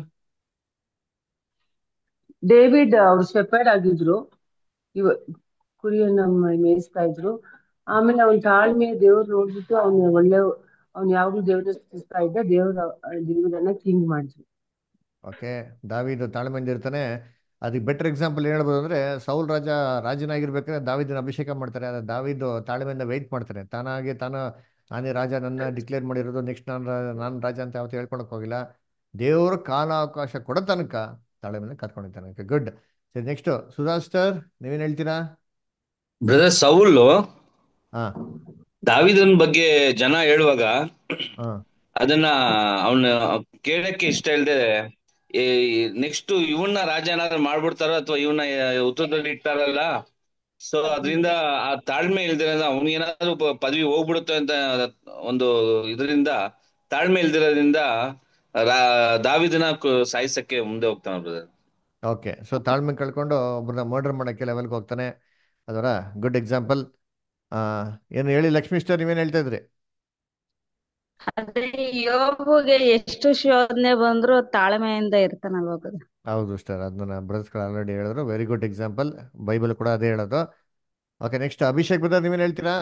ಡೇವಿಡ್ ಅವ್ರು ಶೆಪರ್ಡ್ ಆಗಿದ್ರು ಇವ ಕುರಿಯನ್ನ ಮ- ಮೇಯಿಸ್ತಾ ಇದ್ರು ಆಮೇಲೆ ಅವನ ತಾಳ್ಮೆ ದೇವ್ರು ನೋಡ್ಬಿಟ್ಟು ಅವ್ನ ಒಳ್ಳೆ ಅವ್ನ ಯಾವಾಗ್ಲೂ ದೇವ್ರನ್ನ ಸ್ತುತಿಸ್ತಾ ಇದ್ದ ದೇವ್ರ ದೇವ್ರನ್ನ ಕಿಂಗ್ ಮಾಡಿದ್ರು ಓಕೆ ದಾವಿದು ತಾಳ್ಮೆಯಿಂದ ಇರ್ತಾನೆ ಅದಕ್ಕೆ ಬೆಟರ್ ಎಕ್ಸಾಂಪಲ್ ಏನ್ ಹೇಳ್ಬೋದು ಅಂದ್ರೆ ಸೌಲ್ ರಾಜ ರಾಜನಾಗಿರ್ಬೇಕಾದ್ರೆ ದಾವಿದನ ಅಭಿಷೇಕ ಮಾಡ್ತಾರೆ ಆದ್ರೆ ದಾವಿದು ತಾಳ್ಮೆಯಿಂದ ವೆಯ್ಟ್ ಮಾಡ್ತಾನೆ ತಾನಾಗೆ ತಾನು ನಾನೇ ರಾಜ ನನ್ನ ಡಿಕ್ಲೇರ್ ಮಾಡಿರೋದು ನೆಕ್ಸ್ಟ್ ನಾನು ನಾನು ರಾಜ ಅಂತ ಯಾವತ್ತೂ ಹೇಳ್ಕೊಳಕ್ ಹೋಗಿಲ್ಲ ದೇವ್ರ ಕಾಲಾವಕಾಶ ಕೊಡೋ ತನಕ ತಾಳ್ಮೆಯಿಂದ ಕರ್ಕೊಂಡಿದ್ದಾನೆ ಗುಡ್ ಸರಿ ನೆಕ್ಸ್ಟ್ ಸುಧಾಸ್ಟರ್ ನೀವೇನ್ ಹೇಳ್ತೀರಾ ಬ್ರದರ್ ಸೌಲು ಹಾ ದಾವಿದನ್ ಬಗ್ಗೆ ಜನ ಹೇಳುವಾಗ ಹಾ ಅದನ್ನ ಅವನ ಕೇಳಕ್ಕೆ ಇಷ್ಟ ಇಲ್ಲದೆ ನೆಕ್ಸ್ಟ್ ಇವನ್ನ ರಾಜ ಏನಾದ್ರು ಮಾಡ್ಬಿಡ್ತಾರೋ ಅಥವಾ ಇವನ್ನ ಉತ್ತರದಲ್ಲಿ ಇಟ್ಟಾರಲ್ಲ ಸೊ ಅದರಿಂದ ಆ ತಾಳ್ಮೆ ಇಲ್ದಿರೋದ್ರಿಂದ ಅವ್ನಿಗೇನಾದ್ರು ಪ- ಪದವಿ ಹೋಗ್ಬಿಡುತ್ತೆ ಅಂತ ಒಂದು ಇದರಿಂದ ತಾಳ್ಮೆ ಇಲ್ದಿರೋದ್ರಿಂದ ರಾ ದಾವಿದನ ಕು- ಸಾಯಿಸಕ್ಕೆ ಮುಂದೆ ಹೋಗ್ತಾನ ಬ್ರದರ್ ಓಕೆ ಸೊ ತಾಳ್ಮೆ ಕಳ್ಕೊಂಡು ಒಬ್ಬರನ್ನ ಮರ್ಡರ್ ಮಾಡೋಕ್ಕೆ ಲೆವೆಲ್ಗೆ ಹೋಗ್ತಾನೆ ಅದರ ಗುಡ್ ಎಕ್ಸಾಂಪಲ್ ಏನು ಹೇಳಿ ಲಕ್ಷ್ಮೀ ಸ್ಟಾರ್ ನೀವೇನು ಹೇಳ್ತಾ ಇದ್ರಿ ಅದೇ ಯೋಬುಗೆ ಎಷ್ಟು ಶೋಧನೆ ಬಂದ್ರು ತಾಳ್ಮೆಯಿಂದ ಇರ್ತಾನಲ್ವ ಬ್ರದರ್ ಹೌದು ಸ್ಟಾರ್ ಅದನ್ನ ಬ್ರದರ್ಸ್ಗಳು ಆಲ್ರೆಡಿ ಹೇಳಿದ್ರು ವೆರಿ ಗುಡ್ ಎಕ್ಸಾಂಪಲ್ ಬೈಬಲ್ ಕೂಡ ಅದೇ ಹೇಳೋದು ಓಕೆ ನೆಕ್ಸ್ಟ್ ಅಭಿಷೇಕ್ ಬ್ರದರ್ ನೀವೇನು ಹೇಳ್ತೀರಾ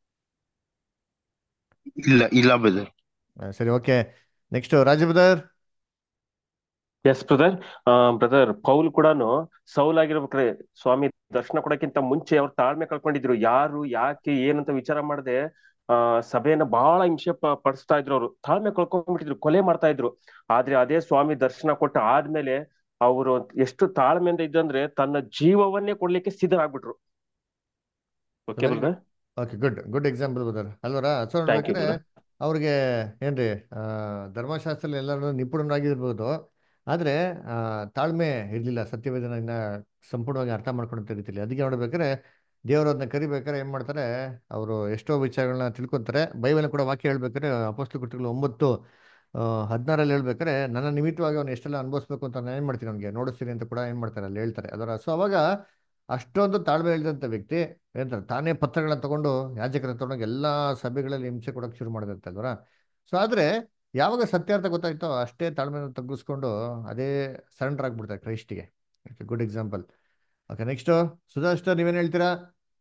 ಇಲ್ಲ ಇಲ್ಲ ಬ್ರದರ್ ಆ, ಸರಿ okay next Raja brother yes brother brother Paul ಕೂಡ ಸೌಲ್ ಆಗಿರ್ಬೇಕ್ರೆ ಸ್ವಾಮಿ ದರ್ಶನ ಕೊಡಕ್ಕಿಂತ ಮುಂಚೆ ಅವ್ರು ತಾಳ್ಮೆ ಕಳ್ಕೊಂಡಿದ್ರು ಯಾರು ಯಾಕೆ ಏನಂತ ವಿಚಾರ ಮಾಡದೆ ಆ ಸಭೆಯನ್ನ ಬಹಳ ಹಿಂಸೆ ಪ- ಪಡಿಸ್ತಾ ಇದ್ರು ಅವರು ತಾಳ್ಮೆ ಕಳ್ಕೊಂಡ್ಬಿಟ್ಟಿದ್ರು ಕೊಲೆ ಮಾಡ್ತಾ ಇದ್ರು ಆದ್ರೆ ಅದೇ ಸ್ವಾಮಿ ದರ್ಶನ ಕೊಟ್ಟ ಆದ್ಮೇಲೆ ಅವರು ಎಷ್ಟು ತಾಳ್ಮೆಯಿಂದ ಇದ್ದಂದ್ರೆ ತನ್ನ ಜೀವವನ್ನೇ ಕೊಡ್ಲಿಕ್ಕೆ ಸಿದ್ಧರಾಗ್ಬಿಟ್ರು okay very brother okay good good example brother ಅಲ್ವರ ಸೊ ಥ್ಯಾಂಕ್ ಯು ನೋಡ್ಬೇಕಾದ್ರೆ ಬ್ರದರ್ ಅವ್ರಿಗೆ ಏನ್ರಿ ಆ, ಧರ್ಮಶಾಸ್ತ್ರದಲ್ಲಿ ಎಲ್ಲರೂ ನಿಪುಣರಾಗಿರ್ಬೋದು ಆದರೆ ತಾಳ್ಮೆ ಇರಲಿಲ್ಲ ಸತ್ಯವೇದನ ಇನ್ನ ಸಂಪೂರ್ಣವಾಗಿ ಅರ್ಥ ಮಾಡ್ಕೊಂತ ರೀತಿಲಿ ಅದಕ್ಕೆ ನೋಡ್ಬೇಕಾದ್ರೆ ದೇವರು ಅದನ್ನ ಕರಿಬೇಕಾದ್ರೆ ಏನು ಮಾಡ್ತಾರೆ ಅವರು ಎಷ್ಟೋ ವಿಚಾರಗಳನ್ನ ತಿಳ್ಕೊತಾರೆ ಬೈಬಲ್ ಕೂಡ ವಾಕ್ಯ ಹೇಳ್ಬೇಕಾದ್ರೆ ಅಪೋಸ್ಲ ಕೃತಿಗಳು ಒಂಬತ್ತು ಆ, ಹದಿನಾರಲ್ಲಿ ಹೇಳ್ಬೇಕಾದ್ರೆ ನನ್ನ ನಿಮಿತ್ತವಾಗಿ ಅವನು ಎಷ್ಟೆಲ್ಲ ಅನುಭವಿಸ್ಬೇಕು ಅಂತ ನಾನು ಏನು ಮಾಡ್ತೀನಿ ಅವ್ನಿಗೆ ನೋಡಿಸ್ತೀನಿ ಅಂತ ಕೂಡ ಏನು ಮಾಡ್ತಾರೆ ಅಲ್ಲಿ ಹೇಳ್ತಾರೆ ಅದರ ಸೊ ಅವಾಗ ಅಷ್ಟೊಂದು ತಾಳ್ಮೆ ಇಳಿದಂಥ ವ್ಯಕ್ತಿ ಏನಂತಾರೆ ತಾನೇ ಪತ್ರಗಳನ್ನ ತಗೊಂಡು ಯಾಜಕರ ತಗೊಂಡೋಗಿ ಎಲ್ಲ ಸಭೆಗಳಲ್ಲಿ ಹಿಂಸೆ ಕೊಡೋಕೆ ಶುರು ಮಾಡಿದಂತೆ ಅಲ್ವರ ಸೊ ಆದರೆ ಯಾವಾಗ ಸತ್ಯಾರ್ಥ ಗೊತ್ತಾಯ್ತೋ ಅಷ್ಟೇ ತಾಳ್ಮೆನ ತಗ್ಗಿಸ್ಕೊಂಡು ಅದೇ ಸರೆಂಡರ್ ಆಗ್ಬಿಡ್ತಾರೆ ಕ್ರೈಸ್ಟಿಗೆ ಗುಡ್ ಎಕ್ಸಾಂಪಲ್ ಓಕೆ ನೆಕ್ಸ್ಟು ಸುಧಾಸ್ಟರ್ ನೀವೇನು ಹೇಳ್ತೀರಾ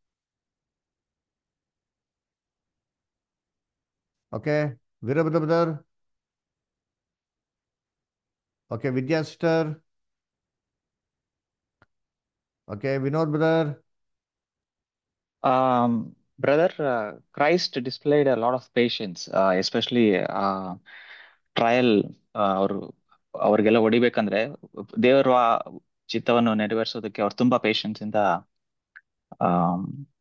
okay Veerabhadra brother okay Vidya sister okay Vinod brother Um, brother, uh, Christ displayed a lot of patience, uh, especially uh, trial ಅವರು ಅವ್ರಿಗೆಲ್ಲ ಹೊಡಿಬೇಕಂದ್ರೆ ದೇವರ ಚಿತ್ತವನ್ನು ನೆರವೇರಿಸೋದಕ್ಕೆ ಅವ್ರು ತುಂಬಾ ಪೇಷನ್ಸ್ ಇಂದ ಆಮ್,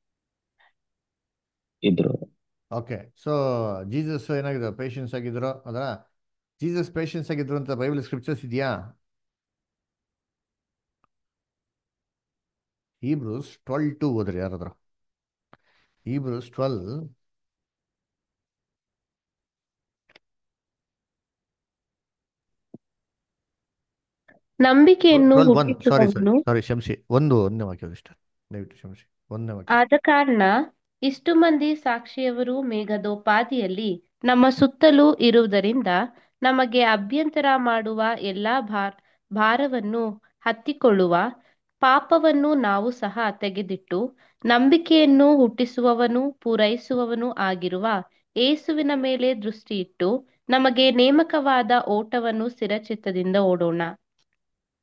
ಇದ್ರು ಓಕೆ ಸೊ ಜೀಸಸ್ ಏನಾಗಿದ್ರು ಪೇಷನ್ಸ್ ಆಗಿದ್ರು ಅದರ ಜೀಸಸ್ ಪೇಷನ್ಸ್ ಆಗಿದ್ರು ಅಂತ ಬೈಬಲ್ ಸ್ಕ್ರಿಪ್ಚರ್ಸ್ ಇದೆಯಾ ಹೀಬ್ರೂಸ್ ಟ್ವೆಲ್ ಟು ಓದ್ರಿ ಯಾರಾದ್ರು ಹೀಬ್ರೂಸ್ ಟ್ವೆಲ್ ನಂಬಿಕೆಯನ್ನು ಟ್ವೆಲ್ ಒನ್ ಸಾರಿ ಸಾರಿ ಹುಟ್ಟಿಸುವವನು ಸಾರಿ ಕ್ಷಮಿಸಿ ಒಂದು ಒಂದನೇ ವಾಕ್ಯ ಇಷ್ಟ ದಯವಿಟ್ಟು ಕ್ಷಮಿಸಿ ಒಂದನೇ ವಾಕ್ಯ ಆದ ಕಾರಣ ಇಷ್ಟು ಮಂದಿ ಸಾಕ್ಷಿಯವರು ಮೇಘದೋಪಾದಿಯಲ್ಲಿ ನಮ್ಮ ಸುತ್ತಲೂ ಇರುವುದರಿಂದ ನಮಗೆ ಅಭ್ಯಂತರ ಮಾಡುವ ಎಲ್ಲಾ ಭಾರ್ ಭಾರವನ್ನು ಹತ್ತಿಕೊಳ್ಳುವ ಪಾಪವನ್ನು ನಾವು ಸಹ ತೆಗೆದಿಟ್ಟು ನಂಬಿಕೆಯನ್ನು ಹುಟ್ಟಿಸುವವನು ಪೂರೈಸುವವನು ಆಗಿರುವ ಏಸುವಿನ ಮೇಲೆ ದೃಷ್ಟಿಯಿಟ್ಟು ನಮಗೆ ನೇಮಕವಾದ ಓಟವನ್ನು ಸ್ಥಿರಚಿತ್ತದಿಂದ ಓಡೋಣ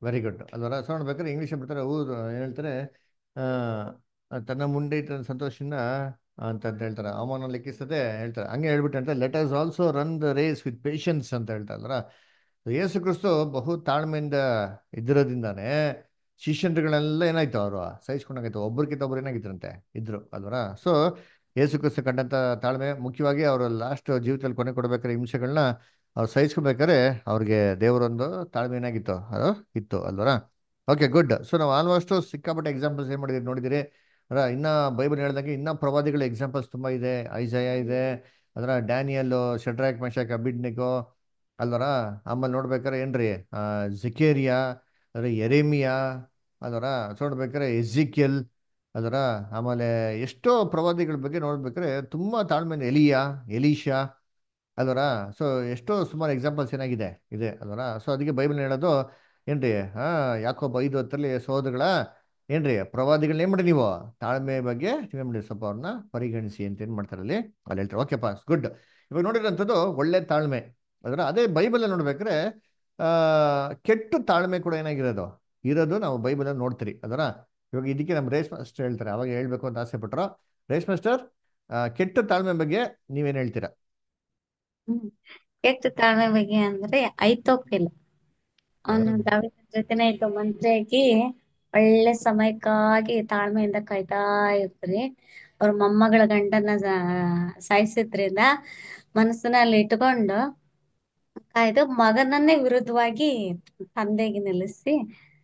ವೆರಿ ಗುಡ್ ಅಲ್ವರ ಸೊ ನೋಡ್ಬೇಕಾದ್ರೆ ಇಂಗ್ಲೀಷ್ ಬಿಡ್ತಾರೆ ಊರು ಏನ್ ಹೇಳ್ತಾರೆ ಆ, ತನ್ನ ಮುಂದೆ ಇಟ್ಟ ಸಂತೋಷನ ಅಂತ ಅಂತ ಹೇಳ್ತಾರೆ ಅವಮಾನ ಲೆಕ್ಕಿಸದೆ ಹೇಳ್ತಾರೆ ಹಂಗೆ ಹೇಳ್ಬಿಟ್ಟು ಅಂತ let us also run the race with patience ಅಂತ ಹೇಳ್ತಾರಲ್ಲ ಯೇಸು ಕ್ರಿಸ್ತು ಬಹು ತಾಳ್ಮೆಯಿಂದ ಇದ್ದಿರೋದ್ರಿಂದಾನೆ ಶಿಷ್ಯಂದ್ರಗಳೆಲ್ಲ ಏನಾಯ್ತು ಅವರು ಸಹಿಸ್ಕೊಂಡಾಗಾಯ್ತು ಒಬ್ರಿಗಿಂತ ಒಬ್ರು ಏನಾಗಿದ್ರಂತೆ ಇದ್ರು ಅಲ್ವರ ಸೊ ಯೇಸು ಕ್ರಿಸ್ತು ಕಂಡಂತ ತಾಳ್ಮೆ ಮುಖ್ಯವಾಗಿ ಅವರು ಲಾಸ್ಟ್ ಜೀವಿತದಲ್ಲಿ ಕೊನೆ ಕೊಡ್ಬೇಕಾದ್ರೆ ಹಿಂಸೆಗಳನ್ನ ಅವ್ರು ಸಹಿಸ್ಕೋಬೇಕಾದ್ರೆ ಅವ್ರಿಗೆ ದೇವರೊಂದು ತಾಳ್ಮೆ ಏನಾಗಿತ್ತು ಅದು ಇತ್ತು ಅಲ್ವರ ಓಕೆ ಗುಡ್ ಸೊ ನಾವು ಆಲ್ಮೋಸ್ಟ್ ಸಿಕ್ಕಾಪಟ್ಟೆ ಎಕ್ಸಾಂಪಲ್ಸ್ ಏನು ಮಾಡಿದಿರಿ ನೋಡಿದಿರಿ ಅದರ ಇನ್ನ ಬೈಬಲ್ ಹೇಳ್ದಂಗೆ ಇನ್ನ ಪ್ರವಾದಿಗಳ ಎಕ್ಸಾಂಪಲ್ಸ್ ತುಂಬಾ ಇದೆ ಐಜಯ ಇದೆ ಅದರ ಡ್ಯಾನಿಯಲ್ ಶೆಡ್ರಾಕ್ ಮೆಶಾಕ್ ಅಬಿಡ್ನಿಗೋ ಅಲ್ವರ ಆಮೇಲೆ ನೋಡ್ಬೇಕಾರೆ ಏನ್ರಿ ಆ, ಜಿಕೇರಿಯಾ ಅದರ ಎರೇಮಿಯಾ ಅದರ ಸೊ ನೋಡ್ಬೇಕಾರೆ ಎಜಿಕ್ಯಲ್ ಅದರ ಆಮೇಲೆ ಎಷ್ಟೋ ಪ್ರವಾದಿಗಳ ಬಗ್ಗೆ ನೋಡ್ಬೇಕಾದ್ರೆ ತುಂಬಾ ತಾಳ್ಮೆಯಿಂದ ಎಲಿಯಾ ಎಲೀಶಾ ಅಲ್ವರ ಸೊ ಎಷ್ಟೋ ಸುಮಾರು ಎಕ್ಸಾಂಪಲ್ಸ್ ಏನಾಗಿದೆ ಇದೆ ಅಲ್ವರ ಸೊ ಅದಕ್ಕೆ ಬೈಬಲ್ ಹೇಳೋದು ಏನ್ರಿ ಹಾ ಯಾಕೊಬ್ಬ ಐದು ಹೊತ್ತಲ್ಲಿ ಸೋದಗಳ ಏನ್ರಿ ಪ್ರವಾದಿಗಳನ್ನ ಏನ್ ಮಾಡಿ ನೀವು ತಾಳ್ಮೆ ಬಗ್ಗೆ ನೀವೇನ್ ಮಾಡಿ ಸ್ವಲ್ಪ ಅವ್ರನ್ನ ಪರಿಗಣಿಸಿ ಅಂತ ಏನ್ ಮಾಡ್ತಾರೆ ಅಲ್ಲಿ ಅಲ್ಲಿ ಹೇಳ್ತಾರೆ ಓಕೆ ಪಾಸ್ ಗುಡ್ ಇವಾಗ ನೋಡಿರೋಂಥದ್ದು ಒಳ್ಳೆ ತಾಳ್ಮೆ ಅದರ ಅದೇ ಬೈಬಲ್ ನೋಡ್ಬೇಕಾದ್ರೆ ಆ ಕೆಟ್ಟ ತಾಳ್ಮೆ ಕೂಡ ಏನಾಗಿರೋದು ಇರೋದು ನಾವು ಬೈಬಲ್ ನೋಡ್ತೀರಿ ಅದರ ಇವಾಗ ಇದಕ್ಕೆ ನಮ್ಮ ರೇಸ್ ಮಾಸ್ಟರ್ ಹೇಳ್ತಾರೆ ಅವಾಗ ಹೇಳ್ಬೇಕು ಅಂತ ಆಸೆ ಪಟ್ರು ರೇಸ್ ಮಾಸ್ಟರ್ ಆ, ಕೆಟ್ಟ ತಾಳ್ಮೆ ಬಗ್ಗೆ ನೀವೇನ್ ಹೇಳ್ತೀರಾ ಹ್ಮ್ ಕೆಟ್ಟ ತಾಳ್ಮೆ ಬಗ್ಗೆ ಅಂದ್ರೆ ಐತೋಪಿಲ್ಲ ಅವನು ದಾವೀದನ ಜೊತೆನೆ ಇದ್ದು ಮಂತ್ರಿಯಾಗಿ ಒಳ್ಳೆ ಸಮಯಕ್ಕಾಗಿ ತಾಳ್ಮೆಯಿಂದ ಕಾಯ್ತಾ ಇರ್ತಾರೆ ಅವ್ರ ಮೊಮ್ಮಗಳ ಗಂಡನ ಸಾ- ಸಾಯಿಸಿದ್ರಿಂದ ಮನಸ್ಸಿನಲ್ಲಿ ಇಟ್ಕೊಂಡು ಕಾಯ್ದು ಮಗನನ್ನೇ ವಿರುದ್ಧವಾಗಿ ತಂದೆಗೆ ನಿಲ್ಲಿಸಿ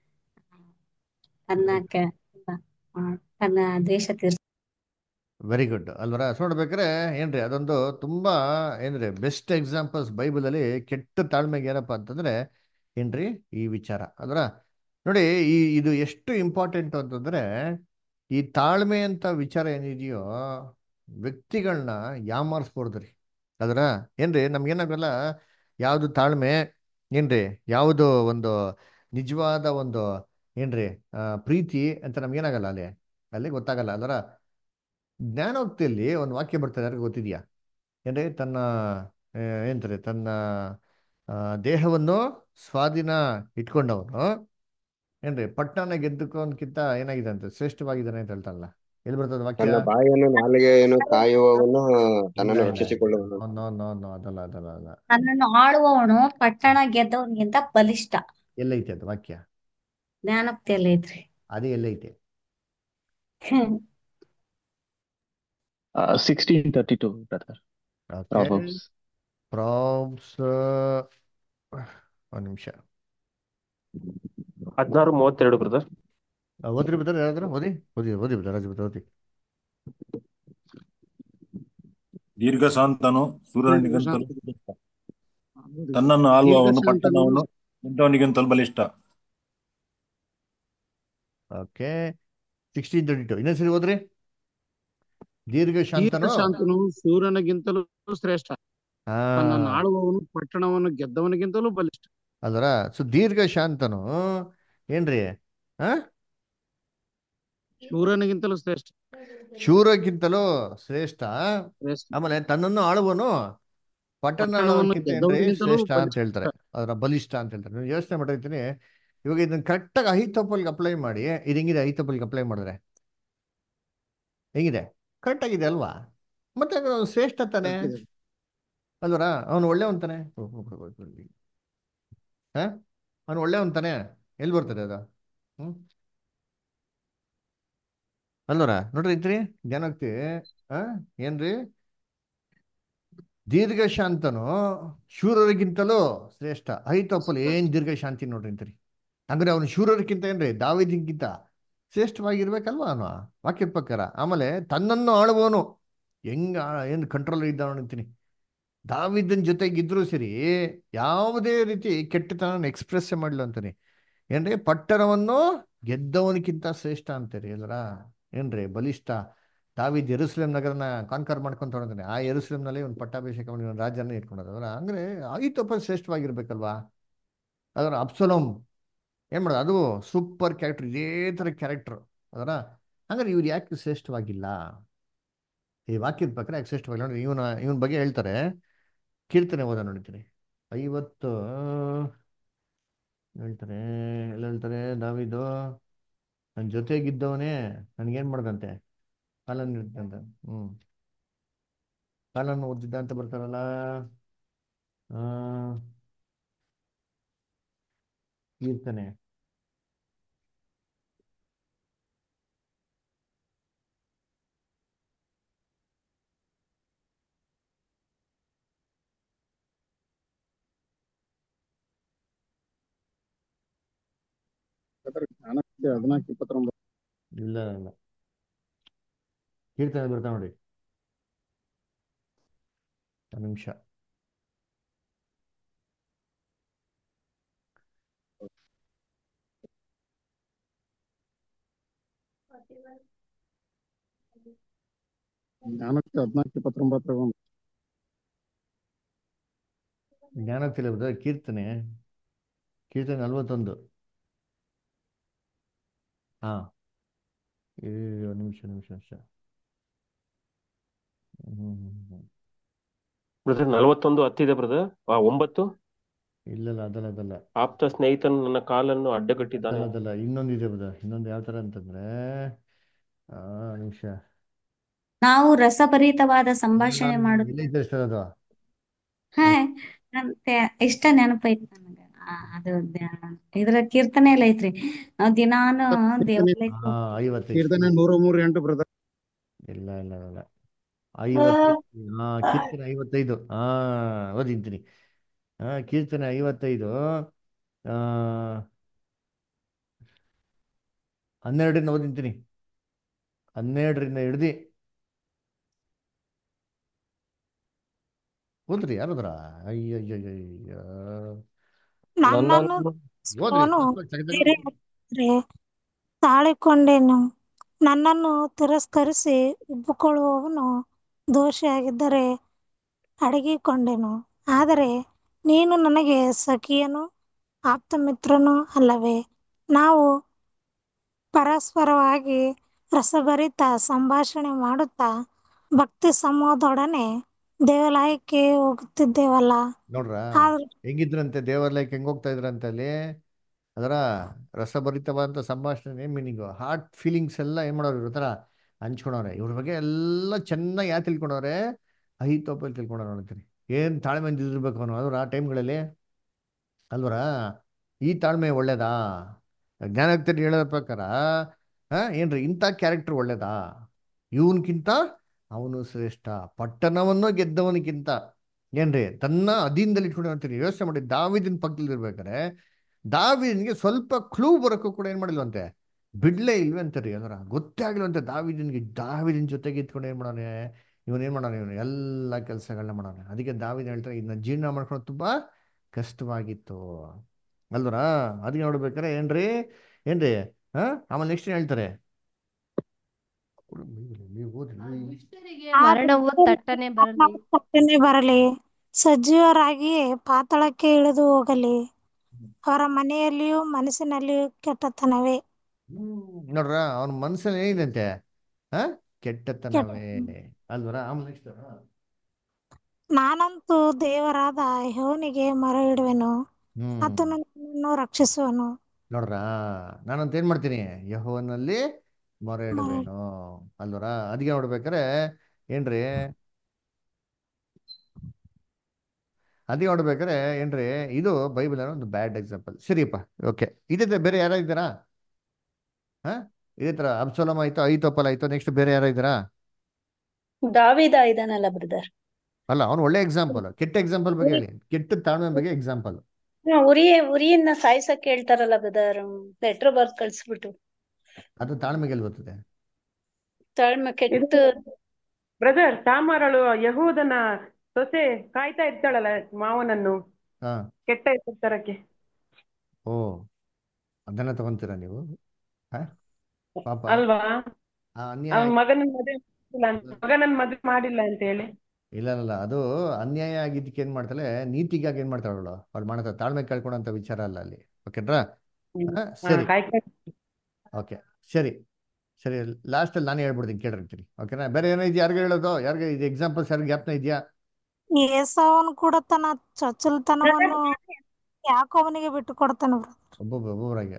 ತನ್ನ ಕೆ- ಆ, ತನ್ನ ದ್ವೇಷ ತೀರ್ಸ ವೆರಿ ಗುಡ್ ಅಲ್ವರ ಸೊ ನೋಡ್ಬೇಕಾದ್ರೆ ಏನ್ರಿ ಅದೊಂದು ತುಂಬಾ ಏನ್ರಿ ಬೆಸ್ಟ್ ಎಕ್ಸಾಂಪಲ್ಸ್ ಬೈಬಲಲ್ಲಿ ಕೆಟ್ಟ ತಾಳ್ಮೆಗೆ ಏನಪ್ಪಾ ಅಂತಂದ್ರೆ ಏನ್ರಿ ಈ ವಿಚಾರ ಅಲ್ವರ ನೋಡಿ ಈ ಇದು ಎಷ್ಟು ಇಂಪಾರ್ಟೆಂಟ್ ಅಂತಂದ್ರೆ ಈ ತಾಳ್ಮೆ ಅಂತ ವಿಚಾರ ಏನಿದೆಯೋ ವ್ಯಕ್ತಿಗಳನ್ನ ಯಾಮಾರಿಸ್ಬಾರ್ದ್ರಿ ಅದರ ಏನ್ರಿ ನಮ್ಗೇನಾಗಲ್ಲ ಯಾವುದು ತಾಳ್ಮೆ ಏನ್ರಿ ಯಾವುದು ಒಂದು ನಿಜವಾದ ಒಂದು ಏನ್ರಿ ಆ, ಪ್ರೀತಿ ಅಂತ ನಮ್ಗೇನಾಗಲ್ಲ ಅಲ್ಲಿ ಅಲ್ಲಿ ಗೊತ್ತಾಗಲ್ಲ ಅದರ ಜ್ಞಾನೋಕ್ತಿಯಲ್ಲಿ ಒಂದು ವಾಕ್ಯ ಬರ್ತದೆ ಯಾರಿಗೂ ಗೊತ್ತಿದೆಯಾ ಏನ್ರಿ ತನ್ನ ಆ, ಏನಂತಾರೆ ತನ್ನ ಆ, ದೇಹವನ್ನು ಸ್ವಾಧೀನ ಇಟ್ಕೊಂಡವನು ಏನ್ರಿ ಪಟ್ಟಣ ಗೆದ್ದುಕೊಂಡ್ಕಿಂತ ಏನಾಗಿದೆ ಅಂತ ಶ್ರೇಷ್ಠವಾಗಿದ್ದಾನೆ ಅಂತ ಹೇಳ್ತಾರಲ್ಲ ಎಲ್ಲಿ ಬರ್ತದೆ ವಾಕ್ಯ ತನ್ನ ಬಾಯನ್ನು ನಾಲಿಗೆಯನ್ನು ಕಾಯುವವನು ಇಲ್ಲ ತನ್ನನ್ನು ಇಲ್ಲ ರಕ್ಷಿಸಿಕೊಳ್ಳುವನು ನೋ ನೋ ನೋ ಅದಲ್ಲ ಅದಲ್ಲ ಅಲ್ಲ ತನ್ನನ್ನು ಆಳುವವನು ಪಟ್ಟಣ ಗೆದ್ದವನಿಗಿಂತ ಬಲಿಷ್ಠ ಎಲ್ಲೈತೆ ಅದು ವಾಕ್ಯ ಜ್ಞಾನೋಕ್ತಿಯಲ್ಲಿ ಐತ್ರಿ ಅದೇ ಎಲ್ಲೈತೆ Uh, 1632, brother. Okay Proverbs. Proverbs ಒಂದು ನಿಮಿಷ ಹದಿನಾರು ಮೂವತ್ತೆರಡು ಬ್ರದರ್ ಓದ್ರಿ ಬಿಡ್ತಾರೆ ಯಾರಾದ್ರೂ ಓದಿ ಓದಿ ಓದಿ ಬಿಡ್ತಾರೆ ರಾಜು ಬಿಡ್ತಾರೆ ಓದಿ ದೀರ್ಘಶಾಂತನು ಸೂರ್ಯನಿಗಿಂತಲೂ ಬಲಿಷ್ಠ. ತನ್ನನ್ನು ಆಳುವವನು ಪಟ್ಟಣವನ್ನು ಗೆದ್ದವನಿಗಿಂತಲೂ ಬಲಿಷ್ಠ ಓಕೆ ಸಿಕ್ಸ್ಟೀನ್ ತರ್ಟಿ ಟು ಇನ್ನೊಂದ್ಸರಿ ಹೋದ್ರಿ ದೀರ್ಘಶಾಂತನು ಶಾಂತನು ಸೂರ್ಯನಿಗಿಂತಲೂ ಶ್ರೇಷ್ಠ ಹಾ ತನ್ನನ್ನು ಆಳುವವನು ಪಟ್ಟಣವನ್ನು ಗೆದ್ದವನಿಗಿಂತಲೂ ಬಲಿಷ್ಠ ಅಲ್ವರ ಸೊ ದೀರ್ಘಶಾಂತನು ಏನ್ರಿ ಹಾ ಸೂರ್ಯನಿಗಿಂತಲೂ ಶ್ರೇಷ್ಠ ಶೂರಕ್ಕಿಂತಲೂ ಶ್ರೇಷ್ಠ ಶ್ರೇಷ್ಠ ಆಮೇಲೆ ತನ್ನನ್ನು ಆಳುವನು ಪಟ್ಟಣ ಪಟ್ಟಣವನ್ನು ಆಳುವಕ್ಕಿಂತ ಏನ್ರಿ ಗೆದ್ದವನಿಗಿಂತಲೂ ಶ್ರೇಷ್ಠ ಅಂತ ಬಲಿಷ್ಠ ಹೇಳ್ತಾರೆ ಅದರ ಬಲಿಷ್ಠ ಅಂತ ಹೇಳ್ತಾರೆ ನೀವು ಯೋಚನೆ ಮಾಡಿರ್ತೀನಿ ಇವಾಗ ಇದನ್ನ ಕರೆಕ್ಟಾಗಿ ಅಹಿತೋಪಲ್ಗೆ ಅಪ್ಲೈ ಮಾಡಿ ಇದು ಹೆಂಗಿದೆ ಅಹಿತೋಪಲ್ಗೆ ಅಪ್ಲೈ ಮಾಡಿದ್ರೆ ಹೆಂಗಿದೆ ಕರೆಕ್ಟ್ ಆಗಿದೆ ಅಲ್ವಾ ಮತ್ತೆ ಅದು ಶ್ರೇಷ್ಠ ತಾನೆ ಕರೆಕ್ಟ್ ಇದೆ. ಅಲ್ವರ ಅವನು ಒಳ್ಳೆಯವನ್ ತಾನೆ ಹಾ ಅವನು ಒಳ್ಳೆಯವನ್ ತಾನೆ ಎಲ್ಲಿ ಬರ್ತದೆ ಅದು ಹ್ಮ್ ಅಲ್ವರ ನೋಡ್ರಿ ಐತ್ರಿ ಜ್ಞಾನೋಕ್ತಿ ಆ ಏನ್ರಿ ದೀರ್ಘಶಾಂತನು ಶೂರರಿಗಿಂತಲೂ ಶ್ರೇಷ್ಠ ಐತೋಪಲ್ ಏನ್ ದೀರ್ಘಶಾಂತಿ ನೋಡ್ರಿ ಅಂತೀರಿ ಅಂದ್ರೆ ಅವನು ಶೂರರಿಗಿಂತ ಏನ್ರಿ ದಾವಿದಿಗಿಂತ ಶ್ರೇಷ್ಠವಾಗಿರ್ಬೇಕಲ್ವಾ ಅವನು ವಾಕ್ಯದ ಪ್ರಕಾರ ಆಮೇಲೆ ತನ್ನನ್ನು ಆಳುವವನು ಹೆಂಗ ಏನು ಕಂಟ್ರೋಲ್ ಇದ್ದಾವ ಅಂತೀನಿ ದಾವಿದನ್ ಜೊತೆಗಿದ್ರು ಸರಿ ಯಾವುದೇ ರೀತಿ ಕೆಟ್ಟತನ ಎಕ್ಸ್ಪ್ರೆಸ್ ಮಾಡಲು ಅಂತಾನೆ ಏನ್ರಿ ಪಟ್ಟಣವನ್ನು ಗೆದ್ದವನಿಗಿಂತ ಶ್ರೇಷ್ಠ ಅಂತೀರಿ ಎಲ್ಲರ ಏನ್ರಿ ಬಲಿಷ್ಠ ದಾವಿದ್ ಎರುಸಲೇಮ್ ನಗರನ ಕಾನ್ಕರ್ ಮಾಡ್ಕೊಂತ ಹೊರಡ್ತಾನೆ ಆ ಎರುಸಲೇಮ್ನಲ್ಲಿ ಒಂದು ಪಟ್ಟಾಭಿಷೇಕ ಮಾಡಿ ಒಂದು ರಾಜ್ಯನ ಇಟ್ಕೊಂಡದ ಅದರ ಅಂದ್ರೆ ಐತಪ್ಪ ಶ್ರೇಷ್ಠವಾಗಿರ್ಬೇಕಲ್ವಾ ಅದರ ಅಪ್ಸಲೋಮ್ ಏನ್ ಮಾಡೋದು ಅದು ಸೂಪರ್ ಕ್ಯಾರೆಕ್ಟರ್ ಇದೇ ಥರ ಕ್ಯಾರೆಕ್ಟರ್ ಅದರ ಹಂಗಾರೆ ಇವ್ರು ಯಾಕೆ ಶ್ರೇಷ್ಠವಾಗಿಲ್ಲ ಈ ವಾಕ್ಯದ ಪ್ರಕಾರ ಯಾಕೆ ಶ್ರೇಷ್ಠವಾಗಿಲ್ಲ ನೋಡಿ ಇವನ ಇವನ ಬಗ್ಗೆ ಹೇಳ್ತಾರೆ ಕೀರ್ತನೆ ಓದ ನೋಡಿದ್ದೀನಿ ಐವತ್ತು ಹೇಳ್ತಾರೆ ಎಲ್ಲ ಹೇಳ್ತಾರೆ ದಾವಿದು ನನ್ನ ಜೊತೆಗಿದ್ದವನೇ ನನ್ಗೇನ್ ಮಾಡ್ದಂತೆ ಕಾಲನ್ನು ಇಡ್ತಂತೆ ಹ್ಮ್ ಕಾಲನ್ನು ಒದ್ದಿದ್ದ ಅಂತ ಬರ್ತಾರಲ್ಲ ಆ ಕೀರ್ತನೆ ಜ್ಞಾನಕ್ಕೆ ಹದಿನಾಲ್ಕು ಇಪ್ಪತ್ತೊಂಬತ್ತು ಇಲ್ಲ ಇಲ್ಲ ಕೀರ್ತನೆ ಬರ್ತಾ ನೋಡಿ ಒಂದು ನಿಮಿಷ ಜ್ಞಾನಕ್ಕೆ ಹದಿನಾಲ್ಕು ಇಪ್ಪತ್ತೊಂಬತ್ತರ ಒಂದು ಜ್ಞಾನ ತಿಳಿಯೋದು ಕೀರ್ತನೆ ಕೀರ್ತನೆ ನಲ್ವತ್ತೊಂದು ಹಾ ಏ ಒಂದು ನಿಮಿಷ ನಿಮಿಷ ನಿಮಿಷ ಹ್ಮ್ ಹ್ಮ್, ಹ್ಮ್. ಬ್ರದರ್ ನಲವತ್ತೊಂದು ಹತ್ತಿದೆ ಬ್ರದರ್ ಆ ಒಂಬತ್ತು ಇಲ್ಲ ಇಲ್ಲ ಅದಲ್ಲ ಅದಲ್ಲ ಆಪ್ತ ಸ್ನೇಹಿತನು ನನ್ನ ಕಾಲನ್ನು ಅಡ್ಡಗಟ್ಟಿದ್ದಾನೆ ಅದಲ್ಲ ಅದಲ್ಲ ಇನ್ನೊಂದಿದೆ ಬದ ಇನ್ನೊಂದು ಯಾವ ತರ ಅಂತಂದ್ರೆ ಆ ನಿಮಿಷ ನಾವು ರಸಭರಿತವಾದ ಸಂಭಾಷಣೆ ಮಾಡುತ್ತ ಎಲ್ಲಿದೆ ಸರ್ ಅದು ಹಾ ನಂತೆ ಇಷ್ಟ ನೆನಪೈತಿ ನನಗ ಆ, ಅದು ದ- ಇದ್ರ ಕೀರ್ತನೆ ಎಲ್ಲ ಐತ್ರಿ ನಾವ್ ದಿನಾನು ಕೀರ್ತನೆ ದೇವಾಲಯಕ್ಕೆ ಹಾ ಐವತ್ತೈದು ಕೀರ್ತನೆ ನೂರ ಮೂರು ಎಂಟು ಬ್ರದರ್ ಇಲ್ಲ ಇಲ್ಲ ಇಲ್ಲ ಐವತ್ತೈದು ಹಾ ಕೀರ್ತನೆ ಐವತ್ತೈದು ಹಾ ಓದಿಂತೀನಿ ಹಾ ಕೀರ್ತನೆ ಐವತ್ತೈದು ಆ ಹನ್ನೆರಡರಿಂದ ಓದಿಂತೀನಿ ಹನ್ನೆರಡರಿಂದ ಹಿಡ್ದು ಓದ್ರಿ ಯಾರದ್ರ ಅಯ್ಯಯ್ಯಯ್ಯ ನನ್ನನ್ನು ಓದ್ರಿ ಅವನು ಫಾಸ್ಟ್ ಫಾಸ್ಟ್ ಬೇರೆ ಹಾಕಿದ್ರೆ ತಾಳಿಕೊಂಡೆನು ನನ್ನನ್ನು ತಿರಸ್ಕರಿಸಿ ಉಬ್ಬುಕೊಳ್ಳುವವನು ದೋಷಿಯಾಗಿದ್ದರೆ ಅಡಗಿಕೊಂಡೆನು ಆದರೆ ನೀನು ನನಗೆ ಸಖಿಯನು ಆಪ್ತಮಿತ್ರನೂ ಅಲ್ಲವೇ ನಾವು ಪರಸ್ಪರವಾಗಿ ರಸಭರಿತ ಸಂಭಾಷಣೆ ಮಾಡುತ್ತಾ ಭಕ್ತಿ ಸಮೂಹದೊಡನೆ ದೇವಾಲಯಕ್ಕೆ ಹೋಗುತ್ತಿದ್ದೇವಲ್ಲ ನೋಡ್ರ ಆದ್ರೆ ಹೆಂಗಿದ್ರಂತೆ ದೇವಾಲಯಕ್ಕೆ ಹೆಂಗ್ ಹೋಗ್ತಾ ಇದ್ರಂತೆ ಅಲ್ಲಿ ಅದರ ರಸಭರಿತವಾದಂಥ ಸಂಭಾಷಣೆ ಮೀನಿಂಗು ಹಾರ್ಟ್ ಫೀಲಿಂಗ್ಸ್ ಎಲ್ಲ ಏನ್ ಮಾಡೋರು ಇವ್ರ ಥರ ಹಂಚ್ಕೊಳವ್ರೆ ಇವ್ರ ಬಗ್ಗೆ ಎಲ್ಲ ಚೆನ್ನಾಗಿ ಯಾಕೆ ತಿಳ್ಕೊಂಡವ್ರೆ ಐತೋಪಲ್ಲಿ ತಿಳ್ಕೊಂಡವ್ರು ಅಂತೀರಿ ಏನ್ ತಾಳ್ಮೆಯಿಂದ ಇದಿರ್ಬೇಕು ಅವನು ಅದ್ರ ಆ ಟೈಮ್ಗಳಲ್ಲಿ ಅಲ್ವರ ಈ ತಾಳ್ಮೆ ಒಳ್ಳೇದಾ ಜ್ಞಾನೋಕ್ತರು ಹೇಳೋದ್ರ ಪ್ರಕಾರ ಆ, ಏನ್ರಿ ಇಂಥ ಕ್ಯಾರೆಕ್ಟರ್ ಒಳ್ಳೇದಾ ಇವನ್ಕಿಂತ ಅವನು ಶ್ರೇಷ್ಠ ಪಟ್ಟಣವನ್ನು ಗೆದ್ದವನಿಗಿಂತ ಏನ್ರಿ ತನ್ನ ಅಧೀನದಲ್ಲಿ ಇಟ್ಕೊಂಡು ಅಂತೀರಿ ಯೋಚನೆ ಮಾಡಿ ದಾವಿದಿನ ಪಕ್ಕದಲ್ಲಿ ಇರ್ಬೇಕಾರೆ ದಾವಿದನಿಗೆ ಸ್ವಲ್ಪ ಕ್ಲೂ ಬರೋಕ್ಕೂ ಕೂಡ ಏನ್ ಮಾಡಿಲ್ವಂತೆ ಬಿಡ್ಲೇ ಇಲ್ವೇ ಅಂತಾರೆ ಅದರ ಗೊತ್ತೇ ಆಗಿಲ್ವಂತೆ ದಾವಿದನಿಗೆ ದಾವಿದಿನ ಜೊತೆಗೆ ಇತ್ಕೊಂಡು ಏನ್ ಮಾಡೋನೆ ಇವನ್ ಏನ್ ಮಾಡೋಣ ಇವನು ಎಲ್ಲ ಕೆಲಸಗಳನ್ನ ಮಾಡೋಣ ಅದಕ್ಕೆ ದಾವಿದ ಹೇಳ್ತಾರೆ ಇದನ್ನ ಜೀರ್ಣ ಮಾಡ್ಕೊಂಡು ತುಂಬಾ ಕಷ್ಟವಾಗಿತ್ತು ಅಲ್ವರ ಅದಕ್ಕೆ ನೋಡ್ಬೇಕಾರೆ ಏನ್ರಿ ಏನ್ರಿ ಹಾ ಆಮೇಲೆ ನೆಕ್ಸ್ಟ್ ಏನ್ ಹೇಳ್ತಾರೆ ನೀವು ಓದ್ರಿ ದುಷ್ಟರಿಗೆ ಮರಣವು ತಟ್ಟನೆ ಬರಲಿ ತಟ್ಟನೆ ಬರಲಿ ಸಜೀವರಾಗಿಯೇ ಪಾತಾಳಕ್ಕೆ ಇಳಿದು ಹೋಗಲಿ ಅವರ ಮನೆಯಲ್ಲಿಯೂ ಮನಸ್ಸಿನಲ್ಲಿಯೂ ಕೆಟ್ಟತನವೇ ನೋಡ್ರ ಅವನ ಮನ್ಸಲ್ಲಿ ಏನಿದಂತೆ ಹಾ ಕೆಟ್ಟತನವೇ ಅಲ್ವರ ಆಮೇಲೆ ನೆಕ್ಸ್ಟ್ ನಾನಂತೂ ದೇವರಾದ ಯೆಹೋವನಿಗೆ ಮೊರೆ ಇಡುವೆನು ಹ್ಮ್ ಆತನು ನನ್ನನ್ನು ರಕ್ಷಿಸುವನು ನೋಡ್ರ ನಾನಂತ ಏನ್ ಮಾಡ್ತೀನಿ ಯಹೋವನಲ್ಲಿ ಮೊರೆ ಇಡುವೇನು ಅಲ್ವರ ಅದಕ್ಕೆ ನೋಡ್ಬೇಕಾರೆ ಏನ್ರಿ ಅದಕ್ಕೆ ನೋಡ್ಬೇಕಾರೆ ಏನ್ರಿ ಇದು ಬೈಬಲ್ ಅನ್ನೋ ಒಂದು ಬ್ಯಾಡ್ ಎಕ್ಸಾಂಪಲ್ ಸರಿಯಪ್ಪ ಓಕೆ ಇದೇ ಬೇರೆ ಯಾರ ಇದ್ದಾರಾ ಹಾ ಇದೇ ತರ ಅಬ್ಸೋಲಮ್ ಆಯ್ತು ಐತೋಪಲ್ ಆಯ್ತು ನೆಕ್ಸ್ಟ್ ಬೇರೆ ಯಾರ ಇದ್ದಾರಾ ದಾವಿದ ಇದಾನಲ್ಲ ಬ್ರದರ್ ಅಲ್ಲ ಅವ್ನು ಒಳ್ಳೆ ಎಕ್ಸಾಂಪಲ್ ಕೆಟ್ಟ ಎಕ್ಸಾಂಪಲ್ ಬಗ್ಗೆ ಹೇಳಿ ಕೆಟ್ಟ ತಾಳ್ಮೆ ಬಗ್ಗೆ ಎಕ್ಸಾಂಪಲ್ ಉರಿ ಉರಿಯನ್ನ ಸಾಯ್ಸಕ್ ಹೇಳ್ತಾರಲ್ಲ ಬ್ರದರ್ ಲೆಟರ್ ಬರ್ದ್ ಕಳ್ಸ್ಬಿಟ್ಟು ಅದು ತಾಳ್ಮೆಗೆ ಎಲ್ಲಿ ಬರ್ತದೆ ತಾಳ್ಮೆ ಕೆಟ್ಟ ಬ್ರದರ್ ತಾಮಾರಳು ಯಹೂದನ ಸೊಸೆ ಕಾಯ್ತಾ ಇರ್ತಾಳಲ್ಲ ಮಾವನನ್ನು ಹಾ ಕೆಟ್ಟ ಹೆಸರು ತರಕ್ಕೆ ಓ ಅದನ್ನ ತಗೊಂತೀರಾ ನೀವು ಹಾ ಪಾಪ ಅಲ್ವಾ ಆ ಅನ್ಯಾಯ ಅವನ್ ಮಗನ ಮದುವೆ ಮಾಡಿಲ್ಲ ಅಂತ ಮಗನನ್ನ ಮದುವೆ ಮಾಡಿಲ್ಲ ಅಂತ ಹೇಳಿ ಇಲ್ಲ ಇಲ್ಲ ಅದು ಅನ್ಯಾಯ ಆಗಿದ್ದಕ್ಕೆ ಏನ್ ಮಾಡ್ತಾಳೆ ನೀತಿಗಾಗಿ ಏನ್ ಮಾಡ್ತಾಳೆ ಅವಳು ಅವ್ಳು ಮಾಡ್ತಾಳೆ ತಾಳ್ಮೆ ಕಳ್ಕೊಳಂತ ವಿಚಾರ ಅಲ್ಲ ಅಲ್ಲಿ ಓಕೆನ್ರಾ ಹ್ಮ್. ಹಾ, ಹಾ, ಸರಿ ಕಾಯ್ತಾ ಓಕೆ ಸರಿ ಸರಿ ಲಾಸ್ಟ್ ಅಲ್ಲಿ ನಾನೇ ಹೇಳ್ಬಿಡ್ತೀನಿ ಕೇಳಿರ್ತೀನಿ ಓಕೆನಾ ಬೇರೆ ಏನೋ ಇದೆಯಾ ಯಾರಿಗೂ ಹೇಳೋದು ಯಾರಿಗೆ ಇದು ಎಕ್ಸಾಂಪಲ್ಸ್ ಯಾರಿಗೆ ಜ್ಞಾಪನ ಇದೆಯಾ ಏಸಾವನು ಕೂಡ ತನ್ನ ಚೊಚ್ಚಲತನವನ್ನು ಯಾಕೋಬನಿಗೆ ಬಿಟ್ಟು ಕೊಡ್ತಾನೆ ಒಬ್ಬೊಬ್ಬ ಒಬ್ಬೊಬ್ಬರಾಗೆ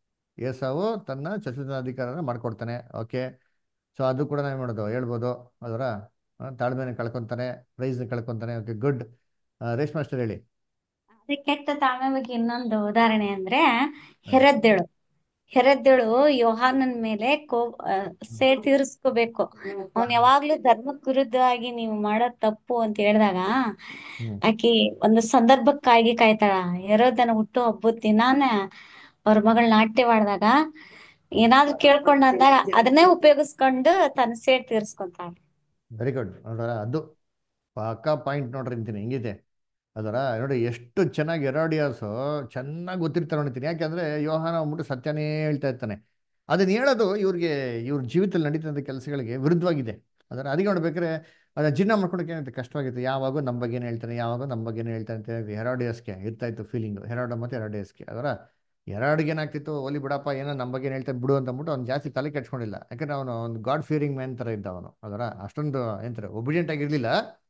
ಏಸಾವು ತನ್ನ ಚತುರ್ಧಾಧಿಕಾರನ ಮಾಡ್ಕೊಡ್ತಾನೆ ಓಕೆ ಸೊ ಅದು ಕೂಡ ನಾವು ಮಾಡೋದು ಹೇಳ್ಬೋದು ಅದರ ತಾಳ್ಮೆನ ಕಳ್ಕೊತಾನೆ ಪ್ರೈಸ್ನ ಕಳ್ಕೊತಾನೆ ಓಕೆ ಗುಡ್ ರೇಷ್ಮಾ ಮಾಸ್ಟರ್ ಹೇಳಿ ಅದೇ ಕೆಟ್ಟ ತಾಳ್ಮೆ ಬಗ್ಗೆ ಇನ್ನೊಂದು ಉದಾಹರಣೆ ಅಂದ್ರೆ ಹೆರದ್ದೆಳು ಹೆರದ್ದೆಳು ಯೋಹಾನನ್ ಮೇಲೆ ಕೋ ಆ, ಸೇಡ್ ತೀರಿಸ್ಕೋಬೇಕು ಅವ್ನ್ ಯಾವಾಗ್ಲೂ ಧರ್ಮಕ್ ವಿರುದ್ಧವಾಗಿ ನೀವು ಮಾಡೋದ್ ತಪ್ಪು ಅಂತ ಹೇಳಿದಾಗ ಹ್ಮ್ ಆಕಿ ಒಂದು ಸಂದರ್ಭಕ್ಕಾಗಿ ಕಾಯ್ತಾಳ ಹೆರೋದನ ಹುಟ್ಟು ಹಬ್ಬದ ದಿನಾನ ಅವ್ರ ಮಗಳ ನಾಟ್ಯವಾಡ್ದಾಗ ಏನಾದ್ರೂ ಕೇಳ್ಕೊಂಡ್ ಅಂದಾಗ ಅದನ್ನೇ ಉಪಯೋಗಿಸ್ಕೊಂಡು ತನ್ನ ಸೇಡ್ ತೀರ್ಸ್ಕೊಂತಾಳ ವೆರಿ ಗುಡ್ ನೋಡ್ರ ಅದು ಪಕ್ಕ ಪಾಯಿಂಟ್ ನೋಡ್ರಿ ಅಂತೀನಿ ಹಿಂಗಿದೆ ಅದರ ನೋಡಿ ಎಷ್ಟು ಚೆನ್ನಾಗಿ ಎರಾಡಿಯಾಸು ಚೆನ್ನಾಗಿ ಗೊತ್ತಿರ್ತಾರೆ ನೋಡ್ತೀನಿ ಯಾಕೆಂದ್ರೆ ಯೋಹಾನ ಅಂದ್ಬಿಟ್ಟು ಸತ್ಯನೇ ಹೇಳ್ತಾ ಇರ್ತಾನೆ ಅದನ್ನ ಹೇಳೋದು ಇವ್ರಿಗೆ ಇವ್ರ ಜೀವಿತದಲ್ಲಿ ನಡೀತಂಥ ಕೆಲಸಗಳಿಗೆ ವಿರುದ್ಧವಾಗಿದೆ ಅದರ ಅದಕ್ಕೆ ನೋಡ್ಬೇಕಾದ್ರೆ ಅದನ್ನ ಜೀರ್ಣ ಮಾಡ್ಕೊಳಕ್ಕೆ ಏನಾಯ್ತು ಕಷ್ಟವಾಗಿತ್ತು ಯಾವಾಗೂ ನಮ್ಮ ಬಗ್ಗೆ ಏನು ಹೇಳ್ತಾನೆ ಯಾವಾಗ ನಮ್ಮ ಬಗ್ಗೆ ಏನು ಹೇಳ್ತಾನೆ ಅಂತ ಹೆರಾಡಿಯಸ್ಗೆ ಇರ್ತಾ ಇತ್ತು ಫೀಲಿಂಗು ಹೆರಾಡ ಮತ್ತು ಹೆರಾಡಿಯಸ್ಗೆ ಅದರ ಹೆರಾಡ್ಗೆ ಏನಾಗ್ತಿತ್ತು ಓಲಿ ಬಿಡಪ್ಪ ಏನೋ ನಮ್ಮ ಬಗ್ಗೆ ಏನು ಹೇಳ್ತಾನೆ ಬಿಡು ಅಂತ ಅಂದ್ಬಿಟ್ಟು ಅವ್ನು ಜಾಸ್ತಿ ತಲೆ ಕೆಡ್ಸ್ಕೊಂಡಿಲ್ಲ ಯಾಕಂದ್ರೆ ಅವನು ಒಂದು ಗಾಡ್ ಫಿಯರಿಂಗ್ ಮ್ಯಾನ್ ಥರ ಇದ್ದ ಅವನು ಅದರ ಅಷ್ಟೊಂದು ಏನಂತಾರೆ ಒಬಿಡಿಯಂಟ್ ಆಗಿರಲಿಲ್ಲ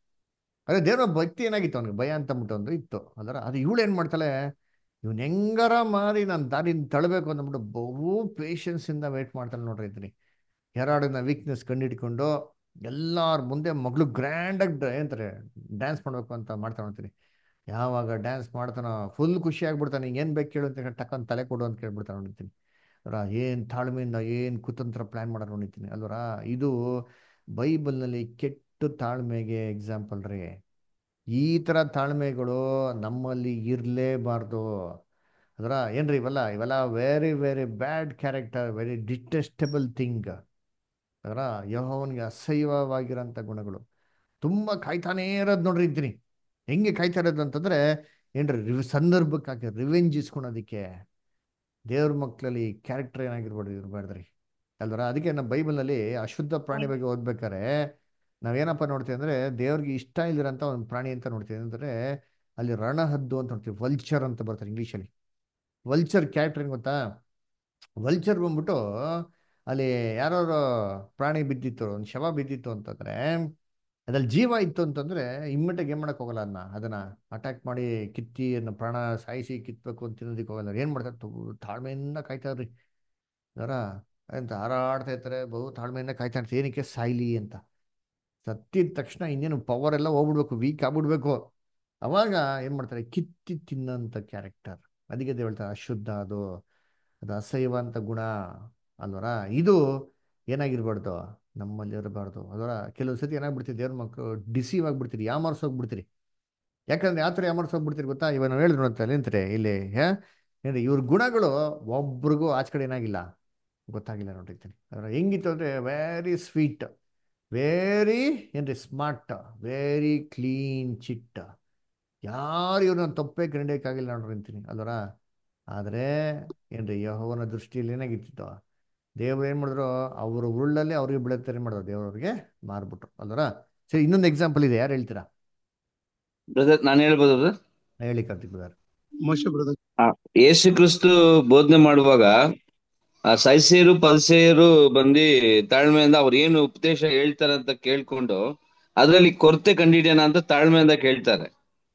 ಅದೇ ದೇವ್ರ ಭಕ್ತಿ ಏನಾಗಿತ್ತು ಅವ್ನಿಗೆ ಭಯ ಅಂತ ಅಂದ್ಬಿಟ್ಟು ಒಂದು ಇತ್ತು ಅದರ ಅದು ಇವಳು ಏನು ಮಾಡ್ತಾಳೆ ಇವ್ನು ಹೆಂಗಾರ ಮಾರಿ ನಾನು ದಾರಿನ ತಳ್ಳಬೇಕು ಅಂದ್ಬಿಟ್ಟು ಬಹು ಪೇಷನ್ಸಿಂದ ವೇಟ್ ಮಾಡ್ತಾನೆ ನೋಡ್ರಿ ಇದ್ದೀನಿ ಹೆರಾಡಿನ ವೀಕ್ನೆಸ್ ಕಂಡಿಡ್ಕೊಂಡು ಎಲ್ಲಾರ ಮುಂದೆ ಮಗಳು ಗ್ರ್ಯಾಂಡಾಗಿ ಏನಂತಾರೆ ಡ್ಯಾನ್ಸ್ ಮಾಡಬೇಕು ಅಂತ ಮಾಡ್ತಾ ನೋಡ್ತೀನಿ ಯಾವಾಗ ಡ್ಯಾನ್ಸ್ ಮಾಡ್ತಾನೋ ಫುಲ್ ಖುಷಿ ಆಗ್ಬಿಡ್ತಾನೆ ಏನು ಬೇಕು ಕೇಳು ಅಂತ ಟಕ್ಕಂತ ತಲೆ ಕೊಡು ಅಂತ ಕೇಳ್ಬಿಡ್ತಾನೆ ನೋಡಿರ್ತೀನಿ ಅವರ ಏನು ತಾಳ್ಮೆಯಿಂದ ಏನು ಕುತಂತ್ರ ಪ್ಲ್ಯಾನ್ ಮಾಡೋದು ನೋಡಿರ್ತೀನಿ ಅಲ್ವರ ಇದು ಬೈಬಲ್ನಲ್ಲಿ ಕೆಟ್ಟ ತಾಳ್ಮೆಗೆ ಎಕ್ಸಾಂಪಲ್ ರೀ ಈ ಥರ ತಾಳ್ಮೆಗಳು ನಮ್ಮಲ್ಲಿ ಇರಲೇಬಾರ್ದು ಅದರ ಏನ್ರಿ ಇವೆಲ್ಲ ಇವೆಲ್ಲ very very bad character very detestable thing ಅದರ ಯಹೋವನಿಗೆ ಅಸಹ್ಯವಾಗಿರೋಂಥ ಗುಣಗಳು ತುಂಬ ಕಾಯ್ತಾನೇ ಇರೋದು ನೋಡ್ರಿ ಇದ್ದೀನಿ ಹೆಂಗೆ ಕಾಯ್ತಾ ಇರೋದು ಅಂತಂದ್ರೆ ಏನ್ರಿ ರಿವ್ ಸಂದರ್ಭಕ್ಕಾಗಿ ರಿವೆಂಜ್ ಇಸ್ಕೊಳೋದಕ್ಕೆ ದೇವ್ರ ಮಕ್ಕಳಲ್ಲಿ ಕ್ಯಾರೆಕ್ಟರ್ ಏನಾಗಿರ್ಬಾರ್ದು ಇರಬಾರ್ದ್ರಿ ಅಲ್ವರ ಅದಕ್ಕೆ ನಮ್ಮ ಬೈಬಲ್ನಲ್ಲಿ ಅಶುದ್ಧ ಪ್ರಾಣಿ ಬಗ್ಗೆ ಓದ್ಬೇಕಾರೆ ನಾವೇನಪ್ಪ ನೋಡ್ತೀವಿ ಅಂದರೆ ದೇವ್ರಿಗೆ ಇಷ್ಟ ಇಲ್ದಿರೋಂಥ ಒಂದು ಪ್ರಾಣಿ ಅಂತ ನೋಡ್ತೀವಿ ಅಂದರೆ ಅಲ್ಲಿ ರಣಹದ್ದು ಅಂತ ನೋಡ್ತೀವಿ ವಲ್ಚರ್ ಅಂತ ಬರ್ತಾರೆ ಇಂಗ್ಲೀಷಲ್ಲಿ ವಲ್ಚರ್ ಕ್ಯಾರೆಕ್ಟರ್ ಏನು ಗೊತ್ತಾ ವಲ್ಚರ್ ಬಂದ್ಬಿಟ್ಟು ಅಲ್ಲಿ ಯಾರೋ ಪ್ರಾಣಿ ಬಿದ್ದಿತ್ತು ಒಂದು ಶವ ಬಿದ್ದಿತ್ತು ಅಂತಂದ್ರೆ ಅದ್ರಲ್ಲಿ ಜೀವ ಇತ್ತು ಅಂತಂದ್ರೆ ಇಮ್ಮಿಡಿಯೇಟ್ ಏನು ಮಾಡಕ್ ಹೋಗಲ್ಲ ಅದನ್ನ ಅದನ್ನ ಅಟ್ಯಾಕ್ ಮಾಡಿ ಕಿತ್ತಿ ಅದನ್ನ ಪ್ರಾಣ ಸಾಯಿಸಿ ಕಿತ್ಬೇಕು ಅಂತ ತಿನ್ನೋದಕ್ಕೆ ಹೋಗಲ್ಲ ಏನು ಮಾಡ್ತಾರೆ ತು- ತಾಳ್ಮೆಯಿಂದ ಕಾಯ್ತಾ ಇರ್ರಿ ಅದರ ಅಂತ ಹಾರಾಡ್ತಾ ಇರ್ತಾರೆ ಬಹು ತಾಳ್ಮೆಯಿಂದ ಕಾಯ್ತಾ ಇರ್ತಾರೆ ಏನಕ್ಕೆ ಸಾಯ್ಲಿ ಅಂತ ಸತ್ತಿದ ತಕ್ಷಣ ಇನ್ನೇನು ಪವರ್ ಎಲ್ಲ ಹೋಗ್ಬಿಡ್ಬೇಕು ವೀಕ್ ಆಗ್ಬಿಡ್ಬೇಕು ಅವಾಗ ಏನ್ ಮಾಡ್ತಾರೆ ಕಿತ್ತಿ ತಿನ್ನೋಂಥ ಕ್ಯಾರೆಕ್ಟರ್ ಅದಕ್ಕೆ ದೇವ್ ಹೇಳ್ತಾರೆ ಅಶುದ್ಧ ಅದು ಅದು ಅಸಹ್ಯವಂತ ಗುಣ ಅಲ್ವರ ಇದು ಏನಾಗಿರ್ಬಾರ್ದು ನಮ್ಮಲ್ಲಿ ಇರಬಾರ್ದು ಅದರ ಕೆಲವು ಸತಿ ಏನಾಗ್ಬಿಡ್ತೀರಿ ದೇವ್ರ ಮಕ್ಕಳು ಡಿಸೀವ್ ಆಗ್ಬಿಡ್ತೀರಿ ಯಾಮರ್ಸ್ ಹೋಗ್ಬಿಡ್ತೀರಿ ಯಾಕಂದ್ರೆ ಯಾವ ಥರ ಯಾಮರ್ಸ್ ಹೋಗ್ಬಿಡ್ತೀರಿ ಗೊತ್ತಾ ಇವಾಗ ನಾವು ಹೇಳಿದ್ರು ಅಂತ ನಿಂತ್ರೆ ಇಲ್ಲಿ ಹೇ ಏನ್ರಿ ಇವ್ರ ಗುಣಗಳು ಒಬ್ರಿಗೂ ಆಚ ಕಡೆ ಏನಾಗಿಲ್ಲ ಗೊತ್ತಾಗಿಲ್ಲ ನೋಡಿರ್ತೀನಿ ಅದರ ಹೆಂಗಿತ್ತು ಅಂದರೆ ವೆರಿ ಸ್ವೀಟ್ ವೆರಿ ಏನ್ರಿ ಸ್ಮಾರ್ಟ್ ವೆರಿ ಕ್ಲೀನ್ ಚಿಟ್ಟ ಯಾರು ಇವ್ರನ್ನ ತಪ್ಪೇ ಕಂಡಿಯಕ್ಕಾಗಿಲ್ಲ ನೋಡ್ರಿ ಅಂತೀನಿ ಅಲ್ವರ ಆದರೆ ಏನ್ರಿ ಯಹೋವನ ದೃಷ್ಟಿಯಲ್ಲಿ ಏನಾಗಿತ್ತು ದೇವ್ರು ಏನು ಮಾಡಿದ್ರು ಅವ್ರ ಉರುಳಲ್ಲಿ ಅವ್ರಿಗೆ ಬೆಳೆತಾರೆ ಮಾಡಿದ್ರು ದೇವ್ರವ್ರಿಗೆ ಮಾರ್ಬಿಟ್ರು ಅಲ್ವರ ಸರಿ ಇನ್ನೊಂದು ಎಕ್ಸಾಂಪಲ್ ಇದೆ ಯಾರು ಹೇಳ್ತೀರಾ ಬ್ರದರ್ ನಾನು ಹೇಳ್ಬೋದು ಬ್ರದರ್ ಹೇಳಿ ಕಾರ್ತಿಕ್ ಬ್ರದರ್ ಮೋಶೆ ಬ್ರದರ್ ಯೇಸು ಕ್ರಿಸ್ತು ಬೋಧನೆ ಮಾಡುವಾಗ ಆ ಸೈಸೇರು ಪಲ್ಸೇರು ಬಂದು ತಾಳ್ಮೆಯಿಂದ ಅವ್ರು ಏನು ಉಪದೇಶ ಹೇಳ್ತಾರೆ ಅಂತ ಕೇಳ್ಕೊಂಡು ಅದರಲ್ಲಿ ಕೊರತೆ ಕಂಡಿಡ್ಯಾನ ಅಂತ ತಾಳ್ಮೆಯಿಂದ ಕೇಳ್ತಾರೆ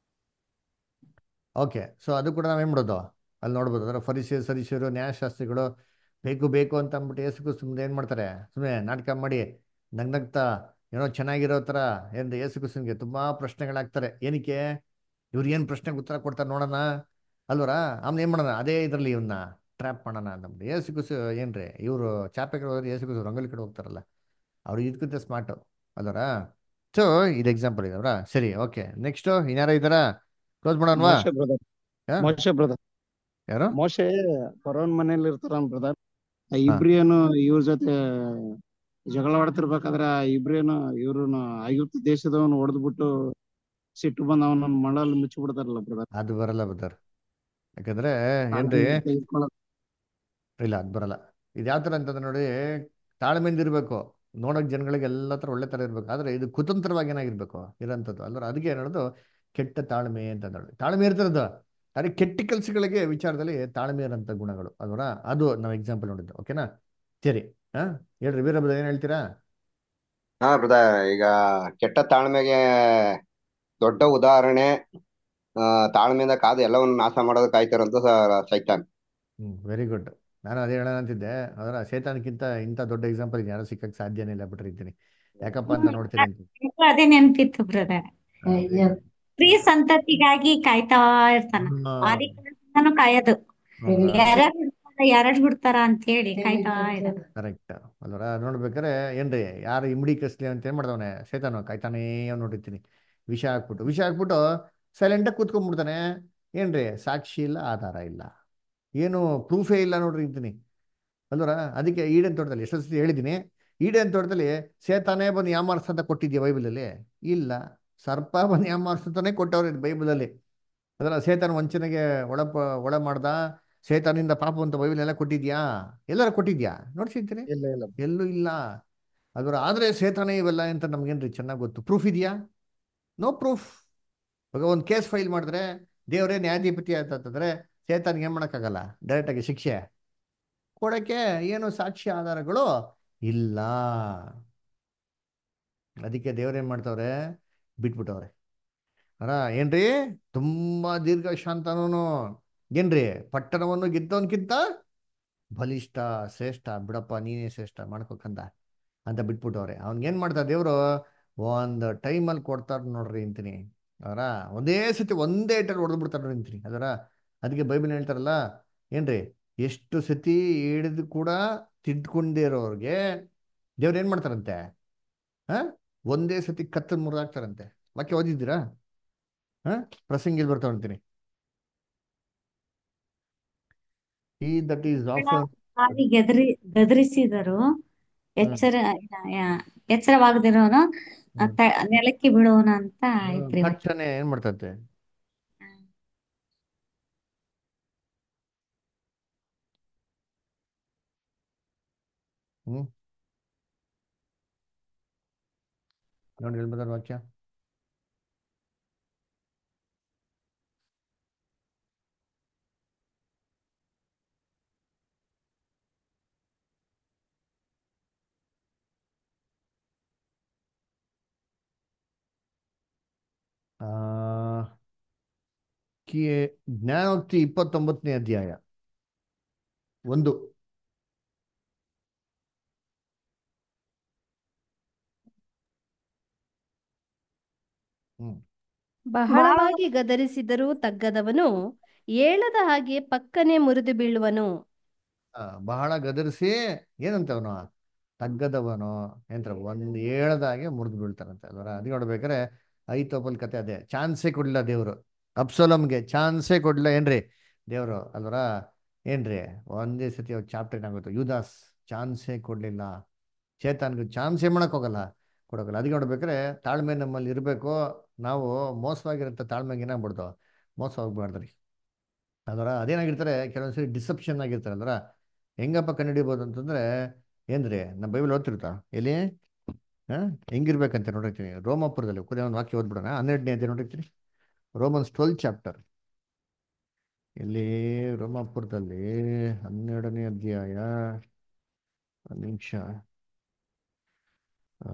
ಓಕೆ ಸೊ ಅದು ಕೂಡ ನಾವೇನು ಮಾಡೋದು ಅಲ್ಲಿ ನೋಡ್ಬೋದು ಅದರ ಫರಿಸಿಯರು ಸರಿಸಿಯರು ನ್ಯಾಯಶಾಸ್ತ್ರಿಗಳು ಬೇಕು ಬೇಕು ಅಂತ ಅಂದ್ಬಿಟ್ಟು ಯೇಸು ಕ್ರಿಸ್ತು ಮುಂದೆ ಏನು ಮಾಡ್ತಾರೆ ಸುಮ್ಮನೆ ನಾಟಕ ಮಾಡಿ ನಗ್ನಗ್ತಾ ಏನೋ ಚೆನ್ನಾಗಿರೋ ಥರ ಏನು ಯೇಸು ಕ್ರಿಸ್ತನಿಗೆ ತುಂಬ ಪ್ರಶ್ನೆಗಳಾಗ್ತಾರೆ ಏನಕ್ಕೆ ಇವ್ರು ಏನು ಪ್ರಶ್ನೆಗೆ ಉತ್ತರ ಕೊಡ್ತಾರೆ ನೋಡೋಣ ಅಲ್ವರ ಆಮೇಲೆ ಏನು ಮಾಡೋಣ ಅದೇ ಇದರಲ್ಲಿ ಇವನ್ನ ಟ್ರ್ಯಾಪ್ ಮಾಡೋಣ ನಮ್ದು ಯೇಸು ಕ್ರಿಸ್ತು ಏನ್ರಿ ಇವರು ಚಾಪೆ ಕಡೆ ಹೋದ್ರೆ ಯೇಸು ಕ್ರಿಸ್ತು ರಂಗೋಲಿ ಕಡೆ ಹೋಗ್ತಾರಲ್ಲ ಅವ್ರು ಇದಕ್ಕಿಂತ ಸ್ಮಾರ್ಟು ಅಲ್ವರ ಸೊ ಇದು ಎಕ್ಸಾಂಪಲ್ ಇದಾವ್ರಾ ಸರಿ ಓಕೆ ನೆಕ್ಸ್ಟು ಇನ್ಯಾರ ಇದ್ದಾರಾ ಕ್ಲೋಸ್ ಮಾಡೋಣವಾ ಮೋಶೆ ಬ್ರದರ್ ಹಾ? ಮೋಶೆ ಬ್ರದರ್ ಯಾರು ಮೋಶೆ ಫರೋನ್ ಮನೇಲಿ ಇರ್ತಾರ ಬ್ರದರ್ ಆ ಹಾ. ಇಬ್ರಿಯನು ಇವ್ರ ಜೊತೆ ಜಗಳ ಆಡ್ತಿರ್ಬೇಕಾದ್ರೆ ಆ ಇಬ್ರಿಯನು ಇವ್ರನ್ನ ಐಗುಪ್ತ ದೇಶದವನು ಹೊಡೆದ್ಬಿಟ್ಟು ಸಿಟ್ಟು ಬಂದು ಅವನ ಮಳಲ್ಲಿ ಮುಚ್ಚಿ ಬಿಡ್ತಾರಲ್ಲ ಬ್ರದರ್ ಅದು ಬರಲ್ಲ ಬದರ್ ಯಾಕಂದ್ರೆ ಏನ್ರಿ ಇಲ್ಲ ಅದು ಬರಲ್ಲ ಇದು ಯಾವ ಥರ ಅಂತಂದ್ರೆ ನೋಡಿ ತಾಳ್ಮೆಯಿಂದ ಇರಬೇಕು ನೋಡೋಕೆ ಜನಗಳಿಗೆ ಎಲ್ಲ ಥರ ಒಳ್ಳೆ ಥರ ಇರಬೇಕು ಆದರೆ ಇದು ಕುತಂತ್ರವಾಗಿ ಏನಾಗಿರ್ಬೇಕು ಇರೋಂಥದ್ದು ಅಲ್ವ ಅದಕ್ಕೆ ಏನು ಹೇಳೋದು ಕೆಟ್ಟ ತಾಳ್ಮೆ ಅಂತ ನೋಡಿ ತಾಳ್ಮೆ ಇರ್ತಿರೋದು ಆದರೆ ಕೆಟ್ಟ ಕೆಲಸಗಳಿಗೆ ವಿಚಾರದಲ್ಲಿ ತಾಳ್ಮೆ ಇರೋಂಥ ಗುಣಗಳು ಅಲ್ವರ ಅದು ನಾವು ಎಕ್ಸಾಂಪಲ್ ನೋಡಿದ್ದು ಓಕೆನಾ ಸರಿ ಹಾಂ ಹೇಳ್ರಿ ವೀರಭದ್ರ ಏನು ಹೇಳ್ತೀರಾ ಹಾ ಬ್ರದರ್ ಈಗ ಕೆಟ್ಟ ತಾಳ್ಮೆಗೆ ದೊಡ್ಡ ಉದಾಹರಣೆ ಆ ತಾಳ್ಮೆಯಿಂದ ಕಾದು ಎಲ್ಲವನ್ನು ನಾಶ ಮಾಡೋದಕ್ಕೆ ಕಾಯ್ತಿರೋಂಥ ಸ- ಸೈತಾನ್ ಹ್ಮ್ ವೆರಿ ಗುಡ್ ನಾನು ಅದೇ ಹೇಳೋಣ ಅಂತಿದ್ದೆ ಅದರ ಸೇತಾನಕ್ಕಿಂತ ಇಂಥ ದೊಡ್ಡ ಎಕ್ಸಾಂಪಲ್ ಯಾರು ಸಿಕ್ಕಕ್ಕೆ ಸಾಧ್ಯನೇ ಇಲ್ಲ ಬಿಟ್ಟಿರ್ತೀನಿ ಯಾಕಪ್ಪ ಅಂತ ನೋಡ್ತೀನಿ ಅಂತ ನನಗೂ ಅದೇ ನೆನ್ಪಿತ್ತು ಬ್ರದರ್ ಸ್ತ್ರೀ ಸಂತತಿಗಾಗಿ ಕಾಯ್ತಾ ಇರ್ತಾನ ಆದಿಕಾಲದಿಂದನೂ ಕಾಯೋದು ಯಾರ್ಯಾರು ಬಿಡ್ತಾರ ಯಾರ್ಯಾರು ಬಿಡ್ತಾರ ಅಂತ ಹೇಳಿ ಕಾಯ್ತಾ ಇರೋದು ಕರೆಕ್ಟ್ ಅಲ್ವರ ನೋಡ್ಬೇಕಾರೆ ಏನ್ರಿ ಯಾರು ಇಮ್ಡಿ ಕಸ್ಲಿ ಅಂತ ಏನ್ ಮಾಡ್ದವನೆ ಸೇತಾನ ಕಾಯ್ತಾನೇ ಅವ್ನು ನೋಡಿರ್ತೀನಿ ವಿಷ ಹಾಕ್ಬಿಟ್ಟು ವಿಷ ಹಾಕ್ಬಿಟ್ಟು ಸೈಲೆಂಟಾಗಿ ಕೂತ್ಕೊಂಡ್ಬಿಡ್ತಾನೆ ಏನ್ರಿ ಸಾಕ್ಷಿ ಇಲ್ಲ ಆಧಾರ ಇಲ್ಲ ಏನು ಪ್ರೂಫೇ ಇಲ್ಲ ನೋಡ್ರಿ ಅಂತೀನಿ ಅಲ್ವರ ಅದಕ್ಕೆ ಈಡೇನ್ ತೋಟದಲ್ಲಿ ಎಷ್ಟೋ ಸತಿ ಹೇಳಿದ್ದೀನಿ ಈಡೇನ್ ತೋಟದಲ್ಲಿ ಸೇತಾನೇ ಬಂದು ಯಾಮಾರ್ಸ್ ಅಂತ ಕೊಟ್ಟಿದ್ಯಾ ಬೈಬಲಲ್ಲಿ ಇಲ್ಲ ಸರ್ಪ ಬಂದು ಯಾಮಾರ್ಸ್ ಅಂತಾನೆ ಕೊಟ್ಟವ್ರೆ ಬೈಬಲಲ್ಲಿ ಅದರ ಸೇತಾನ ವಂಚನೆಗೆ ಒಳ ಒಳ ಮಾಡ್ದ ಸೇತಾನಿಂದ ಪಾಪ ಅಂತ ಬೈಬಲ್ ಎಲ್ಲ ಕೊಟ್ಟಿದ್ಯಾ ಎಲ್ಲಾರು ಕೊಟ್ಟಿದ್ಯಾ ನೋಡ್ಸಿರ್ತೀನಿ ಇಲ್ಲ ಇಲ್ಲ ಎಲ್ಲೂ ಇಲ್ಲ ಅದರ ಆದ್ರೆ ಸೇತಾನೇ ಇವೆಲ್ಲ ಅಂತ ನಮ್ಗೇನ್ರಿ ಚೆನ್ನಾಗಿ ಗೊತ್ತು ಪ್ರೂಫ್ ಇದೆಯಾ ನೋ ಪ್ರೂಫ್ ಇವಾಗ ಒಂದು ಕೇಸ್ ಫೈಲ್ ಮಾಡಿದ್ರೆ ದೇವರೇ ನ್ಯಾಯಾಧಿಪತಿ ಅಂತಂದ್ರೆ ಸೇತಾನಿಗೆ ಏನ್ ಮಾಡೋಕ್ಕಾಗಲ್ಲ ಡೈರೆಕ್ಟಾಗಿ ಶಿಕ್ಷೆ ಕೊಡಕ್ಕೆ ಏನು ಸಾಕ್ಷಿ ಆಧಾರಗಳು ಇಲ್ಲ ಅದಕ್ಕೆ ದೇವ್ರೇನ್ ಮಾಡ್ತವ್ರೆ ಬಿಟ್ಬಿಟ್ಟವ್ರೆ ಅರ ಏನ್ರಿ ತುಂಬಾ ದೀರ್ಘ ಶಾಂತನೂ ಏನ್ರಿ ಪಟ್ಟಣವನ್ನು ಗೆದ್ದವನ್ಕಿಂತ ಬಲಿಷ್ಠ ಶ್ರೇಷ್ಠ ಬಿಡಪ್ಪ ನೀನೇ ಶ್ರೇಷ್ಠ ಮಾಡ್ಕೋಕಂದ ಅಂತ ಬಿಟ್ಬಿಟ್ಟವ್ರೆ ಅವ್ನಿಗೇನ್ ಮಾಡ್ತಾರೆ ದೇವ್ರು ಒಂದು ಟೈಮಲ್ಲಿ ಕೊಡ್ತಾರೆ ನೋಡ್ರಿ ಅಂತೀನಿ ಅವರ ಒಂದೇ ಸತಿ ಒಂದೇ ಏಟಲ್ಲಿ ಹೊಡೆದು ಬಿಡ್ತಾರೆ ನೋಡಿ ಅಂತೀನಿ ಅದರ ಅದಕ್ಕೆ ಬೈಬಲ್ ಹೇಳ್ತಾರಲ್ಲ ಏನ್ರಿ ಎಷ್ಟು ಸತಿ ಹಿಡಿದು ಕೂಡ ತಿದ್ಕೊಂಡೇ ಇರೋರ್ಗೆ ದೇವ್ರು ಏನ್ ಮಾಡ್ತಾರಂತೆ ಹಾ ಒಂದೇ ಸತಿ ಕತ್ತಲ್ ಮುರಿದಾಕ್ತಾರಂತೆ ವಾಕ್ಯ ಓದಿದ್ದೀರಾ ಹಾ ಪ್ರಸಂಗಿಲ್ ಬರ್ತಾವ ಅಂತೀನಿ ಈ ದಟ್ ಈಸ್ ಆಫರ್ ಹಾಗೆ ಗೆದರಿ ಗದರಿಸಿದರು ಎಚ್ಚರ ಯಾ- ಎಚ್ಚರವಾಗದಿರೋನು ತ- ನೆಲಕ್ಕೆ ಬೀಳೋನು ಅಂತ ಐತ್ರಿ ವಾಕ್ಯ. ತಕ್ಷಣ ಏನ್ ಮಾಡ್ತಂತೆ ಹ್ಮ್ ನೋಡಿ ಹೇಳ್ಬೋದಾರ ವಾಕ್ಯ ಆ ಕಿ ಜ್ಞಾನೋಕ್ತಿ ಇಪ್ಪತ್ತೊಂಬತ್ತನೇ ಅಧ್ಯಾಯ ಒಂದು ಹ್ಮ್ ಬಹಳವಾಗಿ ಗದರಿಸಿದರೂ ತಗ್ಗದವನು ಏಳದ ಹಾಗೆ ಪಕ್ಕನೆ ಮುರಿದು ಬೀಳುವನು ಆ, ಬಹಳ ಗದರಿಸಿ ಏನಂತ ಅವನು ತಗ್ಗದವನು ಎಂತ ಒಂದ್ ಏಳದಾಗೆ ಮುರಿದು ಬೀಳ್ತಾರಂತೆ ಅಲ್ವರ ಅದು ನೋಡ್ಬೇಕಾರೆ ಐತೋಪಲ್ ಕತೆ ಅದೇ ಚಾನ್ಸೇ ಕೊಡ್ಲಿಲ್ಲ ದೇವ್ರು ಅಬ್ಸೋಲಮ್ಗೆ ಚಾನ್ಸೇ ಕೊಡ್ಲಿಲ್ಲ ಏನ್ರಿ ದೇವ್ರು ಅಲ್ವರ ಏನ್ರಿ ಒಂದೇ ಸತಿ ಚಾಪ್ಟರ್ ಏನಾಗುತ್ತೆ ಯುದಾಸ್ ಚಾನ್ಸೇ ಕೊಡ್ಲಿಲ್ಲ ಚೇತನ್ಗೆ ಚಾನ್ಸೇ ಮಾಡಕ್ ಹೋಗಲ್ಲ ಕೊಡೋಕಲ್ಲ ಅದಕ್ಕೆ ನೋಡ್ಬೇಕಾರೆ ತಾಳ್ಮೆ ನಮ್ಮಲ್ಲಿ ಇರಬೇಕು ನಾವು ಮೋಸವಾಗಿರುತ್ತೆ ತಾಳ್ಮೆಗೆ ಏನಾಗ್ಬಿಡ್ದು ಮೋಸ ಹೋಗ್ಬಾರ್ದ್ರಿ ಅದರ ಅದೇನಾಗಿರ್ತಾರೆ ಕೆಲವೊಂದ್ಸರಿ ಡಿಸೆಪ್ಷನ್ ಆಗಿರ್ತಾರೆ ಅದರ ಹೆಂಗಪ್ಪ ಕಂಡುಹಿಡಿಬೋದು ಅಂತಂದ್ರೆ ಏನ್ರಿ ನಮ್ಮ ಬೈಬಲ್ ಓದ್ತಿರ್ತಾ ಎಲ್ಲಿ ಹಾ ಹೆಂಗಿರ್ಬೇಕಂತ ನೋಡಿರ್ತೀನಿ ರೋಮಾಪುರದಲ್ಲಿ ಕುದೇ ಒಂದು ವಾಕ್ಯ ಓದ್ಬಿಡೋಣ ಹನ್ನೆರಡನೇ ಅಧ್ಯಾಯ ನೋಡಿರ್ತೀನಿ ರೋಮನ್ಸ್ ಟ್ವೆಲ್ ಚಾಪ್ಟರ್ ಇಲ್ಲಿ ರೋಮಾಪುರದಲ್ಲಿ ಹನ್ನೆರಡನೇ ಅಧ್ಯಾಯ ಒಂದು ನಿಮಿಷ ಆ,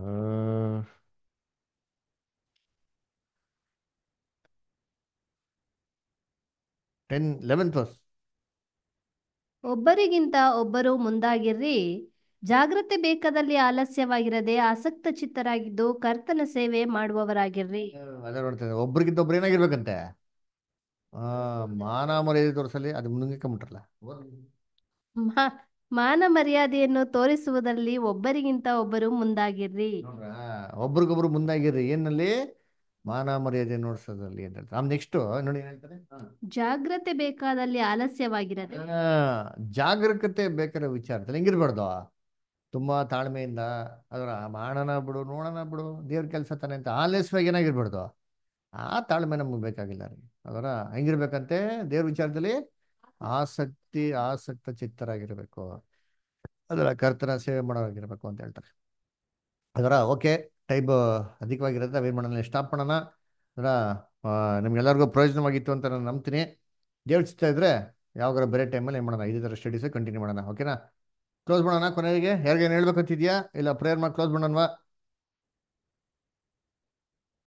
ಟೆನ್ ಲೆವೆಂತ್ ವರ್ಸ್ ಒಬ್ಬರಿಗಿಂತ ಒಬ್ಬರು ಮುಂದಾಗಿರ್ರಿ ಜಾಗ್ರತೆ ಬೇಕಾದಲ್ಲಿ ಆಲಸ್ಯವಾಗಿರದೆ ಆಸಕ್ತ ಚಿತ್ತರಾಗಿದ್ದು ಕರ್ತನ ಸೇವೆ ಮಾಡುವವರಾಗಿರ್ರಿ ಅದೇ ನೋಡ್ತೇನೆ ಒಬ್ರಿಗಿಂತ ಒಬ್ರು ಏನಾಗಿರ್ಬೇಕಂತೆ ಆ ಮಾನ ಮರ್ಯಾದೆ ತೋರಿಸಲಿ ಅದು ಮುಂದಕ್ಕೊಂಬಿಟ್ರಲ್ಲ ಮಾ- ಮಾನ ಮರ್ಯಾದೆಯನ್ನು ತೋರಿಸುವುದರಲ್ಲಿ ಒಬ್ಬರಿಗಿಂತ ಒಬ್ಬರು ಮುಂದಾಗಿರ್ರಿ ನೋಡ್ರಾ ಒಬ್ರಿಗೊಬ್ರು ಮುಂದಾಗಿರ್ರಿ ಏನಲ್ಲಿ ಮಾನ ಮರ್ಯಾದೆ ನೋಡ್ಸೋದ್ರಲ್ಲಿ ಅಂತ ಹೇಳ್ತಾರೆ ಆಮೇಲೆ ನೆಕ್ಸ್ಟ್ ನೋಡಿ ಏನ್ ಹೇಳ್ತಾರೆ ಹಾ. ಜಾಗ್ರತೆ ಬೇಕಾದಲ್ಲಿ ಆಲಸ್ಯವಾಗಿರದೆ ಆ, ಜಾಗರೂಕತೆ ಬೇಕಾದ ವಿಚಾರದಲ್ಲಿ ಹೆಂಗಿರ್ಬಾರ್ದು ತುಂಬಾ ತಾಳ್ಮೆಯಿಂದ ಅದರ ಮಾಡೋಣ ಬಿಡು ನೋಡೋಣ ಬಿಡು ದೇವ್ರ ಕೆಲಸ ತಾನೆ ಅಂತ ಆಲಸ್ಯವಾಗಿ ಏನಾಗಿರ್ಬಾರ್ದು ಆ ತಾಳ್ಮೆ ನಮ್ಗೆ ಬೇಕಾಗಿಲ್ಲ ರೀ ಅದರ ಹೆಂಗಿರ್ಬೇಕಂತೆ ದೇವ್ರ ವಿಚಾರದಲ್ಲಿ ಆಸಕ್ತಿ ಆಸಕ್ತ ಚಿತ್ತರಾಗಿರ್ಬೇಕು ಅದರ ಕರ್ತನ ಸೇವೆ ಮಾಡೋರಾಗಿರ್ಬೇಕು ಅಂತ ಹೇಳ್ತಾರೆ ಅದರ ಓಕೆ ಟೈಮ್ ಅಧಿಕವಾಗಿರುತ್ತೆ ನಾವೇನು ಮಾಡೋಣ ಸ್ಟಾಪ್ ಮಾಡೋಣ ಅದರ ನಿಮ್ಗೆಲ್ಲರಿಗೂ ಪ್ರಯೋಜನವಾಗಿತ್ತು ಅಂತ ನಾನು ನಂಬ್ತೀನಿ ದೇವ್ರ ಚಿತ್ತ ಇದ್ರೆ ಯಾವಾಗಾರ ಬೇರೆ ಟೈಮಲ್ಲಿ ಏನು ಮಾಡೋಣ ಇದೇ ಥರ ಸ್ಟಡೀಸ್ ಕಂಟಿನ್ಯೂ ಮಾಡೋಣ ಓಕೆನಾ ಕ್ಲೋಸ್ ಮಾಡೋಣ ಕೊನೆಗೆ ಯಾರಿಗೇನು ಹೇಳ್ಬೇಕಂತಿದ್ಯಾ ಇಲ್ಲ ಪ್ರೇಯರ್ ಮಾಡಿ ಕ್ಲೋಸ್ ಮಾಡೋಣವಾ